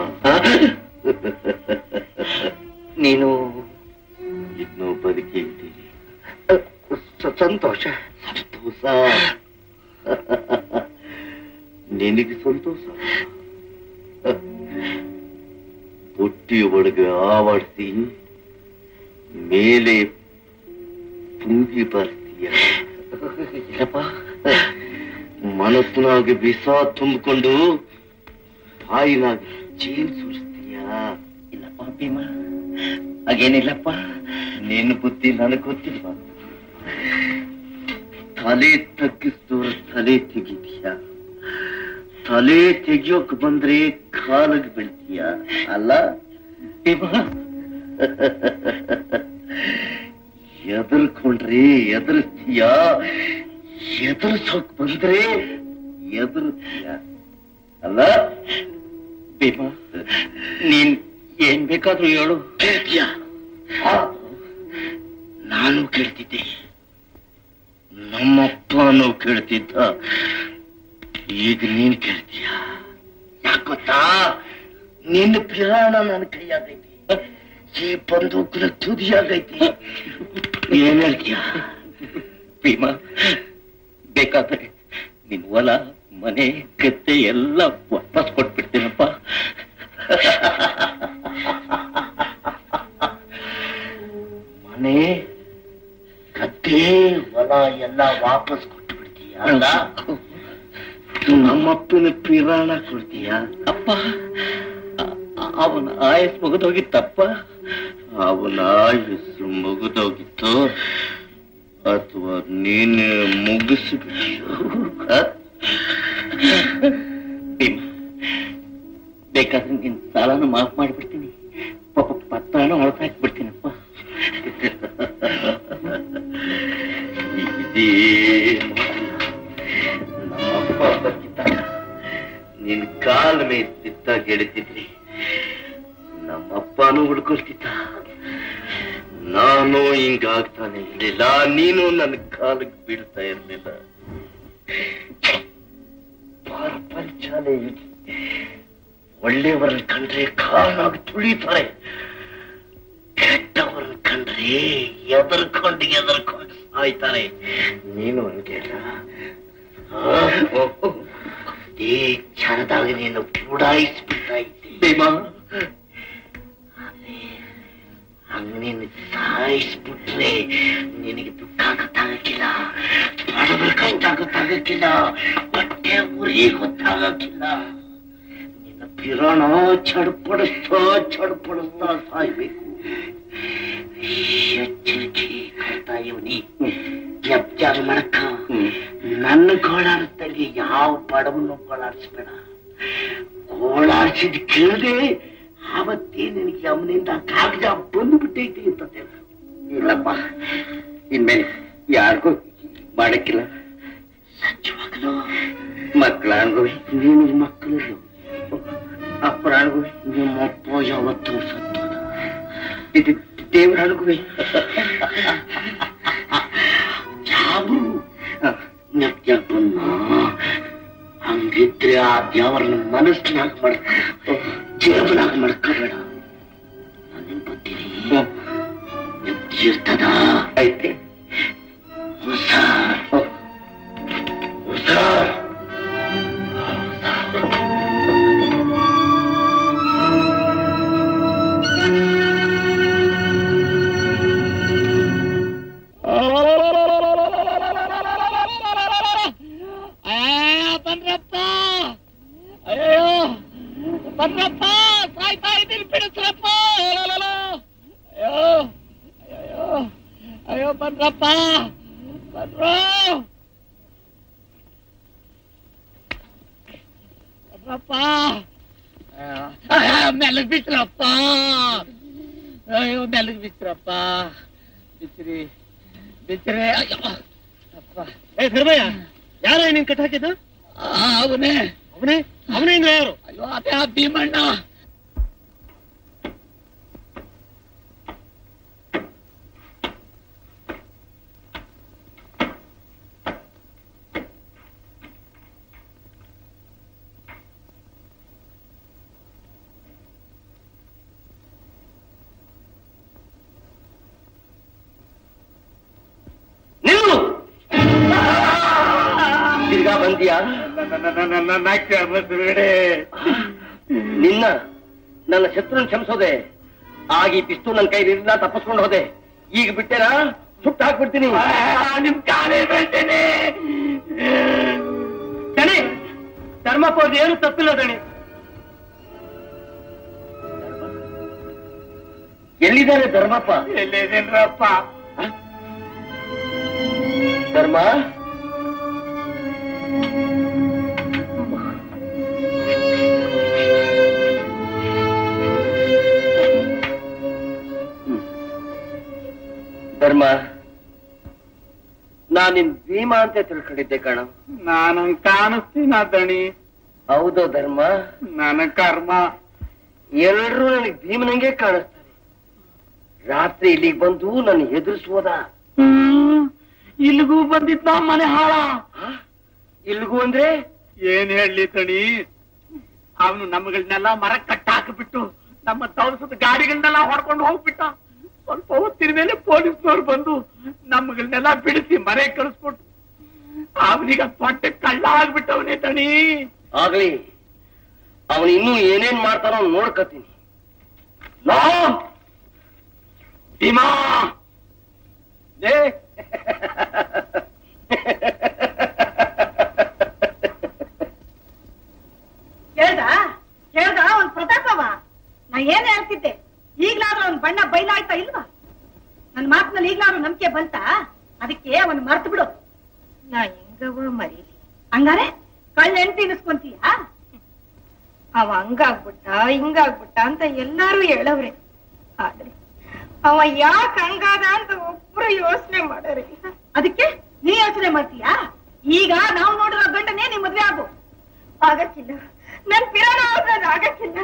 ನೀನು ಇನ್ನೂ ಬದುಕಿದ್ದೀನಿ ಸ- ಸಂತೋಷ ಸಂತೋಷ ನಿನಗೆ ಸಂತೋಷ ಪುಟ್ಟಿ ಒಳಗೆ ಆವಡಿಸಿ ಮೇಲೆ ಪುಂಗಿ ಬರ್ತೀಯ ಇಲ್ಲಪ್ಪ ಮನಸ್ಸಿನಾಗ ವಿಷ ತುಂಬಿಕೊಂಡು ಬಾಯಿನಾಗ ಚೀನ್ ಸುರಿಸ್ತೀಯ ಇಲ್ಲಪ್ಪ ಭೀಮ ಹಾಗೇನಿಲ್ಲಪ್ಪ ನಿನ್ನ ಬುದ್ಧಿ ನನಗೆ ಗೊತ್ತಿಲ್ವಾ ತಲೆ ತಗ್ಗಿಸ್ತೋರ ತಲೆ ತೆಗಿತೀಯ ತಲೆ ತೆಗಿಯೋಕ್ ಬಂದ್ರೆ ಕಾಲಿಗೆ ಬೀಳ್ತೀಯ ಅಲ್ಲ ಭೀಮ ಎದುರ್ಕೊಂಡ್ರೆ ಎದುರಿಸ್ತೀಯ ಎದುರಿಸೋಕ್ ಬಂದ್ರೆ ಎದುರಿಸ್ತೀಯ ಅಲ್ಲ ಭೀಮ ನೀನ್ ಏನ್ ಬೇಕಾದ್ರೂ ಹೇಳು ಕೇಳ್ತೀಯ ನಾನು ಕೇಳ್ತಿದ್ದೆ ನಮ್ಮಪ್ಪನೂ ಕೇಳ್ತಿದ್ದ ಈಗ ನೀನ್ ಕೇಳ್ತೀಯ ಯಾಕೆ ಗೊತ್ತಾ ನಿನ್ನ ಪಿರಾಣ ನನ್ನ ಕೈಯಾಗೈತಿ ಈ ಬಂದೂಕಿನ ತುದಿಯಾಗೈತಿ ಏನ್ ಹೇಳ್ತೀಯ ಭೀಮಾ ಬೇಕಾದ್ರೆ ನಿನ್ ಹೊಲ ಮನೆ ಗದ್ದೆ ಎಲ್ಲ ವಾಪಸ್ ಕೊಟ್ಬಿಡ್ತೀನಪ್ಪ ಮನೆ ಗದ್ದೆ ಹೊಲ ಎಲ್ಲ ವಾಪಸ್ ಕೊಟ್ಟು ಬಿಡ್ತೀಯ ಅಲ್ಲ ನಮ್ಮಪ್ಪನ ಪಿರಾಣ ಕೊಡ್ತೀಯ ಅಪ್ಪ ಅ- ಅವನ ಆಯಸ್ ಮುಗಿದೋಗಿತ್ತಪ್ಪ ಅವನ ಆಯಸ್ಸು ಮುಗಿದೋಗಿತ್ತು ಅಥವಾ ನೀನು ಮುಗಿಸಿಬಿಟ್ಟಿಯೋ ಭೀಮ ಬೇಕಾದ್ರೆ ನಿನ್ ಸಾಲನ ಮಾಫ್ ಮಾಡಿಬಿಡ್ತೀನಿ ಪಾಪ ಪತ್ರನ ಹೊರತಾಕ್ಬಿಡ್ತೀನಪ್ಪ ಇದೇ ಮಾಡಲ್ಲ. ನಮ್ಮಪ್ಪ ಬದುಕಿದ್ದಾಗ ನಿನ್ ಕಾಲ ಮೇಲೆ ಬಿದ್ದಾಗ ಹೇಳ್ತಿದ್ರಿ ನಮ್ಮಪ್ಪನೂ ಹುಡ್ಕೊಳ್ತಿದ್ದ ನಾನು ಹಿಂಗಾಗ್ತಾನೆ ಇರ್ಲಿಲ್ಲ ನೀನು ನನ್ನ ಕಾಲಕ್ಕೆ ಬೀಳ್ತಾ ಇರ್ಲಿಲ್ಲ ಪ್ರಪಂಚನೇ ಇದೆ. ಒಳ್ಳೆಯವರನ್ನ ಕಂಡ್ರೆ ಕಾಲಾಗಿ ತುಳಿತಾರೆ ಕೆಟ್ಟವರನ್ನ ಕಂಡ್ರೆ ಎದರ್ಕೊಂಡು ಎದರ್ಕೊಂಡು ಸಾಯ್ತಾರೆ ನೀನು ಹಂಗೆ ಅಲ್ಲ ಈ ಕ್ಷಣದಾಗ ನೀನು ಚೂಡಾಯಿಸ್ಬಿಡ್ತಾ ಇದ್ದೀಮಾ ಹಂಗ ನೀನು ಸಾಯಿಸ್ಬಿಟ್ರೆ ನಿನಗೆ ದುಃಖ ಗೊತ್ತಾಗಕ್ಕಿಲ್ಲ ಬಡವರ ಕಷ್ಟ ಗೊತ್ತಾಗಕ್ಕಿಲ್ಲ ಹೊಟ್ಟೆ ಉರಿ ಗೊತ್ತಾಗಕ್ಕಿಲ್ಲ ನಿನ್ನ ಪಿರಾಣ ಚಡ್ಪಡಿಸ್ತಾ ಚಡ್ಪಡಿಸ್ತಾ ಸಾಯ್ಬೇಕು ಎಚ್ಚರಿಕೆ ಕೊಡ್ತಾ ಇವನಿ ಎಪ್ಚಾರ ಮಾಡಕ್ಕ ನನ್ನ ಗೋಳಾಡಿಸ್ದಂಗೆ ಯಾವ ಬಡವನ್ನು ಗೋಳಾಡಿಸ್ಬೇಡ ಗೋಳಾಡಿಸಿದ್ ಕೇಳದೆ ಆವತ್ತೇ ನಿನಗೆ ಅವನಿಂದ ಕಾಗದ ಬಂದು ಬಿಟ್ಟೈತಿ ಅಂತ ಇಲ್ಲಪ್ಪ ಇನ್ಮೇಲೆ ಯಾರಿಗೂ ಮಾಡಕ್ಕಿಲ್ಲ ಸತ್ಯವಾಗಲು ಮಕ್ಕಳ ಅನುಭವಿ ನೀನು ಮಕ್ಕಳು ಅಪ್ಪರ ಅನುಭವಿ ನಿಮ್ಮಪ್ಪ ಯಾವತ್ತೂ ಸತ್ತೋದ ಇದು ದೇವರ ಅನುಭವಿ ಜಾಬು ನತ್ಯಪ್ಪನ್ನ ಹಂಗಿದ್ರೆ ಆ ದೇವರನ್ನ ಮನಸ್ಸಿನಾಗ ಮಾಡ್ಕೊ ಜೇಬನಾಗ ಮಾಡ್ಕೋಬೇಡ ನಾನೇನ್ ಬರ್ತೀನಿ ನೆಮ್ಮದಿ ಇರ್ತದ ಐತೆ ಹುಷಾರ್ ಹುಷಾರ್ ಬನ್ರಪ್ಪ ಅಯ್ಯೋ ಬನ್ರಪ್ಪ ಸಾಯ್ತಾ ಇದ್ದೀನಿ ಬಿಡಿಸ್ರಪ್ಪ ಅಯ್ಯೋ ಅಯ್ಯೋ ಅಯ್ಯೋ ಬನ್ರಪ್ಪ ಬನ್ರೋ ಬನ್ರಪ್ಪ ಮೆಲ್ಲಗ್ ಬಿಚ್ರಪ್ಪ ಅಯ್ಯೋ ಮೆಲ್ಲಗ್ ಬಿಚ್ರಪ್ಪ ಬಿಚ್ರಿ ಬಿಚ್ರೆ ಅಯ್ಯೋ ಅಪ್ಪ ಏ ಧರ್ಮಯ್ಯ ಯಾರ ನೀನ್ ಕಟ್ ಹಾಕಿದ್ದು ಅವನೇ ಅವನೇ ಅವನೇ ಅಂದ್ರೆ ಯಾರು ಅಯ್ಯೋ ಅದೇ ಆ ಭೀಮಣ್ಣ ನಿಲ್ಲು ತಿರ್ಗಾ ಬಂದಿಯಾ ನಿನ್ನ ನನ್ನ ಶತ್ರುನ್ ಕ್ಷಮಿಸೋದೆ ಆಗ ಈ ಪಿಸ್ತು ನನ್ನ ಕೈಲಿಲ್ಲ ತಪ್ಪಿಸ್ಕೊಂಡು ಹೋದೆ ಈಗ ಬಿಟ್ಟೇನಾ ಸುಟ್ಟು ಹಾಕ್ಬಿಡ್ತೀನಿ ನಿಮ್ ಕಾಲೇ ಬೀಳ್ತೇನೆ ದಣಿ ಧರ್ಮಪ್ಪ ಅವ್ರದ್ದು ಏನು ತಪ್ಪಿಲ್ಲ ದಣಿ ಎಲ್ಲಿದ್ದಾರೆ ಧರ್ಮಪ್ಪ ಎಲ್ಲಿದೇನ್ರಪ್ಪ ಧರ್ಮ ಧರ್ಮ ನಾನ್ ನಿನ್ ಭೀಮಾ ಅಂತ ತಿಳ್ಕೊಂಡಿದ್ದೆ ಕಣ ನಾನು ಕಾಣಿಸ್ತೀನ ದಣಿ ಹೌದು ಧರ್ಮ ನನ್ನ ಕರ್ಮ ಎಲ್ರೂ ನನಗೆ ಭೀಮನಂಗೆ ಕಾಣಿಸ್ತಾರೆ ರಾತ್ರಿ ಇಲ್ಲಿಗೆ ಬಂದು ನನ್ನ ಹೆದರ್ಸೋದ ಇಲ್ಲಿಗೂ ಬಂದಿದ್ದ ಮನೆ ಹಾಳ ಇಲ್ಗೂ ಅಂದ್ರೆ ಏನ್ ಹೇಳಿ ತಣಿ ಅವನು ನಮ್ಮಗಳನ್ನೆಲ್ಲ ಮರ ಕಟ್ಟಾಕ್ಬಿಟ್ಟು ನಮ್ಮ ತವಸದ ಗಾಡಿಗಳನ್ನೆಲ್ಲ ಹೊಡ್ಕೊಂಡು ಹೋಗ್ಬಿಟ್ಟ ಸ್ವಲ್ಪ ಹೊತ್ತಿನ ಮೇಲೆ ಪೊಲೀಸ್ನವ್ರು ಬಂದು ನಮ್ಮಗಳನ್ನೆಲ್ಲ ಬಿಡಿಸಿ ಮರೆ ಕಳಿಸ್ಕೊಟ್ಟು ಅವನಿಗ ದೊಡ್ಡ ಕಳ್ಳ ಆಗ್ಬಿಟ್ಟವನೇ ತಣಿ ಆಗ್ಲಿ ಅವನು ಇನ್ನೂ ಏನೇನ್ ಮಾಡ್ತಾನೋ ನೋಡ್ಕತೀನಿ ಲೋ ಭೀಮಾ ಲೇ ಹೇಳ್ದ ಹೇಳ್ದ ಅವ್ನ್ ಪ್ರತಾಪವ ನಾ ಏನ್ ಹೇಳ್ತಿದ್ದೆ ಈಗ್ಲಾದ್ರೂ ಅವ್ನ್ ಬಣ್ಣ ಬಯಲಾಯ್ತಾ ಇಲ್ವಾ ನನ್ ಮಾತಿನಲ್ಲಿ ಈಗ್ಲಾದ್ರೂ ನಂಬಿಕೆ ಬಂತ ಅದಕ್ಕೆ ಅವನ್ ಮರ್ತು ಬಿಡು ನಾ ಹೆಂಗವ ಮರೀಲಿ ಹಂಗಾರೆ ಕಳ್ಳ ಹೆಂಡತಿ ಇನಿಸ್ಕೊಂತೀಯ ಅವ ಹಂಗಾಗ್ಬಿಟ್ಟ ಹಿಂಗಾಗ್ಬಿಟ್ಟ ಅಂತ ಎಲ್ಲಾರು ಹೇಳವ್ರೆ ಆದ್ರೆ ಅವ ಯಾಕೆ ಹಂಗಾದ ಅಂತ ಒಬ್ರು ಯೋಚನೆ ಮಾಡರಿ ಅದಕ್ಕೆ ನೀ ಯೋಚನೆ ಮಾಡ್ತೀಯಾ ಈಗ ನಾವು ನೋಡಿರೋ ಗಂಡನೇ ನೀ ಮದ್ವೆ ಆಗು ಆಗಕ್ಕಿಲ್ಲ ನನ್ ಪಿರಾಣ ಅವ್ರದ್ದು ಆಗಕ್ಕಿಲ್ಲ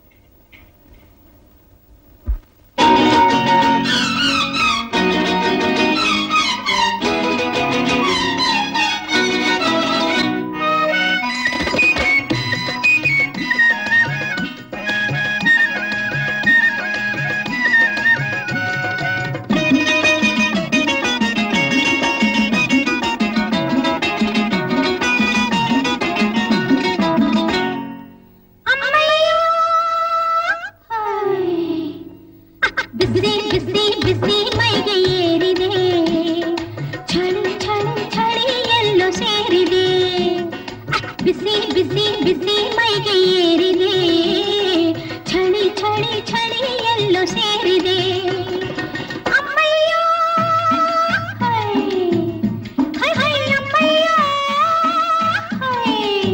ಬಿಸಿ ಬಿಸಿ ಬಿಸಿ ಮೈಗೆ ಏರಿದೆ ಚಳಿ ಚಳಿ ಚಳಿ ಎಲ್ಲೋ ಸೇರಿದೆ ಬಿಸಿ ಬಿಸಿ ಬಿಸಿ ಮೈಗೆ ಏರಿದೆ ಚಳಿ ಚಳಿ ಚಳಿ ಎಲ್ಲೋ ಸೇರಿದೆ ಅಮ್ಮಯ್ಯೋ ಹೈ ಹೈ ಹೈ ಅಮ್ಮಯ್ಯೋ ಹೈ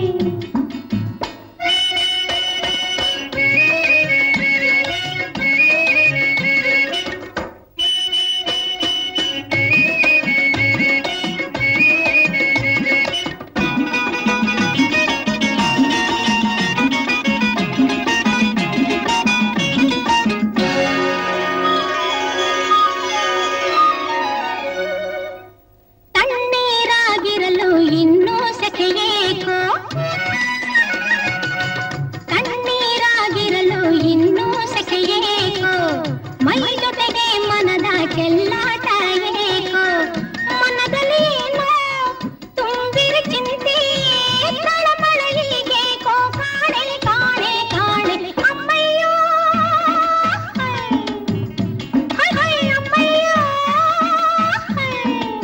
ತಣ್ಣೀರಾಗಿರಲು ಇನ್ನೂ ಸೆಕೆಯೇಕೋ ತಣ್ಣೀರಾಗಿರಲು ಇನ್ನೂ ಸೆಕೆಯೇಕೋ ಮೈ ಜೊತೆಗೆ ಮನದ ಕೆಲ್ಲಾಟ ಏಕೋ ಮನದಲ್ಲಿ ಏನೋ ತುಂಬಿರಿ ಚಿಂತೆ ತಳಮಳಲಿಗೇಕೋ ಕಾಣೆ ಕಾಣೆ ಕಾಣೆ ಅಮ್ಮಯ್ಯೋ ಹೈ ಹೈ ಅಮ್ಮಯ್ಯೋ ಹೈ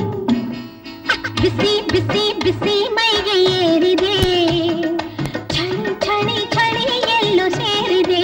ಬಿಸಿ ಬಿಸಿ ಬಿಸಿ ಮೈಗೆ ಏರಿದೆ ಚಳಿ ಚಳಿ ಚಳಿ ಎಲ್ಲೋ ಸೇರಿದೆ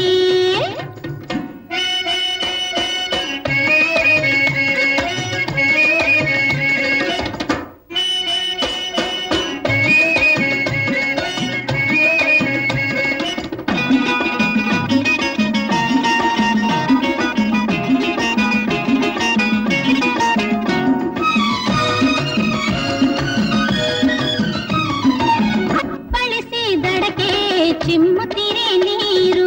ಬಳಸಿ ದಡಕೆ ಚಿಮ್ಮುತ್ತಿರೆ ನೀರು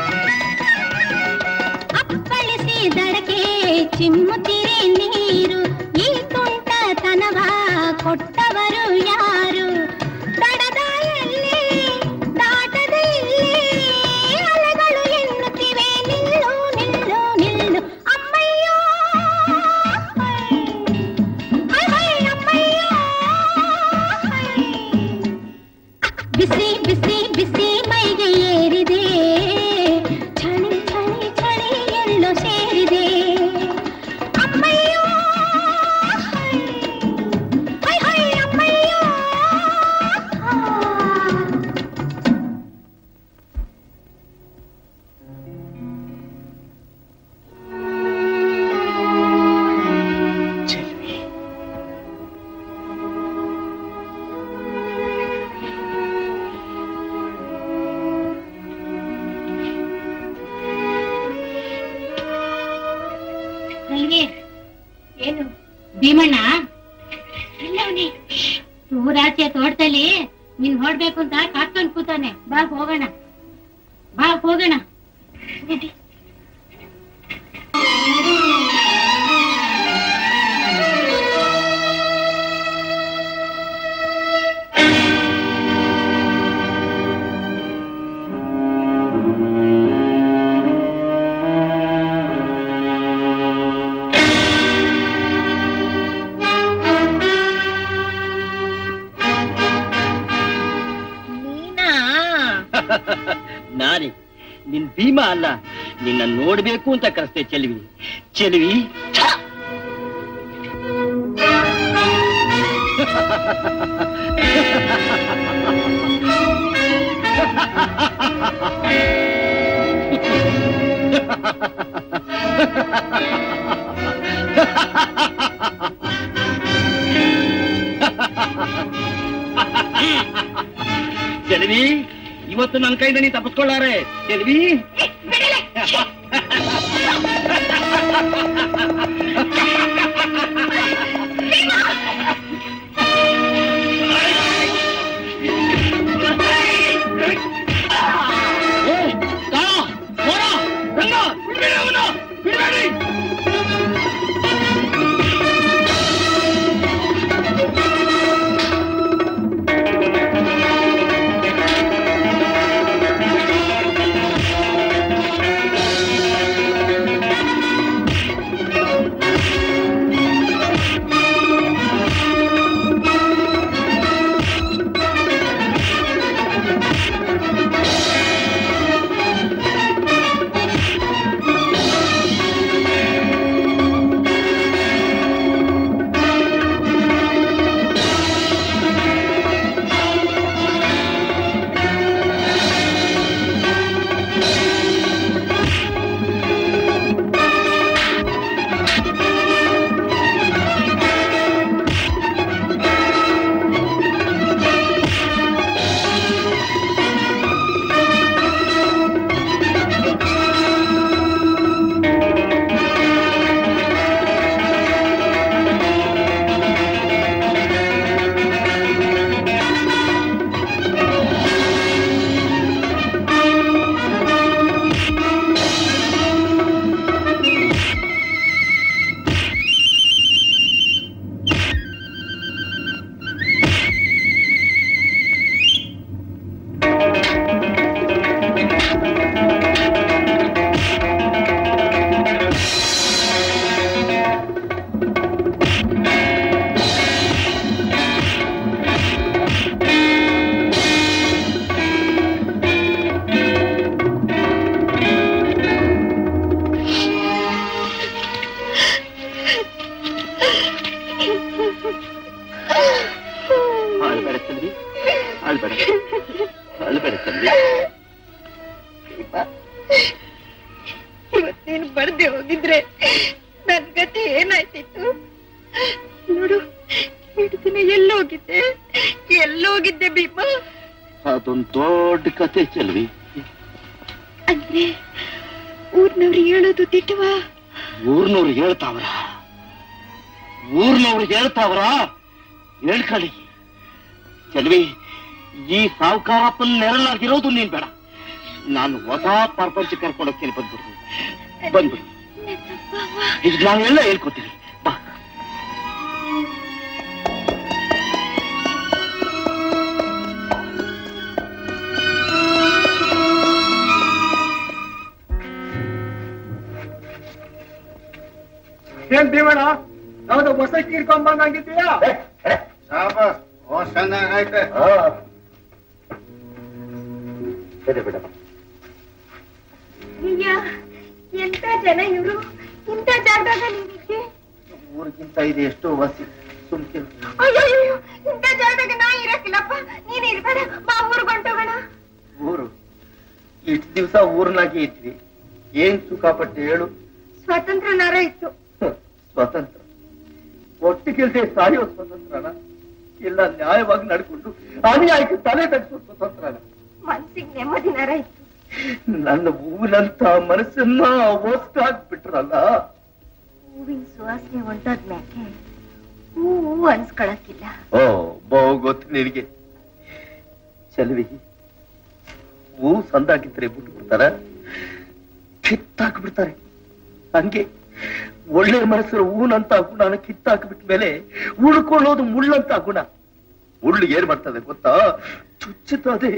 ಅಪ್ಪಳಿಸಿ ದಡಕೆ ಚಿಮ್ಮುತ್ತಿರೆ ನೀರು ಈ ತುಂಟತನವ ಕೊಟ್ಟವರು ಯಾರು ದಡದ ಎಲ್ಲಿ ದಾಟದ ಇಲ್ಲಿ ಅಲೆಗಳು ಎನ್ನುತ್ತಿವೆ ನಿಲ್ಲು ನಿಲ್ಲು ನಿಲ್ಲು ಅಮ್ಮಯ್ಯೋ ಹೈ ಹೈ ಅಮ್ಮಯ್ಯೋ ಹೈ ಬಿಸಿ ಬಿಸಿ ಬಿಸಿ ಮೈಗೆ ಏರಿದೆ ಚಳಿ ಚಳಿ ಚಳಿ ಎಲ್ಲೋ ಸೇರಿದೆ ಅಮ್ಮಯ್ಯೋ ಹೈ ಹೈ ಅಮ್ಮಯ್ಯೋ ನನಗೆ ಏನು ಭೀಮಣ್ಣ ಇಲ್ಲವನಿ ಊರಾಚೆ ತೋಟದಲ್ಲಿ ನೀನ್ ಹೊಡ್ಬೇಕು ಅಂತ ಕಾತ್ಕೊಂಡ್ ಕೂತಾನೆ ಬಾ ಹೋಗೋಣ ಬಾ ಹೋಗೋಣ ನಾನೇ ನಿನ್ ಭೀಮಾ ಅಲ್ಲ ನಿನ್ನ ನೋಡ್ಬೇಕು ಅಂತ ಕರೆಸ್ತೆ ಚೆಲ್ವಿ ಚೆಲ್ವಿ ಛ! ಚೆಲ್ವಿ ಇವತ್ತು ನನ್ನ ಕೈಯಿಂದ ನೀ ತಪ್ಪಿಸ್ಕೊಳ್ಳಾರೆ ಚೆಲ್ವಿ ಏ, ಕಾಳ, ಹೋರ, ರಂಗ, ಬಿಡ್ಬೇಡಿ ಅವನ, ಬಿಡ್ಬೇಡಿ. ಅಳ್ಬೇಡ ಚಂದ್ರಿ ಅಳ್ಬೇಡ ಅಳ್ಬೇಡ ಚಂದ್ರಿ ಇವತ್ ನೀನು ಬರ್ದೆ ಹೋಗಿದ್ರೆ ನನ್ ಗತಿ ಏನಾಯ್ತಿತ್ತು ನೋಡು ಇಷ್ಟು ದಿನ ಎಲ್ಲೋಗಿದ್ದೆ ಎಲ್ಲೋಗಿದ್ದೆ ಭೀಮಾ ಅದೊಂದು ದೊಡ್ಡ ಕತೆ ಚೆಲ್ವಿ ಅಂದ್ರೆ ಊರ್ನವ್ರು ಹೇಳೋದು ತಿಟ್ಟವ ಊರ್ನವ್ರು ಹೇಳ್ತಾವ್ರ ಊರ್ನವ್ರು ಹೇಳ್ತಾವ್ರ ಹೇಳ್ಕೊಳ್ಳಿ ಚೆಲ್ವಿ ಈ ಸಾವುಕಾರಪ್ಪನ ನೆರಳಾಗಿರೋದು ನೀನ್ ಬೇಡ ನಾನು ಹೊಸ ಪ್ರಪಂಚ ಕರ್ಕೊಂಡೋಗ್ತೀನಿ ಬಂದ್ಬಿಡ್ತೀನಿ ಬಂದ್ಬಿಡು ಇದು ನಾನು ಎಲ್ಲ ಹೇಳ್ಕೊತೀನಿ ಬಾ ಏನ್ ಭೀಮಣ್ಣ ಯಾವ್ದೋ ಹೊಸ ಕೀರ್ಕೊಂಬಂದಂಗಿದ್ದೀಯಾ ಚೆನ್ನಾಗೈತೆ ಸರಿ ಬಿಡಪ್ಪ ಅಯ್ಯ ಎಂತ ಜನ ಇವ್ರು ಇಂಥ ಜಾಗದಾಗ ನೀನಿದ್ದೆ ಊರಿಗಿಂತ ಇದು ಎಷ್ಟೋ ವಾಸಿ ಸುಮ್ಕೆ ಅಯ್ಯೋ ಇಂಥ ಜಾಗದಾಗ ನಾ ಇರಕ್ಕಿಲ್ಲಪ್ಪ ನೀನ್ ಇರ್ಬೇಡ ಬಾ ಊರ್ಗ್ ಹೊಂಟೋಗೋಣ ಊರು ಇಷ್ಟು ದಿವಸ ಊರ್ನಾಗೆ ಇದ್ವಿ ಏನ್ ಸುಖ ಪಟ್ಟು ಹೇಳು ಸ್ವಾತಂತ್ರ್ಯ ನಾರ ಇತ್ತು ಹ, ಸ್ವತಂತ್ರ ಒಟ್ಟಿಗಿಲ್ದೆ ಸಾಯೋ ಸ್ವತಂತ್ರನ ಇಲ್ಲ ನ್ಯಾಯವಾಗಿ ನಡ್ಕೊಂಡು ಅನ್ಯಾಯಕ್ಕೆ ತಲೆ ತಗ್ಸೋ ಸ್ವತಂತ್ರನ ಮನ್ಸಿಗೆ ನೆಮ್ಮದಿ ನರ ಇತ್ತು ನನ್ನ ಹೂವಿನಂತ ಮನಸ್ಸನ್ನ ಒಸ್ಟಾಕ್ಬಿಟ್ರಲ್ಲ ಹೂವಿನ ಸುವಾಸನೆ ಹೊಂಟೋದ್ಮ್ಯಾಕೆ ಹೂ ಹೂ ಅನ್ಸ್ಕೊಳಕ್ಕಿಲ್ಲ ಓ ಬಹು ಗೊತ್ತು ನಿನಗೆ ಚಲ್ವಿ ಹೂ ಸಂದಾಕಿದ್ರೆ ಬಿಟ್ಟು ಬಿಡ್ತಾರ ಕಿತ್ತಾಕ್ ಬಿಡ್ತಾರೆ ಹಂಗೆ ಒಳ್ಳೆ ಮನಸ್ಸರ ಹೂನಂತ ಗುಣನ ಕಿತ್ತಾಕ್ಬಿಟ್ಟ ಮೇಲೆ ಉಳ್ಕೊಳ್ಳೋದು ಮುಳ್ಳಂತ ಗುಣ ಮುಳ್ಳು ಏನ್ ಮಾಡ್ತದೆ ಗೊತ್ತಾ ಚುಚ್ಚುತ್ತದೆ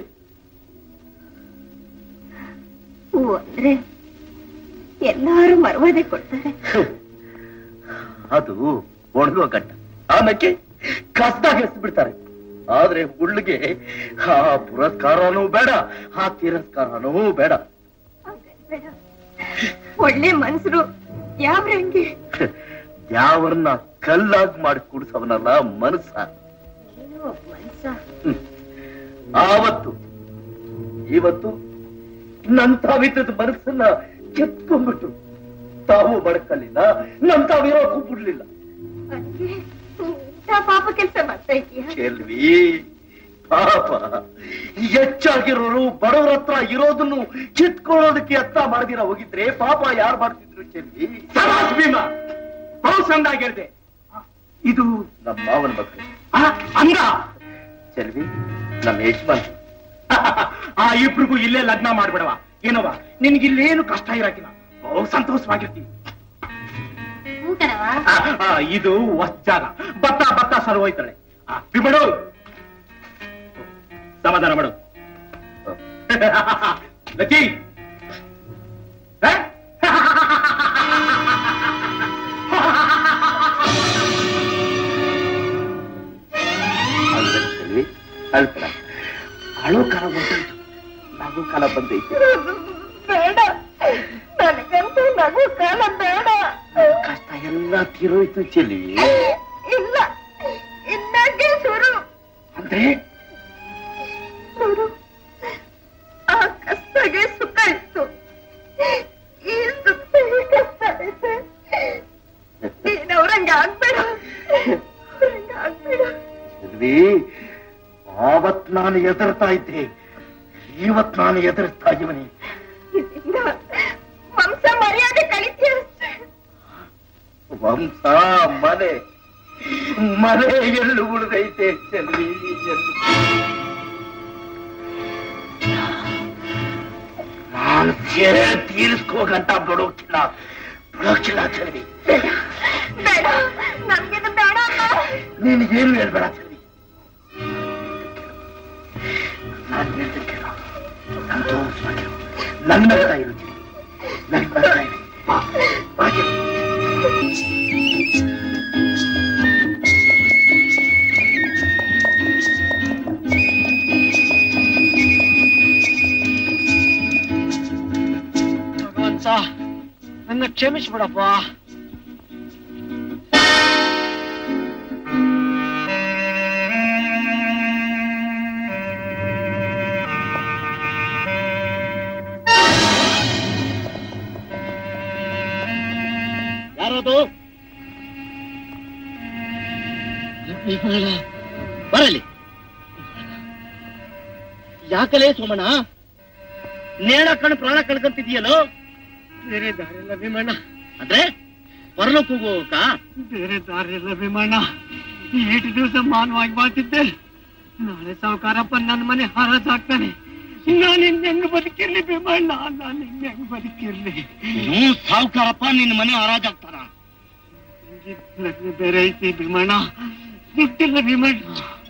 ಹೂ ಅಂದ್ರೆ ಎಲ್ಲಾರು ಮರ್ವಾದೆ ಕೊಡ್ತಾರೆ ಅದು ಒಣಗುವ ಘಟ್ಟ ಆಮೇಲೆ ಕಸ್ದಾಗ ಬಿಡ್ತಾರೆ ಆದ್ರೆ ಮುಳ್ಳಿಗೆ ಆ ಪುರಸ್ಕಾರನೂ ಬೇಡ ಆ ತಿರಸ್ಕಾರನೂ ಬೇಡ ಬೇಡ ಒಳ್ಳೆ ಮನ್ಸರು ಯಾವ ರಂಗೆ ಯಾವನ್ನ ಕಲ್ಲಾಗ್ ಮಾಡಿ ಕುಡಿಸವನಲ್ಲ ಮನಸ್ಸ ಏನೋ ಮನ್ಸ ಹ್ಮ್. ಆವತ್ತು ಇವತ್ತು ನನ್ ತಾವಿದ್ದದ ಮನಸ್ಸನ್ನ ಕೆತ್ಕೊಂಡ್ಬಿಟ್ಟು ತಾವು ಬಡ್ಕಲಿಲ್ಲ ನನ್ ತಾವಿರೋಕ್ಕೂ ಬಿಡ್ಲಿಲ್ಲ ಅದಕ್ಕೆ ಇಂಥ ಪಾಪ ಕೆಲಸ ಮಾಡ್ತಾ ಇದೀಯ ಚೆಲ್ವಿ ಪಾಪ ಹೆಚ್ಚಾಗಿರೋರು ಬಡವರ ಹತ್ರ ಇರೋದನ್ನು ಕಿತ್ಕೊಳ್ಳೋದಕ್ಕೆ ಯತ್ನ ಮಾಡ್ದಿರ ಹೋಗಿದ್ರೆ ಪಾಪ ಯಾರು ಮಾಡ್ತಿದ್ರು ಚೆಲ್ವಿ ಸಭಾಷ್ ಭೀಮ ಬಹು ಸಂದಾಗಿ ಹೇಳಿದೆ ಇದು ನಮ್ಮ ಮಾವನ ಮಕ್ಕಳು ಆ, ಅಂದ ಚೆಲ್ವಿ ನಮ್ಮ ಯಜಮಾನ್ ಆ ಇಬ್ರಿಗೂ ಇಲ್ಲೇ ಲಗ್ನ ಮಾಡ್ಬಿಡವ ಏನವ ನಿನ್ಗಿಲ್ಲೇನು ಕಷ್ಟ ಇರಾಕಿಲ್ಲ ಬಹು ಸಂತೋಷವಾಗಿರ್ತೀವಿ ಹ್ಞೂ ಕಣವ ಆ, ಆ, ಇದು ಹೊಸ ಜಾಗ ಬತ್ತ ಬತ್ತ ಸರ್ ಹೋಯ್ತಾಳೆ ಆ, ಬಿಡು ಸಮಾಧಾನ ಮಾಡು ಲಕ್ಕಿ ಹ? ಅಳ್ಬೇಡ ಚೆಲ್ವಿ ಅಳ್ಬೇಡ ಅಳೋ ಕಾಲ ಬಂದೈತು ನಗು ಕಾಲ ಬಂದೈತೆ ಬೇಡ ನನಗಂತೂ ನಗು ಕಾಲ ಬೇಡ ಕಷ್ಟ ಎಲ್ಲ ತೀರೋಯ್ತು ಚೆಲ್ವಿ ಇಲ್ಲ ಇನ್ನಾಗೆ ಶುರು ಅಂದ್ರೆ ಶುರು ಆ ಕಷ್ಟಗೆ ಸುಖ ಇತ್ತು ಈ ಸುಖಗೆ ಕಷ್ಟ ಐತೆ ನೀನ್ ಅವ್ರಂಗ ಆಗ್ಬೇಡ ಅವ್ರಂಗ ಆಗ್ಬೇಡ ಚೆಲ್ವಿ ಆವತ್ ನಾನು ಎದುರ್ತಾ ಇದ್ದೆ ಇವತ್ ನಾನು ಎದುರಿಸ್ತಾ ಇವನಿ ಇದರಿಂದ ವಂಶ ಮರ್ಯಾದೆ ಕಳಿತೀಯ ವಂಶ ಮನೆ ಮನೆ ಎಲ್ಲಿ ಉಳಿದೈತೆ ಚೆಲ್ವಿ ಎಲ್ಲಿ ನಾನು ಸೇರೆ ತೀರಿಸ್ಕೋ ಗಂಟ ಬಿಡೋಕಿಲ್ಲ ಬಿಡೋಕಿಲ್ಲ ಚೆಲ್ವಿ ಬೇಡ ನನ್ಗಿದು ಬೇಡ ಅಮ್ಮ ನೀನಿಗೇನು ಹೇಳ್ಬೇಡ ಚೆಲ್ವಿ ನಾನು ಹೇಳ್ತಿಲ್ಲ ಸಂತೋಷವಾಗಿರು ನನ್ನ ನಗ್ತಾ ಇರು ಚೆಲ್ವಿ ನನ್ನ ನಗ್ತಾ ಇರು ಬಾ, ಬಾ ಚೆಲ್ವಿ. ಭಗವಂತ ನನ್ನ ಕ್ಷಮಿಸ್ಬಿಡಪ್ಪ ಯಾರದು ಬರಲಿ ಯಾಕಲೇ ಸೋಮಣ್ಣ ನೇಣ ಕಣ್ ಪ್ರಾಣ ಕಳ್ಕೊಂತಿದೀಯಲ್ಲೋ ಬೇರೆ ದಾರಿಲ್ಲ ಭೀಮಣ್ಣ ಅಂದ್ರೆ ಹೊರಲಕ್ಕೆ ಹೋಗೋಕ ಬೇರೆ ದಾರಿಲ್ಲ ಭೀಮಣ್ಣ ಏಟು ದಿವಸ ಮಾನವಾಗಿ ಬಾಳ್ತಿದ್ದೆ ನಾಳೆ ಸಾವುಕಾರಪ್ಪ ನನ್ನ ಮನೆ ಹರಾಜ್ ಹಾಕ್ತಾನೆ ನಾನು ಇನ್ ಹೆಂಗ್ ಬದುಕಿರ್ಲಿ ಭೀಮಣ್ಣ ನಾನು ಇನ್ ಹೆಂಗ್ ಬದುಕಿರ್ಲಿ ನೀನು ಸಾವುಕಾರಪ್ಪ ನಿನ್ನ ಮನೆ ಹರಾಜಾಗ್ತಾರ ಲಗ್ನ ಬೇರೆ ಐತಿ ಭೀಮಣ್ಣ ದುಡ್ಡಿಲ್ಲ ಭೀಮಣ್ಣ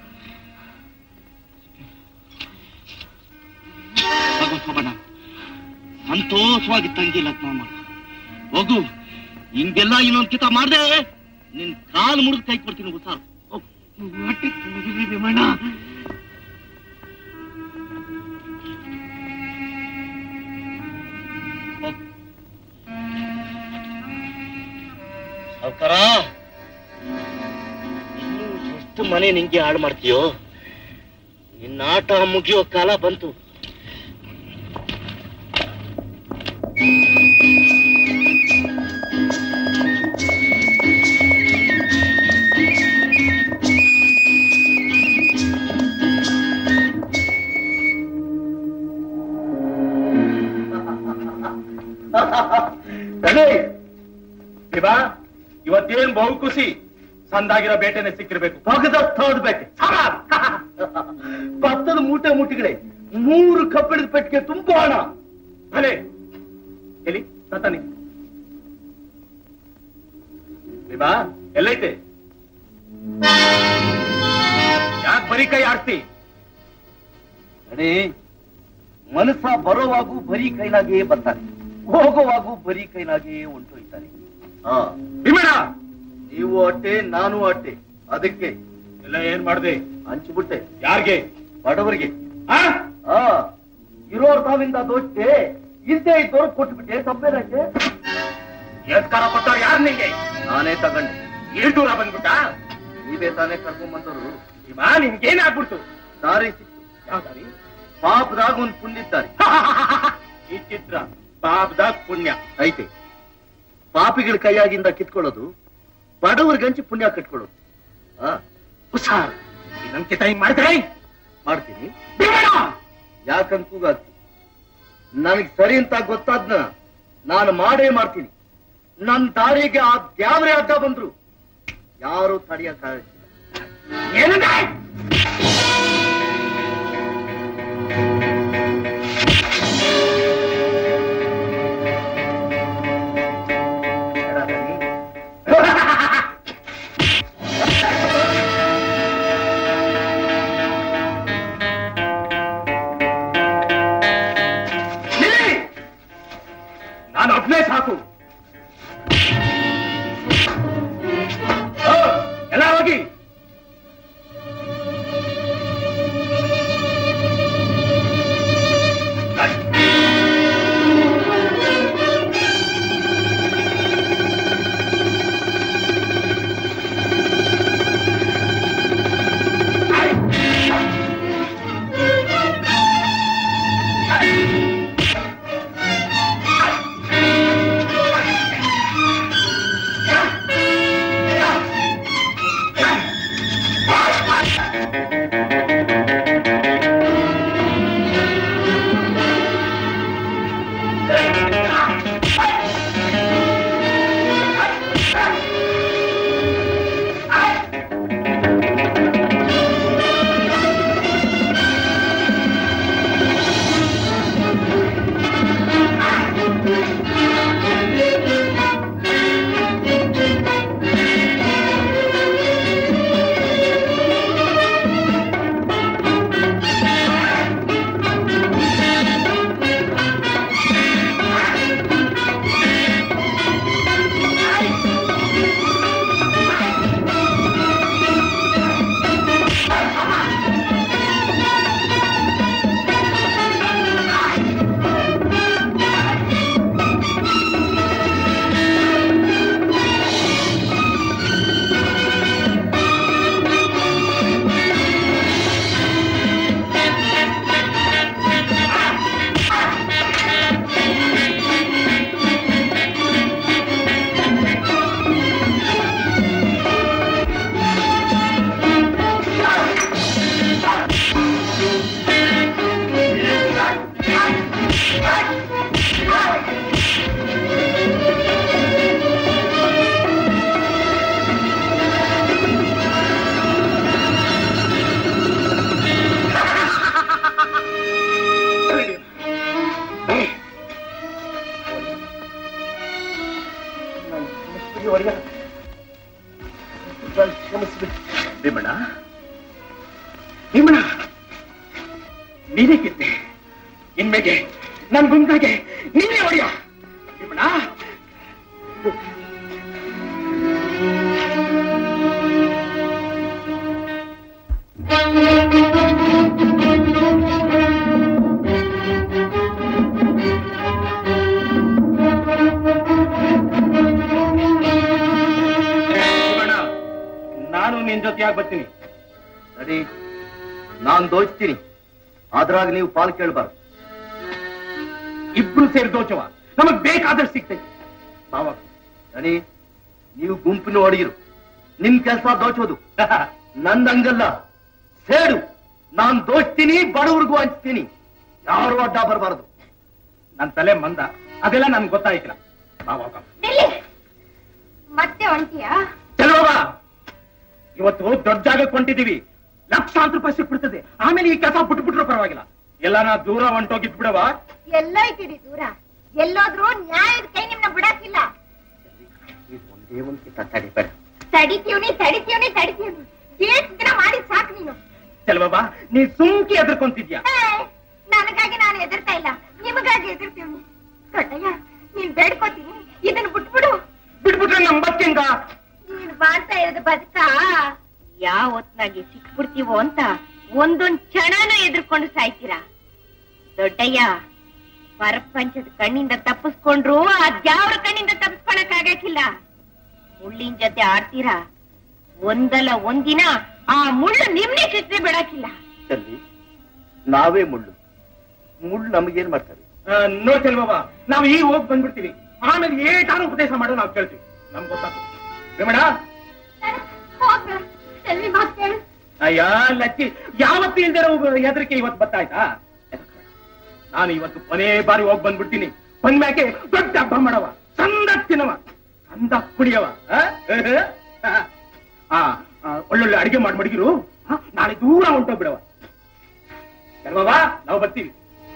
ಹೋಗು ಸೋಮಣ್ಣ ಸಂತೋಷವಾಗಿ ತಂಗಿ ಲಗ್ನ ಮಾಡು ಹೋಗು ಹಿಂಗೆಲ್ಲ ಇನ್ನೊಂದ್ ಕಿತ ಮಾಡ್ದೆ ನಿನ್ ಕಾಲು ಮುರಿದು ಕೈ ಕೊಡ್ತೀನಿ ಹುಷಾರು ಹೋಗು ಹೊಟ್ಟೆ ತುಂಬಿರ್ಲಿ ಭೀಮಣ್ಣ ಸಾವುಕಾರ ಇನ್ನು ಎಷ್ಟು ಮನೆ ನಿಂಗೆ ಹಾಳು ಮಾಡ್ತೀಯೋ ನಿನ್ನ ಆಟ ಮುಗಿಯೋ ಕಾಲ ಬಂತು ಶಿವಾ ಇವತ್ತೇನ್ ಬಹು ಖುಷಿ ಸಂದಾಗಿರೋ ಬೇಟೆನೆ ಸಿಕ್ಕಿರ್ಬೇಕು ಪಗದತ್ತೋದ್ ಬೇಟೆ ಭತ್ತದ ಮೂಟೆ ಮುಟ್ಟಿಗಳೇ ಮೂರು ಕಬ್ಬಿಣದ ಪೆಟ್ಟಿಗೆ ತುಂಬಾ ಹಣ ಭಲೆ ಎಲ್ಲಿ ತತಾನಿ ಶಿವಾ ಎಲ್ಲೈತೆ ಯಾಕೆ ಬರೀ ಕೈ ಆಡ್ತಿ ಅಡೇ ಮನಸ್ಸ ಬರೋವಾಗೂ ಬರೀ ಕೈಲಾಗೇ ಬರ್ತಾನೆ ಹೋಗುವಾಗೂ ಬರೀ ಕೈಲಾಗೇ ಹೊಂಟೋಯ್ತಾನೆ ಹಾ ಭೀಮಣ್ಣ ನೀವು ಅಟ್ಟೆ ನಾನು ಅಟ್ಟೆ ಅದಕ್ಕೆ ಎಲ್ಲ ಏನ್ ಮಾಡ್ದೆ ಹಂಚ್ಬಿಟ್ಟೆ ಯಾರಿಗೆ ಬಡವರಿಗೆ ಆ ಆ ಇರೋರ್ ತಾವಿಂದ ದೋಚ್ತೆ ಇಲ್ದೇ ಇದ್ದವ್ರು ಕೊಟ್ಬಿಟ್ಟೆ ತಪ್ಪೇನಕ್ಕೆ ಎಸ್ಕಾರ ಕೊಟ್ಟವ್ರು ಯಾರು ನಿಂಗೆ ನಾನೇ ತಗೊಂಡೆ ಏಳ್ ದೂರ ಬಂದ್ಬಿಟ್ಟ ನೀವೇ ತಾನೇ ಕರ್ಕೊಂಡ್ ಬಂದವರು ಇವ ನಿನ್ಗೇನ್ ಆಗ್ಬಿಡ್ತು ದಾರಿ ಸಿಕ್ತು ಯಾವ ದಾರಿ ಪಾಪದಾಗ ಒಂದ್ ಪುಣ್ಯಿದ್ದಾರೆ ಈ ಚಿತ್ರ ಪಾಪದಾಗ ಪುಣ್ಯ ಐತೆ ಪಾಪಿಗಳ ಕೈಯಾಗಿಂದ ಕಿತ್ಕೊಳ್ಳೋದು ಬಡವರಿಗಂಚಿ ಪುಣ್ಯ ಕಟ್ಕೊಳ್ಳೋದು ಆ ಹುಷಾರ್ ನನ್ ಕಿತ ಹಿಂಗ್ ಮಾಡಿದ್ರೆ ಮಾಡ್ತೀನಿ ಬಿಡಬೇಡ ಯಾಕಂತ ಕೂಗಾಗ್ತಿ ನನಗ್ ಸರಿ ಅಂತ ಗೊತ್ತಾದ್ನ ನಾನು ಮಾಡೇ ಮಾಡ್ತೀನಿ ನನ್ ದಾರಿಗೆ ಆ ದ್ಯಾವ್ರೆ ಅಡ್ಡ ಬಂದ್ರು ಯಾರು ತಡೆಯಕ್ಕಾಗಲ್ಲ ಏನಂದ್ರೆ ನಿಲ್ಲಿ! ನಾನು ಒಬ್ನೇ ಸಾಕು ಓ, ಎಲ್ಲ ಹೋಗಿ ಭೀಮಣ್ಣ ಭೀಮಣ್ಣ ನೀನೇ ಗೆದ್ದೆ ಇನ್ಮೇಗೆ ನನ್ ಗುಂಪಾಗೆ ನೀನೇ ಹೊಡೆಯ ಭೀಮಣ್ಣ ಭೀಮಣ್ಣ ನಾನು ನಿನ್ ಜೊತೆಯಾಗಿ ಬರ್ತೀನಿ ನಡಿ ನಾನ್ ದೋಚ್ತೀನಿ ಅದ್ರಾಗ ನೀವು ಪಾಲ್ ಕೇಳ್ಬಾರ್ದು ಇಬ್ರು ಸೇರಿ ದೋಚವ ನಮಗ್ ಬೇಕಾದಷ್ಟು ಸಿಗ್ತೈತಿ ಬಾವ ನಡಿ ನೀವು ಗುಂಪಿನ ಒಡಗಿರು ನಿಮ್ ಕೆಲಸ ದೋಚೋದು ನಂದಂಗಲ್ಲ ಸೇಡು ನಾನ್ ದೋಚ್ತೀನಿ ಬಡವ್ರಿಗೂ ಹಂಚ್ತೀನಿ ಯಾರು ಅಡ್ಡ ಬರಬಾರದು ನನ್ ತಲೆ ಮಂದ ಅದೆಲ್ಲ ನನ್ಗೆ ಗೊತ್ತಾಯ್ತಿಲ್ಲ ಬಾವ ನಿಲ್ಲಿ ಮತ್ತೆ ಹೊಂಟಿಯಾ ಚಲೋವ ಇವತ್ತು ದೊಡ್ಡ ಜಾಗಕ್ಕೆ ಹೊಂಟಿದೀವಿ ಲಕ್ಷಾಂತರ ರೂಪಾಯಿ ಸಿಕ್ಬಿಡ್ತದೆ ಆಮೇಲೆ ಈ ಕೆಲಸ ಬಿಟ್ಬಿಟ್ರು ಪರವಾಗಿಲ್ಲ ಎಲ್ಲಾನ ದೂರ ಹೊಂಟೋಗಿದ್ ಬಿಡವ ಎಲ್ಲೋಯ್ತೀರಿ ದೂರ ಎಲ್ಲೋದ್ರೂ ನ್ಯಾಯದ ಕೈ ನಿಮ್ನ ಬಿಡಕ್ಕಿಲ್ಲ ಒಂದೇ ಒಂದ್ ಕಿತ್ತ ತಡಿಬೇಡ ತಡಿತೀವ್ನಿ ತಡಿತೀವ್ನಿ ತಡಿತೀವ್ನಿ ಎಷ್ಟು ದಿನ ಮಾಡಿ ಸಾಕು ನೀನು ಚಲೋಬಾ ನೀ ಸುಮ್ಕಿ ಎದ್ರಕೊಂತಿದ್ಯಾ ಏ, ನನಗಾಗಿ ನಾನು ಎದುರ್ತಾ ಇಲ್ಲ ನಿಮಗಾಗಿ ಎದುರ್ತೀವ್ನಿ ದೊಡ್ಡಯ್ಯ ನೀನ್ ಬೇಡ್ಕೋತೀನಿ ಇದನ್ನ ಬಿಟ್ಬಿಡು ಬಿಟ್ಬಿಟ್ರೆ ನಮ್ ಬದುಕಿಂಗ ನೀನ್ ಮಾಡ್ತಾ ಇರೋದು ಬದುಕ ಯಾವ ಹೊತ್ನಾಗೆ ಸಿಕ್ಬಿಡ್ತೀವೋ ಅಂತ ಒಂದೊಂದ್ ಕ್ಷಣನೂ ಎದುರ್ಕೊಂಡು ಸಾಯ್ತೀರಾ ದೊಡ್ಡಯ್ಯ ಪರಪಂಚದ ಕಣ್ಣಿಂದ ತಪ್ಪಿಸ್ಕೊಂಡ್ರು ಅದ್ಯಾವ್ರ ಕಣ್ಣಿಂದ ತಪ್ಪಿಸ್ಕೊಳಕ್ ಆಗಕ್ಕಿಲ್ಲ ಮುಳ್ಳಿನ ಜೊತೆ ಆಡ್ತೀರಾ ಒಂದಲ್ಲ ಒಂದಿನ ಆ ಮುಳ್ಳು ನಿಮ್ನೆ ಚಿತ್ರೆ ಬಿಡಕ್ಕಿಲ್ಲ ಚಂದಿ ನಾವೇ ಮುಳ್ಳು ಮುಳ್ಳು ನಮಗೇನ್ ಮಾಡ್ತಾರೆ ನೋಡ್ತೇನೆ ಬಾಬಾ ನಾವು ಈಗ ಹೋಗಿ ಬಂದ್ಬಿಡ್ತೀವಿ ಆಮೇಲೆ ಏಟಾರು ಉಪದೇಶ ಮಾಡೋ ನಾವು ಕೇಳ್ತೀವಿ ನಮ್ಗೆ ಗೊತ್ತಾಗ್ತದೆ ಬೇಡ ಸೆಲ್ವಿ ಮಾತು ಕೇಳು ಅಯ್ಯ ಲಚ್ಚಿ ಯಾವತ್ತು ಇಲ್ದಿರೋ ಹೆದರಿಕೆ ಇವತ್ತು ಬತ್ತಾಯ್ತಾ ನಾನು ಇವತ್ತು ಕೊನೆ ಬಾರಿ ಹೋಗಿ ಬಂದ್ಬಿಡ್ತೀನಿ ಬಂದ್ಮ್ಯಾಕೆ ದೊಡ್ಡ ಹಬ್ಬ ಮಾಡವ ಚಂದ ತಿನ್ನವ ಚಂದ ಕುಡಿಯವ ಆ? ಆ, ಆ, ಒಳ್ಳೊಳ್ಳೆ ಅಡಿಗೆ ಮಾಡಿ ಮಡಗಿರು ಆ, ನಾಳೆ ದೂರ ಹೊಂಟೋಗ್ಬಿಡವ ಬಾಬಾ ನಾವು ಬರ್ತೀವಿ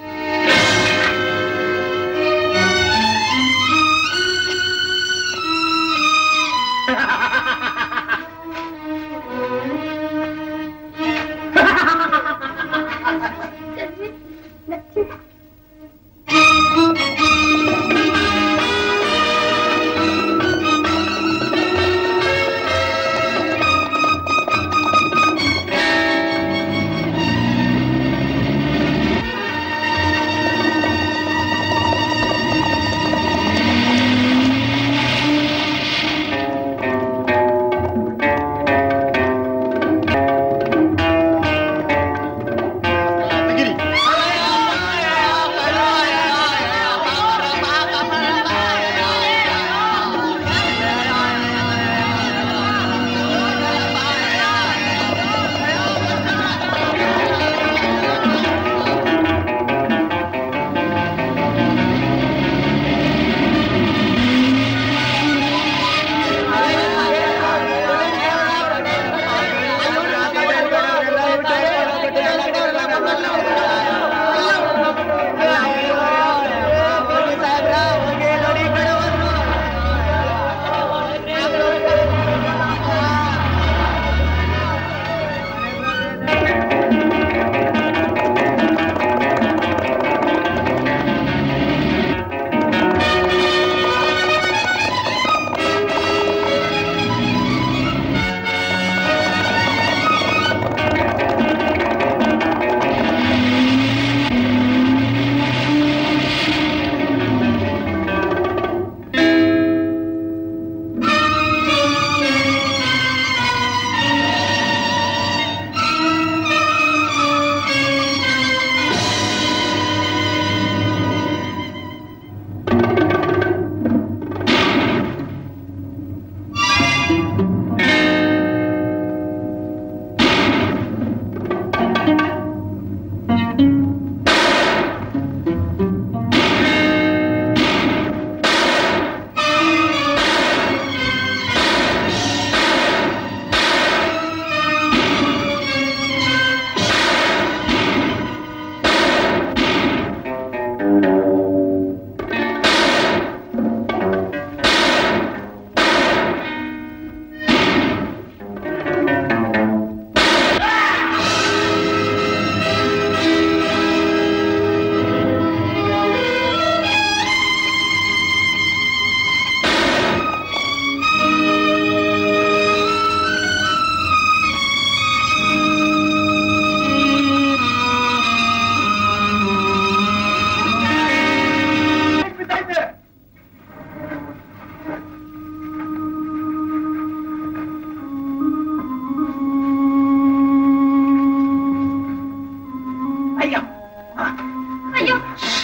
ಅಯ್ಯೋ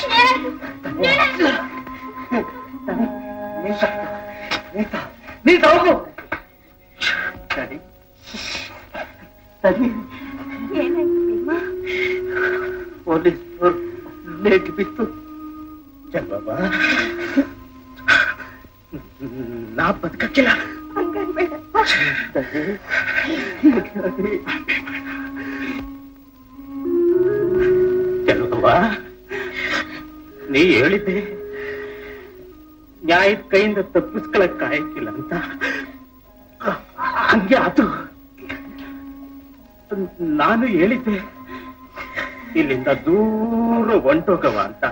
ಏನಾಯ್ತು? ಏನಾಯ್ತು? ನೀ ಹೋಗು ಸರಿ ಸರಿ ಪೊಲೀಸ್ ಲೇಟ್ ಬಿತ್ತು ಚಲ್ಬಾಬಾ ನಾ ಬದುಕಕ್ಕಿಲ್ಲ ಸರಿ. ಸರಿ. ಚಲ್ಬಾಬಾ ನೀ ಹೇಳಿದ್ದೆ ನ್ಯಾಯದ ಕೈಯಿಂದ ತಪ್ಪಿಸ್ಕೊಳಕ್ ಆಯ್ಕಿಲ್ಲ ಅಂತ ಹಂಗೆ ಆತು ನಾನು ಹೇಳಿದ್ದೆ ಇಲ್ಲಿಂದ ದೂರ ಹೊಂಟೋಗವ ಅಂತ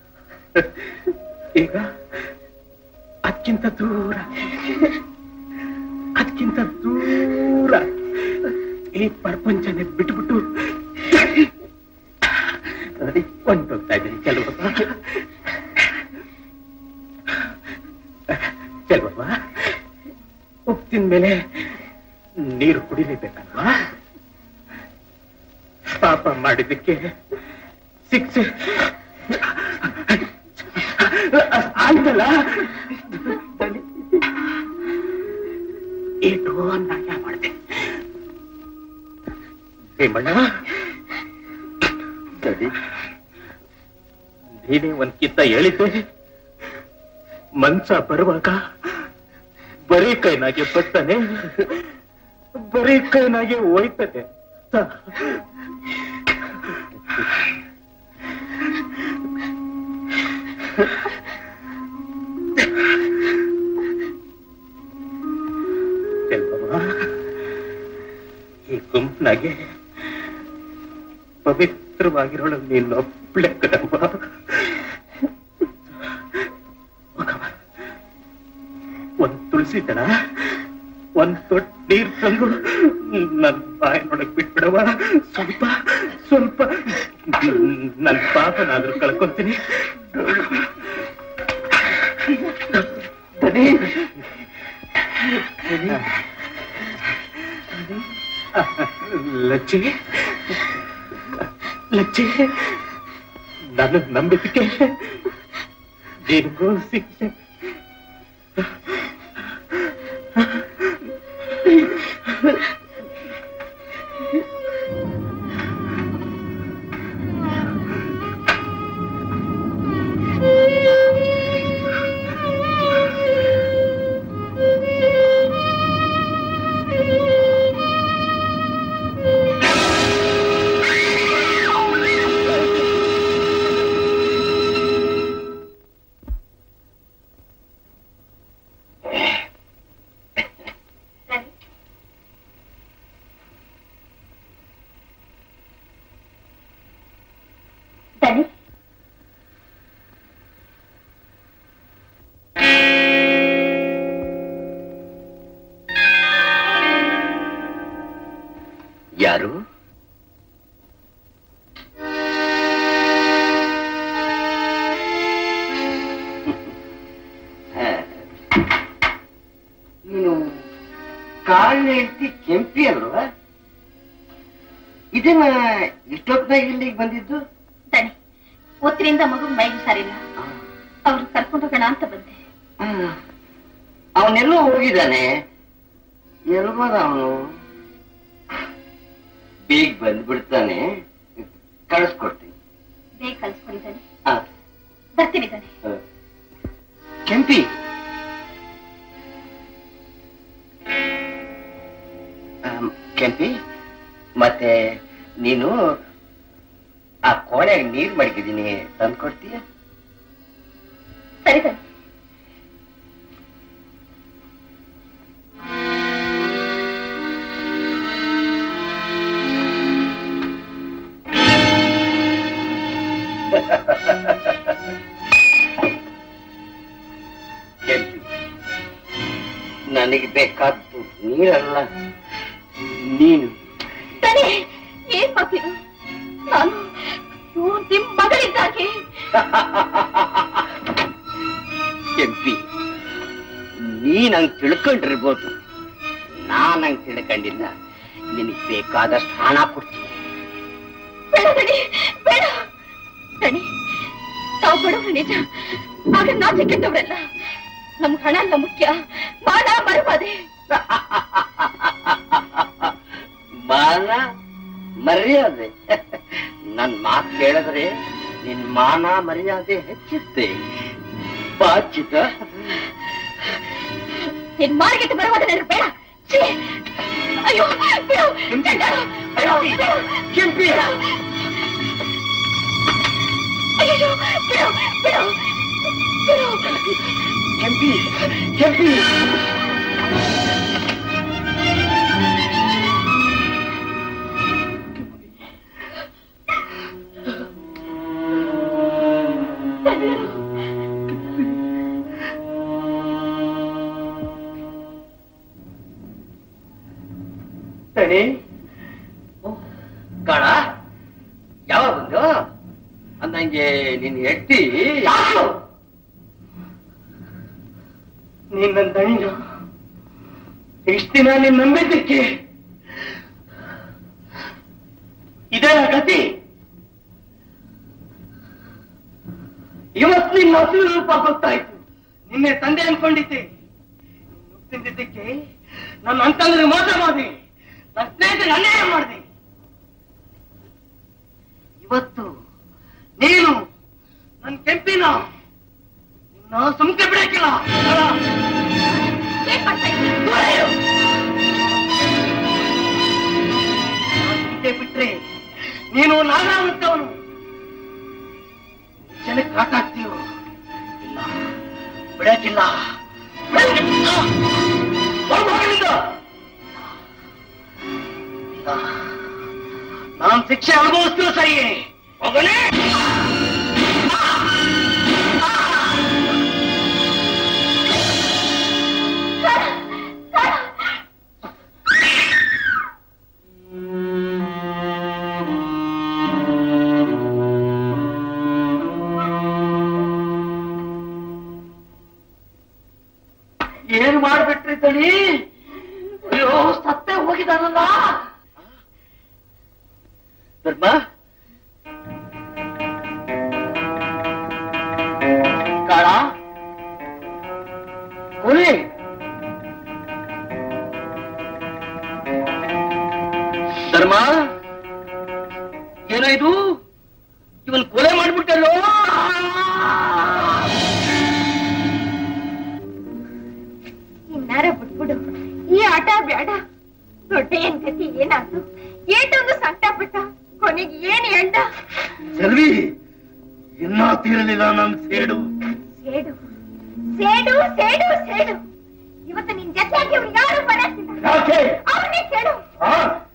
ಈಗ ಅದಕ್ಕಿಂತ ದೂರ ಅದಕ್ಕಿಂತ ದೂರ ಈ ಪ್ರಪಂಚನೇ ಬಿಟ್ಬಿಟ್ಟು ಹೊಂಟೋಗ್ತಾ ಇದ್ದೀನಿ ಚೆಲುವಪ್ಪ ಚೆಲುವಪ್ಪ ಉಪ್ಪಿನ ಮೇಲೆ ನೀರು ಕುಡಿಲೇಬೇಕಲ್ವಾ ಪಾಪ ಮಾಡಿದ್ದಕ್ಕೆ ಶಿಕ್ಷೆ ಆಯ್ತಲ್ಲ ಏನು ಅನ್ಯಾಯ ಮಾಡಿದೆ ಭೀಮಣ್ಣ ಸರಿ ನೀನೇ ಒಂದ್ ಕಿತ್ತ ಹೇಳಿದ್ದೆ ಮನ್ಸ ಬರುವಾಗ ಬರೀ ಕೈನಾಗೆ ಬರ್ತಾನೆ ಬರೀ ಕೈನಾಗೆ ಹೋಯ್ತಾನೆ ಚೆಲ್ವಮ್ಮ, ಈ ಗುಂಪಿನಾಗೆ ಪವಿತ್ರವಾಗಿರೋಳು ನೀನೊಬ್ಳೆ ಕಣವ್ವ ಹೋಗವ್ವ. ಒಂದ್ ತುಳಸಿ ದಳ ಒಂದ್ ತೊಟ್ ನೀರ್ ತಂದು ನನ್ ಬಾಯಿನೊಳಗ್ ಬಿಟ್ಬಿಡವ ಸ್ವಲ್ಪ ಸ್ವಲ್ಪ ನನ್ ಪಾಪನಾದ್ರೂ ಕಳ್ಕೊಂತೀನಿ ದನಿ. ಲಚ್ಚಿ ಲಚ್ಚಿ ನಾನು ನಂಬಿದ್ದಕ್ಕೆ ನಿನಗೂ ಶಿಕ್ಷೆ ದನಿ ಯಾರು ನೀನು ಕಾಳು ಹೆಂಡತಿ ಕೆಂಪಿ ಅಲ್ವ ಇದನ್ನ ಇಷ್ಟೊತ್ತಿನಾಗ ಇಲ್ಲಿಗೆ ಬಂದಿದ್ದು ದನಿ ಒತ್ತರಿಂದ ಮಗು ಮೈಗೆ ಸರಿಲ್ಲ ಅವ್ರು ಕರ್ಕೊಂಡು ಹೋಗೋಣ ಅಂತ ಬಂದೆ ಅವನೆಲ್ಲೋ ಹೋಗಿದ್ದಾನೆ ಎಲ್ಬೋದ ಅವನು ಬೇಗ ಬಂದ್ಬಿಡ್ತಾನೆ ಕಳಿಸ್ಕೊಡ್ತೀನಿ ಬೇಗ ಕಳ್ಸ್ಕೊಂಡಿದ್ದಾನೆ ಆ, ಬರ್ತೀನಿ ದನಿ ಆ. ಕೆಂಪಿ ಆಮ್, ಕೆಂಪಿ ಮತ್ತೆ ನೀನು ಆ ಕೋಣೆಗೆ ನೀರ್ ಮಡಗಿದ್ದೀನಿ ತಂದ್ಕೊಡ್ತೀಯ ಸರಿ ದನಿ ಕೆಂಪಿ ನನಗೆ ಬೇಕಾದ್ದು ನೀರಲ್ಲ ನೀನು ದನಿ ಏನ್ ಮಾತಿದು ನಾನು ಇವ್ರು ನಿಮ್ ಮಗಳಿದ್ದಾಗೆ ಕೆಂಪಿ ನೀನ್ ಹಂಗ್ ತಿಳ್ಕೊಂಡಿರ್ಬೋದು ನಾನ್ ಹಂಗ್ ತಿಳ್ಕೊಂಡಿಲ್ಲ ನಿನಗ್ ಬೇಕಾದಷ್ಟು ಹಣ ಕೊಡ್ತೀನಿ ಬೇಡ ದಣಿ ಬೇಡ ದಣಿ ತಾವು ಬಡವರು ನಿಜ ಆಗ ನಾಚೆ ಕೆಟ್ಟವರಲ್ಲ ನಮ್ ಹಣ ಅಲ್ಲ ಮುಖ್ಯ ಮಾನ ಮರಬಾದೆ ಮಾನ ಮರ್ಯಾದೆ ನನ್ ಮಾತು ಕೇಳಿದ್ರೆ ನಿನ್ ಮಾನ ಮರ್ಯಾದೆ ಹೆಚ್ಚುತ್ತೆ ಬಾಚಿತ ನಿನ್ ಮಾರ್ಗೆಟ್ ಬರವಾದ ನನಗೆ ಬೇಡ ಛೀ! ಅಯ್ಯೋ ಬಿಡು ಚಂಡಾಳ, ಬಿಡು, ಬಿಡು. ಕೆಂಪಿ ಅಯ್ಯೋ ಬಿಡು ಬಿಡು ಬಿಡು ಕೆಂಪಿ ಕೆಂಪಿ ತಣಿ ಯಾರು ನೀನ್ ನನ್ನ ದಣಿನ ಇಷ್ಟ ದಿನ ನೀನ್ ನಂಬಿದ್ದಕ್ಕೆ ಇದೇ ಗತಿ ಇವತ್ತು ನಿನ್ನ ಹಸಿರು ರೂಪ ಗೊತ್ತಾಯ್ತು ನಿನ್ನೆ ತಂದೆ ಅನ್ಕೊಂಡಿದ್ದೆ ತಿಂದಿದ್ದಕ್ಕೆ ನನ್ನ ಅಂತಂದ್ರೆ ಮೋಸ ಮಾಡಿದೆ ನನ್ನ ಸ್ನೇಹಿತರಿಗೆ ಅನ್ಯಾಯ ಮಾಡಿದೆ ಇವತ್ತು ನೀನು ನನ್ನ ಕೆಂಪಿನ ನಿನ್ನ ಸುಮ್ಕೆ ಬಿಡಕ್ಕಿಲ್ಲ ತೊಳೆಯು. ನಾನ್ ಸುಮ್ಕೆ ಬಿಟ್ರೆ ನೀನು ನಾನಾಗುತ್ತವನು ಜನಕ್ಕೆ ಕಾಟಾಗ್ತೀವ ಇಲ್ಲ ಬಿಡಕ್ಕಿಲ್ಲ ಬಿಡಕ್ಕಿಲ್ಲ. ಹೊರ್ಗ್ ಹೋಗಿಲ್ಲಿಂದ. ಇಲ್ಲ. ನಾನ್ ಶಿಕ್ಷೆ ಅನುಭವಿಸ್ತೀವ ಸರಿಯೇ ಹೋಗಲೇ ಏನ್ ಮಾಡ್ಬಿಟ್ರಿ ತಳಿ ಅಯ್ಯೋ ಸತ್ತೇ ಹೋಗಿದಾನಲ್ಲ ಧರ್ಮ ಕಾಳ ಕೊನೆ ಧರ್ಮ ಏನೋ ಇದು ಇವನ್ ಕೊಲೆ ಮಾಡ್ಬಿಟ್ಟಲ್ಲೋ ಇನ್ನಾರ ಬಿಟ್ಬಿಡು ಈ ಆಟ ಬೇಡ ದೊಡ್ಡೆಯನ್ ಗತಿ ಏನಾಯ್ತು ಏಟೊಂದು ಸಂಕಟ ಪಟ್ಟ ಕೊನೆಗೆ ಏನ್ ಹೇಳ್ದ ಸೆಲ್ವಿ ಇನ್ನ ತೀರಲಿಲ್ಲ ನನ್ ಸೇಡು ಸೇಡು ಸೇಡು ಸೇಡು ಸೇಡು ಇವತ್ತು ನಿನ್ ಜೊತೆಯಾಗಿ ಅವ್ರು ಯಾರು ಬರಕ್ಕಿಲ್ಲ ಯಾಕೆ ಅವನೇ ಕೇಳು ಆ?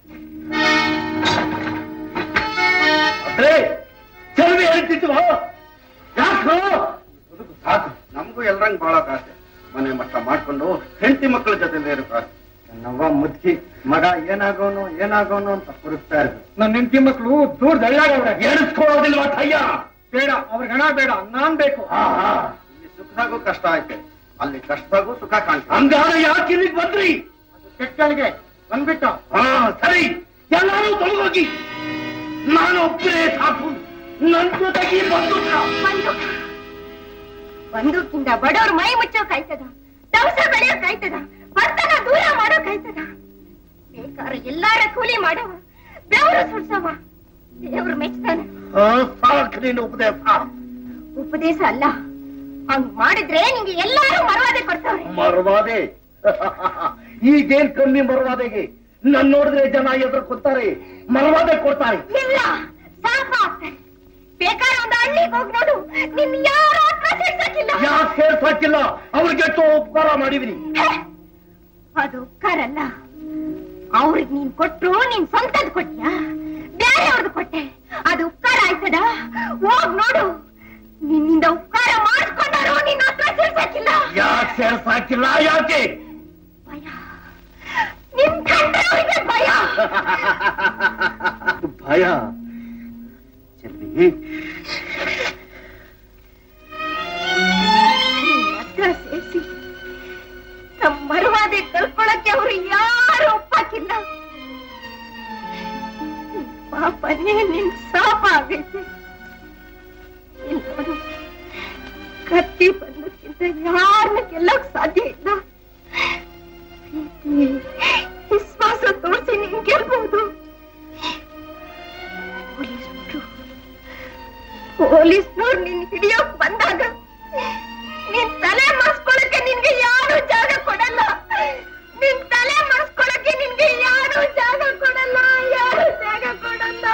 ಅಂದ್ರೆ ಸೆಲ್ವಿ ಹೇಳ್ತಿದ್ವ ಯಾಕೋ ಸಾಕು ನಮಗೂ ಎಲ್ರಂಗ್ ಬಾಳ ಆಸೆ ಮನೆ ಮಟ್ಟ ಮಾಡ್ಕೊಂಡು ಹೆಂಡತಿ ಮಕ್ಕಳ ಜೊತೆ ಇರೋಕಾಸೆ ನನ್ನವ್ವ ಮುದ್ಕಿ ಮಗ ಏನಾಗೋನು ಏನಾಗೋನು ಅಂತ ಕುರಿಸ್ತಾ ಇದ್ರು ನನ್ನ ಹೆಂಡತಿ ಮಕ್ಕಳು ದೂರ ದಳ್ಳಾಗವ್ರೆ ಎಣಿಸ್ಕೊಳ್ಳೋದಿಲ್ವಾ ತಯ್ಯ ಬೇಡ ಅವ್ರಿಗೆ ಹಣ ಬೇಡ ನಾನ್ ಬೇಕು ಇಲ್ಲಿ ಸುಖದಾಗೂ ಕಷ್ಟ ಐತೆ ಅಲ್ಲಿ ಕಷ್ಟದಾಗೂ ಸುಖ ಕಾಣ್ತದೆ ಹಂಗಾರ ಯಾಕೆ ಇಲ್ಲಿಗೆ ಬಂದ್ರಿ ಕೆಟ್ಟಳಿಗೆ ಬಂದ್ಬಿಟ್ಟು ಹಾ ಸರಿ ಎಲ್ಲರೂ ತೊಲಗೋಗಿ ನಾನು ಒಬ್ಬರೇ ಸಾಕು ನನ್ ಜೊತೆಗೆ ಬಂದು ಬಂದೂಕ ಬಂದೂಕಿಂದ ಬಡವ್ರ ಮೈ ಮುಚ್ಚೋಕ್ ಆಯ್ತದ ದವಸ ಬೆಳೆಯೋಕ್ ಆಯ್ತದ ಬರ್ತನ ದೂರ ಮಾಡೋಕ್ ಆಯ್ತದ ಬೇಕಾದ್ರೆ ಎಲ್ಲಾರ ಕೂಲಿ ಮಾಡವ ಬೆವರು ಸುಡ್ಸವ ದೇವ್ರು ಮೆಚ್ತಾನ ಸಾಕು ನೀನು ಉಪದೇಶ ಉಪದೇಶ ಅಲ್ಲ ಹಂಗ್ ಮಾಡಿದ್ರೆ ನಿಂಗೆ ಎಲ್ಲಾರು ಮರವಾದೆ ಕೊಡ್ತಾವ್ರೆ ಮರವಾದೆ ಈಗೇನ್ ಕಮ್ಮಿ ಮರವಾದೆಗೆ ನನ್ ನೋಡಿದ್ರೆ ಜನ ಎದುರು ಕೊಡ್ತಾರೆ ಮರವಾದೆ ಕೊಡ್ತಾರೆ ಇಲ್ಲ ಸಾಪ ಆಗ್ತಾರೆ ಬೇಕಾದ್ರೆ ಒಂದು ಹಳ್ಳಿಗೆ ಹೋಗಿ ನೋಡು ನಿನ್ ಯಾರು ಹತ್ರ ಸೇರ್ಸಕ್ಕಿಲ್ಲ ಯಾಕೆ ಸೇರ್ಸಾಕಿಲ್ಲ ಅವ್ರಿಗೆ ಎಷ್ಟು ಉಪಕಾರ ಮಾಡಿದ್ರಿ ಹೇ, ಅದು ಉಪ್ಕಾರಲ್ಲ ಅವ್ರಿಗೆ ನೀನ್ ಕೊಟ್ರು ನೀನ್ ಸ್ವಂತದ್ ಕೊಟ್ಯಾ ಬೇರೆ ಅವ್ರದ್ದು ಕೊಟ್ಟೆ ಅದು ಉಪ್ಕಾರ ಆಯ್ತದ ಹೋಗ್ ನೋಡು ನಿನ್ನಿಂದ ಉಪ್ಕಾರ ಮಾಡಿಸ್ಕೊಂಡಾರು ನಿನ್ನ ಹತ್ರ ಸೇರ್ಸಕ್ಕಿಲ್ಲ ಯಾಕೆ ಸೇರ್ಸಾಕಿಲ್ಲ ಯಾಕೆ ಭಯ ನಿನ್ ಕಂಡ್ರೆ ಅವ್ರಿಗೆ ಭಯ ಭಯ ಚೆಲ್ಲಿ ನಿನ್ನ ಹತ್ರ ಸೇರ್ಸಿ ತಮ್ಮ ಮರುವಾದೆ ಕಳ್ಕೊಳಕ್ಕೆ ಅವ್ರು ಯಾರು ಒಪ್ಪಾಕಿಲ್ಲ ನಿನ್ ಪಾಪನೇ ನಿನ್ ಶಾಪ ಆಗೈತೆ ಇಲ್ಲ್ ನೋಡು ಕತ್ತಿ ಬಂದಕ್ಕಿಂತ ಯಾರನ್ನ ಗೆಲ್ಲೋಕ್ ಸಾಧ್ಯ ಇಲ್ಲ ಪ್ರೀತಿ ವಿಶ್ವಾಸ ತೋರಿಸಿ ನೀನ್ ಗೆಲ್ಬಹುದು ಪೊಲೀಸ್ನವ್ರು ಪೊಲೀಸ್ನವ್ರು ನಿನ್ ಹಿಡಿಯೋಕ್ ಬಂದಾಗ ನಿನ್ ತಲೆ ಮರ್ಸ್ಕೊಳಕ್ಕೆ ನಿನ್ಗೆ ಯಾರು ಜಾಗ ಕೊಡಲ್ಲ ನಿನ್ ತಲೆ ಮರ್ಸ್ಕೊಳಕ್ಕೆ ನಿನ್ಗೆ ಯಾರು ಜಾಗ ಕೊಡಲ್ಲ ಯಾರು ಜಾಗ ಕೊಡಲ್ಲ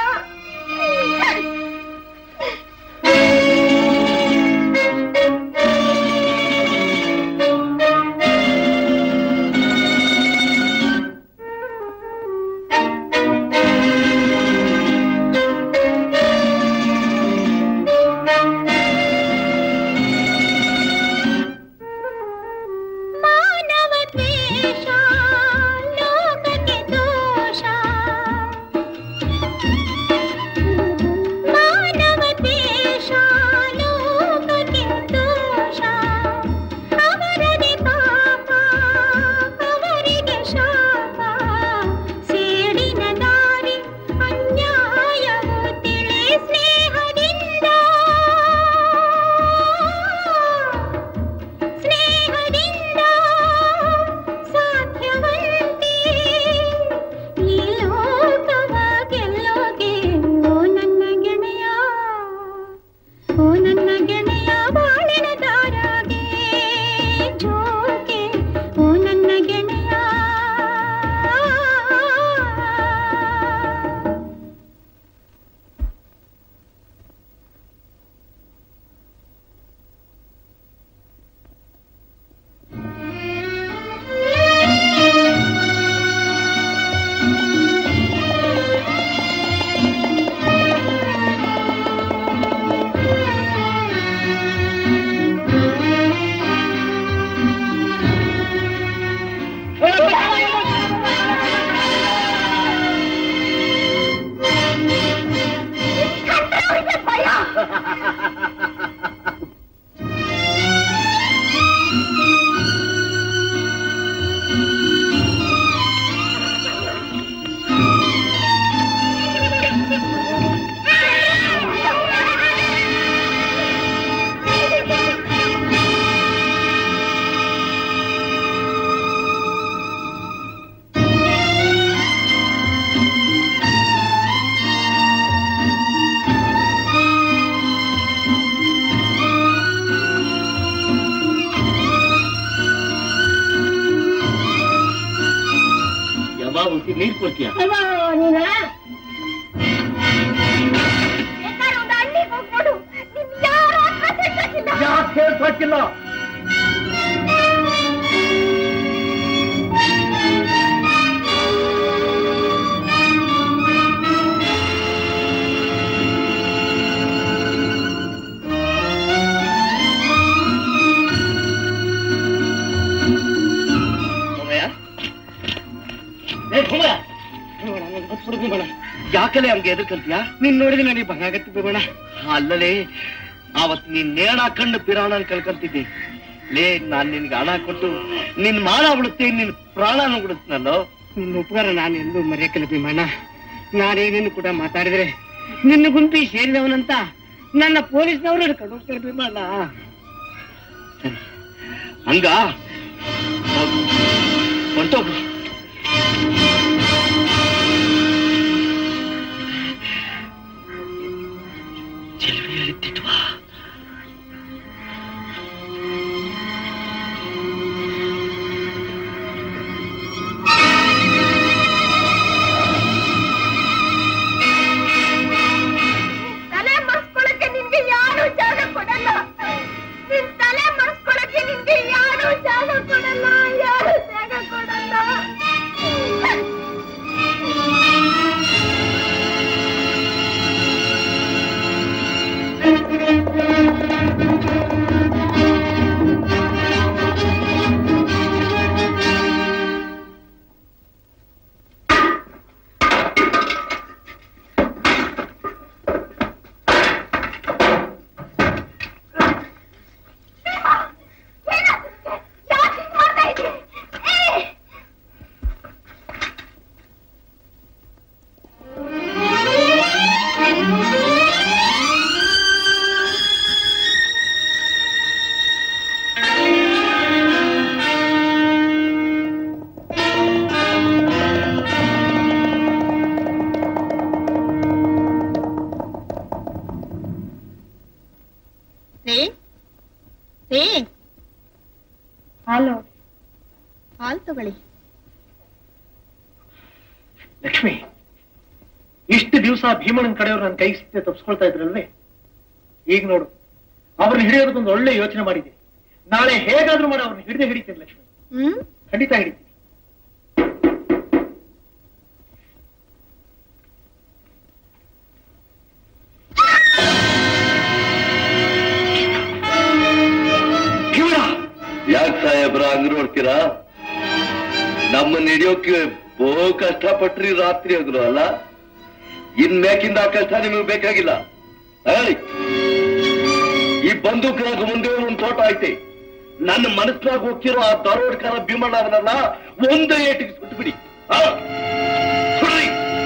ಗೆಳೆಯ ಬಾಳಿನ ದಾರಾಗೆ ಜೋಕೆ ಓ ನನ್ನ ಗೆಳೆಯ ಯಾವಾಗ ಉಸಿ ನೀರ್ ಕೊಡ್ತೀಯ ಯಾಕೆ ಹೇಳ್ಸಾಕಿಲ್ಲ ಭೂಮಯ್ಯ ಏ ಭೂಮಯ್ಯ ಯಾಕಲೆ ಹಂಗೆ ಎದುರ್ಕಂತೀಯ ನೀನ್ ನೋಡಿದ್ರೆ ನನಗೆ ಭಂಗಾಗತ್ತೆ ಬೇಡ ಅಲ್ಲಲೇ ಅವತ್ ನೀನ್ ನೇಣ ಹಾಕೊಂಡು ಪಿರಾಣನ್ ಕಳ್ಕೊಂತಿದ್ದೆ ಲೇ ನಾನ್ ನಿನ್ಗೆ ಹಣ ಕೊಟ್ಟು ನಿನ್ ಮಾನ ಬಿಡುತ್ತೆ ನಿನ್ ಪ್ರಾಣನ ಬಿಡುತ್ತನಲ್ಲೋ ನಿನ್ನ ಉಪಕಾರ ನಾನು ಎಂದು ಮರೆಯಕ್ಕಲ್ಲ ಭೀಮಣ್ಣ ನಾನೇನೇನು ಕೂಡ ಮಾತಾಡಿದ್ರೆ ನಿನ್ನ ಗುಂಪಿ ಸೇರಿದವನಂತ ನನ್ನ ಪೊಲೀಸ್ನವರು ಹಿಡ್ಕೊಂಡು ಹೋಗ್ತಾರೆ ಭೀಮಣ್ಣ ಹಂಗ ಹೊಂಟೋಗು ಚೆಲುವೆಯಲ್ಲಿದ್ದಿದ್ವಾ ತಲೆ ಮರ್ಸ್ಕೊಳಕ್ಕೆ ನಿನ್ಗೆ ಯಾರು ಜಾಗ ಕೊಡಲ್ಲ ನಿನ್ ತಲೆ ಮರ್ಸ್ಕೊಳಕ್ಕೆ ನಿನ್ಗೆ ಯಾರು ಜಾಗ ಕೊಡಲ್ಲ ಯಾರು ಜಾಗ ಕೊಡಲ್ಲ ಯಾಕೆ ಹಿಂಗ್ ಮಾಡ್ತಾ ಇದ್ದೀಯ? ಏ! ರೀ ರೀ ಹಾಲು ಹಾಲು ತಗೊಳ್ಳಿ ಲಕ್ಷ್ಮಿ ಇಷ್ಟು ದಿವಸ ಭೀಮಣ್ಣನ ಕಡೆಯವರು ನನ್ನ ಕೈ ಸಿತ್ತೆ ತಪ್ಪಿಸ್ಕೊಳ್ತಾ ಇದ್ರಲ್ವೇ ಈಗ ನೋಡು ಅವ್ರನ್ನ ಹಿಡಿಯೋದಕ್ಕೊಂದು ಒಳ್ಳೆ ಯೋಚನೆ ಮಾಡಿದೆ ನಾಳೆ ಹೇಗಾದ್ರೂ ಮಾಡಿ ಅವ್ರನ್ನ ಹಿಡಿದೇ ಹಿಡಿತೀನಿ ಲಕ್ಷ್ಮಿ ಹ್ಮ್ ಖಂಡಿತ ಹಿಡಿತೀನಿ ಯಾಕೆ ಸಾಹೇಬ್ರ ಹಂಗ್ ನೋಡ್ತೀರಾ ನಮ್ಮನ್ನ ಹಿಡಿಯೋಕೆ ಬಹು ಕಷ್ಟಪಟ್ರಿ ರಾತ್ರಿ ಹಗಲು ಅಲ್ಲ ಇನ್ ಮೇಕಿಂದ ಆ ಕಷ್ಟ ನಿಮಗೆ ಬೇಕಾಗಿಲ್ಲ ಹೇಳಿ ಈ ಬಂದೂಕರಾಗ ಮುಂದೆ ಒಂದು ತೋಟ ಐತೆ ನನ್ನ ಮನಸ್ಸಿನಾಗ ಹೋಗ್ತಿರೋ ಆ ದರೋಡ್ಕಾರ ಭೀಮಣ್ಣ ಅವನಲ್ಲ ಒಂದು ಏಟಿಗೆ ಸುಟ್ಟು ಬಿಡಿ ಆ? ಸುಡ್ರಿ.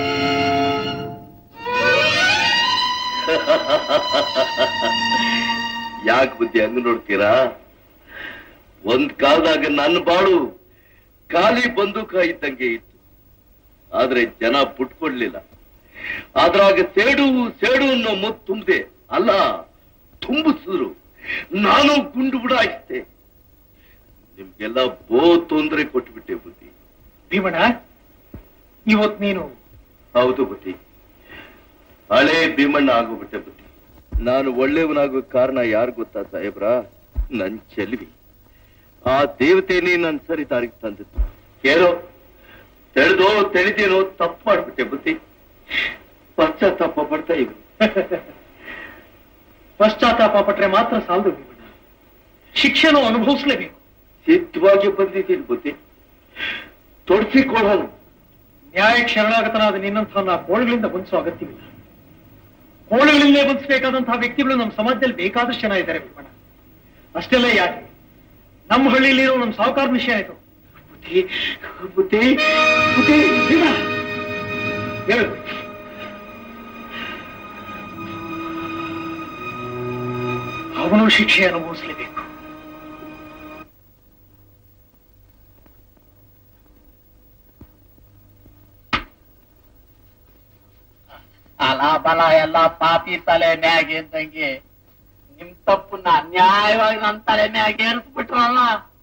ಯಾಕೆ ಬುದ್ಧಿ ಹಂಗ ನೋಡ್ತೀರಾ ಒಂದ್ ಕಾಲದಾಗ ನನ್ನ ಬಾಳು ಖಾಲಿ ಬಂದೂಕ ಇದ್ದಂಗೆ ಇತ್ತು ಆದ್ರೆ ಜನ ಪುಟ್ಕೊಡ್ಲಿಲ್ಲ ಅದ್ರಾಗ ಸೇಡು ಸೇಡು ಅನ್ನೋ ಮುತ್ತು ತುಂಬದೆ ಅಲ್ಲ ತುಂಬಿಸಿದ್ರು ನಾನು ಗುಂಡು ಬಿಡಾಯಿಸ್ತೆ ನಿಮ್ಗೆಲ್ಲ ಬೋ ತೊಂದರೆ ಕೊಟ್ಬಿಟ್ಟೆ ಬುದ್ಧಿ ಭೀಮಣ್ಣ ಇವತ್ ನೀನು ಹೌದು ಬುದ್ಧಿ ಹಳೆ ಭೀಮಣ್ಣ ಆಗೋಗ್ಬಿಟ್ಟೆ ಬುದ್ಧಿ ನಾನು ಒಳ್ಳೆಯವನಾಗೋ ಕಾರಣ ಯಾರು ಗೊತ್ತಾ ಸಾಹೇಬ್ರ ನನ್ ಚೆಲ್ವಿ ಆ ದೇವತೆನೇ ನನ್ ಸರಿ ದಾರಿಗೆ ತಂದಿತ್ತು ಏನೋ ತಿಳಿದೋ ತಿಳಿದೇನೋ ತಪ್ಪು ಮಾಡ್ಬಿಟ್ಟೆ ಬುದ್ಧಿ ಪಶ್ಚಾತ್ತಾಪ ಪಡ್ತಾ ಇವೆ ಪಶ್ಚಾತ್ತಾಪ ಪಟ್ರೆ ಮಾತ್ರ ಸಾಲದು ಭೀಮಣ್ಣ ಶಿಕ್ಷೆನೂ ಅನುಭವಿಸ್ಲೇಬೇಕು ಸಿದ್ಧವಾಗಿ ಬಂದಿದ್ದೀನಿ ಬುದ್ಧಿ ತೊಡಸಿಕೊಳ್ಳೋಣ ನ್ಯಾಯಕ್ಕೆ ಶರಣಾಗತನಾದ ನಿನ್ನಂಥ ಕೋಳುಗಳಿಂದ ಬಂಧಿಸೋ ಅಗತ್ಯವಿಲ್ಲ ಕೋಳುಗಳಿಂದಲೇ ಬಂಧಿಸಬೇಕಾದಂತಹ ವ್ಯಕ್ತಿಗಳು ನಮ್ಮ ಸಮಾಜದಲ್ಲಿ ಬೇಕಾದಷ್ಟು ಜನ ಇದ್ದಾರೆ ಭೀಮಣ್ಣ ಅಷ್ಟೆಲ್ಲ ಯಾಕೆ ನಮ್ಮ ಹಳ್ಳಿಯಲ್ಲಿರೋ ನಮ್ಮ ಸಾಹುಕಾರ ವಿಷಯ ಆಯ್ತು ಬುದ್ಧಿ ಬುದ್ಧಿ ಬುದ್ಧಿ ಭೀಮಣ್ಣ ಹೇಳು ಅವನು ಶಿಕ್ಷೆ ಅನುಭವಿಸಲೇಬೇಕು ಅಲ ಬಲ ಎಲ್ಲ ಪಾಪಿ ತಲೆ ಮ್ಯಾಗೆ ಇದ್ದಂಗೆ ನಿಮ್ ತಪ್ಪನ್ನ ಅನ್ಯಾಯವಾಗಿ ನನ್ ತಲೆ ಮ್ಯಾಗೆ ಏರಿಸ್ಬಿಟ್ರಲ್ಲ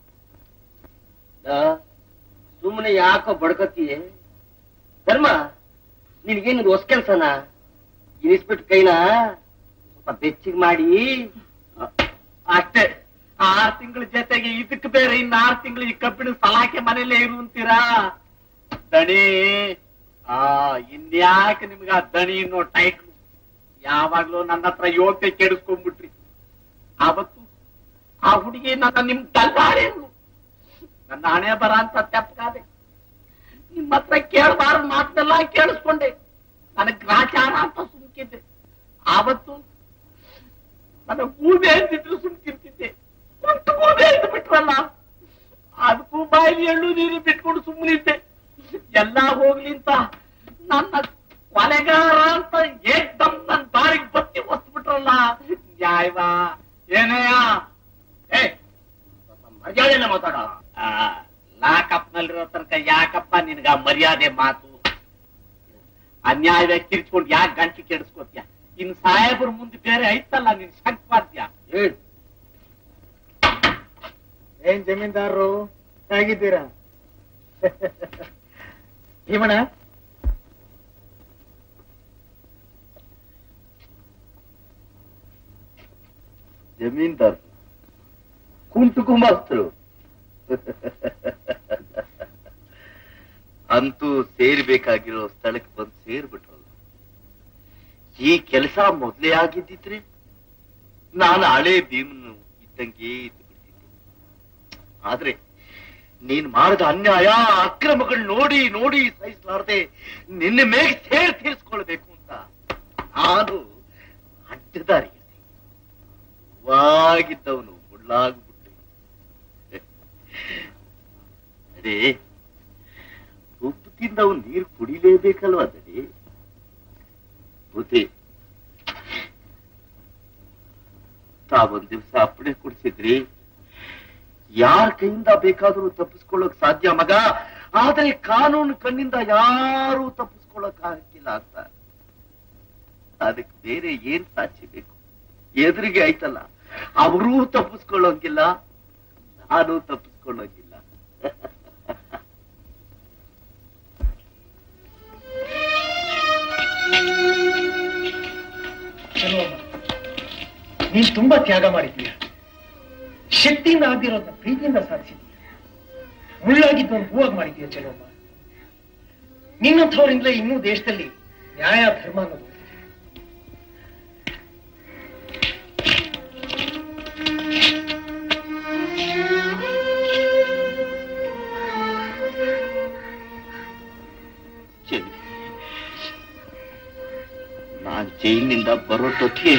ಸುಮ್ಮನೆ ಯಾಕೋ ಬಡ್ಕತ್ತೀಯ ಧರ್ಮ ನಿನ್ಗೇನು ಹೊಸ ಕೆಲ್ಸನ ಇನಿಸ್ಬಿಟ್ಟು ಕೈನ ಸ್ವಲ್ಪ ಬೆಚ್ಚಿಗೆ ಮಾಡಿ ಅಷ್ಟೇ ಆರ್ ತಿಂಗಳ ಜೊತೆಗೆ ಇದಕ್ ಬೇರೆ ಇನ್ನ ಆರ್ ತಿಂಗಳು ಈ ಕಬ್ಬಿಣ ಸಲಾಕೆ ಮನೇಲೆ ಇರು ಅಂತೀರಾ ದಣಿ ಆ ಇನ್ಯಾಕೆ ನಿಮ್ಗೆ ಆ ದಣಿ ಅನ್ನೋ ಟೈಟ್ಲು ಯಾವಾಗ್ಲೂ ನನ್ನ ಹತ್ರ ಯೋಗ್ಯ ಕೆಡಿಸ್ಕೊಂಡ್ಬಿಟ್ರಿ ಆವತ್ತು ಆ ಹುಡುಗಿ ನನ್ನ ನಿಮ್ ತಲ್ಲಾಡೆ ನನ್ನ ಹಣೆ ಬರ ಅಂತ ತೆಪ್ಪಗಾದೆ ನಿಮ್ಮ ಹತ್ರ ಕೇಳಬಾರ್ದು ಮಾತನ್ನೆಲ್ಲ ಕೇಳಿಸ್ಕೊಂಡೆ ನನಗ್ ಗ್ರಾಚಾರ ಅಂತ ಸುಮ್ಕಿದ್ದೆ ಆವತ್ತು ನನ್ನ ಗೂಬೆ ಅಂತಿದ್ರು ಸುಮ್ಕಿರ್ತಿದ್ದೆ ಕುಂಟು ಗೂಬೆ ಅಂತ ಬಿಟ್ರಲ್ಲ ಅದಕ್ಕೂ ಬಾಯಲ್ಲಿ ಎಳ್ಳು ನೀರು ಬಿಟ್ಕೊಂಡು ಸುಮ್ಮನಿದ್ದೆ ಎಲ್ಲ ಹೋಗ್ಲಿ ಅಂತ ನನ್ನ ಕೊಲೆಗಾರ ಅಂತ ಏಕ್ದಮ್ ನನ್ ಬಾರಿಗೆ ಬತ್ತಿ ಒಸ್ಬಿಟ್ರಲ್ಲ ನ್ಯಾಯವಾ ಏನಯ್ಯ ಏ ಮರ್ಯಾದೆಲ್ಲ ಮಾತಾಡ ಲಾಕಪ್ ನಲ್ಲಿರೋ ತನಕ ಯಾಕಪ್ಪ ನಿನ್ಗ ಆ ಮರ್ಯಾದೆ ಮಾತು ಅನ್ಯಾಯವಾಗಿ ಕಿರ್ಚ್ಕೊಂಡು ಯಾಕೆ ಗಂಟು ಕೆಡಿಸ್ಕೋತ್ಯ ಇನ್ ಸಾಹೇಬ್ರ ಮುಂದೆ ಬೇರೆ ಐತಲ್ಲ ನಿನ್ ಸಂಪಾದ್ಯ ಹೇಳು ಏನ್ ಜಮೀನ್ದಾರರು ಹೇಗಿದ್ದೀರಾ ಭೀಮಣ್ಣ ಜಮೀನ್ದಾರ್ ಕುಂಟು ಕುಮಾಸ್ತರು ಅಂತೂ ಸೇರ್ಬೇಕಾಗಿರೋ ಸ್ಥಳಕ್ಕೆ ಬಂದು ಸೇರ್ಬಿಟ್ರಲ್ಲ ಈ ಕೆಲಸ ಮೊದಲೇ ಆಗಿದ್ದಿದ್ರೆ ನಾನು ಹಳೆ ಭೀಮನು ಇದ್ದಂಗೆ ಇದ್ದು ಬಿಡ್ತಿದ್ದೆ ಆದ್ರೆ ನೀನ್ ಮಾಡಿದ ಅನ್ಯಾಯ ಅಕ್ರಮಗಳು ನೋಡಿ ನೋಡಿ ಸಹಿಸಲಾರದೆ ನಿನ್ನ ಮೇಗೆ ಸೇರ್ ತೀರಿಸ್ಕೊಳ್ಬೇಕು ಅಂತ ನಾನು ಅಡ್ಡದಾರಿ ವಾಗಿದ್ದವನು ಮುಳ್ಳಾಗ್ಬಿಟ್ಟೆ ಅದೇ ಉಪ್ಪು ತಿಂದವನು ನೀರು ಕುಡಿಲೇಬೇಕಲ್ವಾ ದಡಿ ಬುದ್ಧಿ ತಾವೊಂದ್ ದಿವಸ ಅಪ್ಪಣೆ ಕೊಡ್ಸಿದ್ರಿ ಯಾರ ಕೈಯಿಂದ ಬೇಕಾದರೂ ತಪ್ಪಿಸ್ಕೊಳ್ಳೋಕ್ ಸಾಧ್ಯ ಮಗ ಆದ್ರೆ ಕಾನೂನು ಕಣ್ಣಿಂದ ಯಾರೂ ತಪ್ಪಿಸ್ಕೊಳ್ಳೋಕ್ ಆಗಿಲ್ಲ ಅಂತ ಅದಕ್ಕೆ ಬೇರೆ ಏನ್ ಸಾಕ್ಷಿ ಬೇಕು ಎದುರಿಗೆ ಆಯ್ತಲ್ಲ ಅವರೂ ತಪ್ಪಿಸ್ಕೊಳ್ಳೋಂಗಿಲ್ಲ ನಾನು ತಪ್ಪಿಸ್ಕೊಳ್ಳೋಂಗಿಲ್ಲ ಚೆಲುವಮ್ಮ ನೀನ್ ತುಂಬಾ ತ್ಯಾಗ ಮಾಡಿದ್ದೀಯ ಶಕ್ತಿಯಿಂದ ಆಗದಿರೋದನ್ನ ಪ್ರೀತಿಯಿಂದ ಸಾಧಿಸಿದ್ದೀಯ ಮುಳ್ಳಾಗಿದ್ದು ಒಂದು ಹೂವಾಗಿ ಮಾಡಿದ್ದೀಯ ಚೆಲುವಮ್ಮ ನಿನ್ನಂಥವರಿಂದಲೇ ಇನ್ನೂ ದೇಶದಲ್ಲಿ ನ್ಯಾಯ ಧರ್ಮ ಅನ್ನೋದು ಉಳಿದಿದೆ. ಚೆಲ್ಲಿ ನಾನ್ ಜೈಲಿನಿಂದ ಬರೋಟೊತ್ತಿಗೆ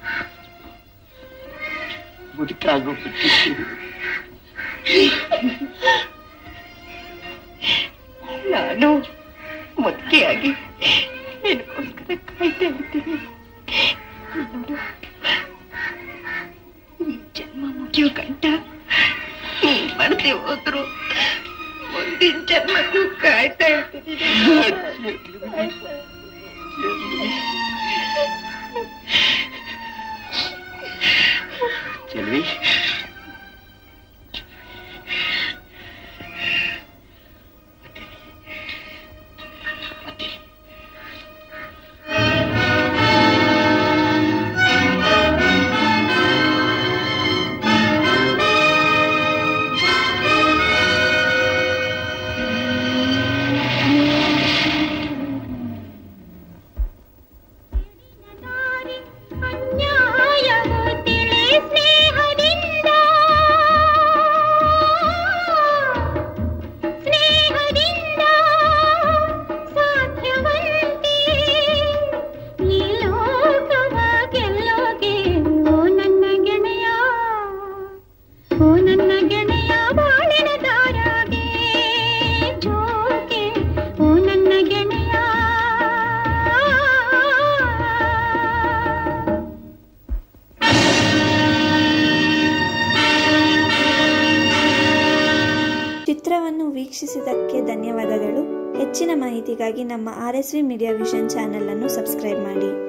ಮುದುಕಾಗೋಗ್ಬಿಟ್ಟಿದ್ದೀನಿ ನಾನು ಮುದುಕಿಯಾಗಿ ನಿನಗೋಸ್ಕರ ಕಾಯ್ತಾ ಇರ್ತೀನಿ ನೋಡು ಈ ಜನ್ಮ ಮುಗಿಯೋ ಗಂಟ ನೀನ್ ಮರ್ತೆ ಹೋದ್ರು ಮುಂದಿನ ಜನ್ಮಕ್ಕೂ ಕಾಯ್ತಾ ಇರ್ತೀನಿ ಚೆಲ್ವಿ ಅನ್ಯಾಯವು ತಿಳಿ ಸ್ನೇಹದಿಂದ ಸ್ನೇಹದಿಂದ ಸಾಧ್ಯವಂತೆ ಈ ಲೋಕವ ಗೆಲ್ಲೋಗೆ ಓ ನನ್ನ ಗೆಳೆಯ ಓ ನನ್ನ ಗೆಳೆಯ ಬಾಳಿನ ದಾರಾಗೆ ಜೋಕೆ ಓ ನನ್ನ ಗೆಳೆಯ ಚಿತ್ರವನ್ನು ವೀಕ್ಷಿಸಿದ್ದಕ್ಕೆ ಧನ್ಯವಾದಗಳು ಹೆಚ್ಚಿನ ಮಾಹಿತಿಗಾಗಿ ನಮ್ಮ R S V Media Vision channel ಅನ್ನು ಸಬ್ಸ್ಕ್ರೈಬ್ ಮಾಡಿ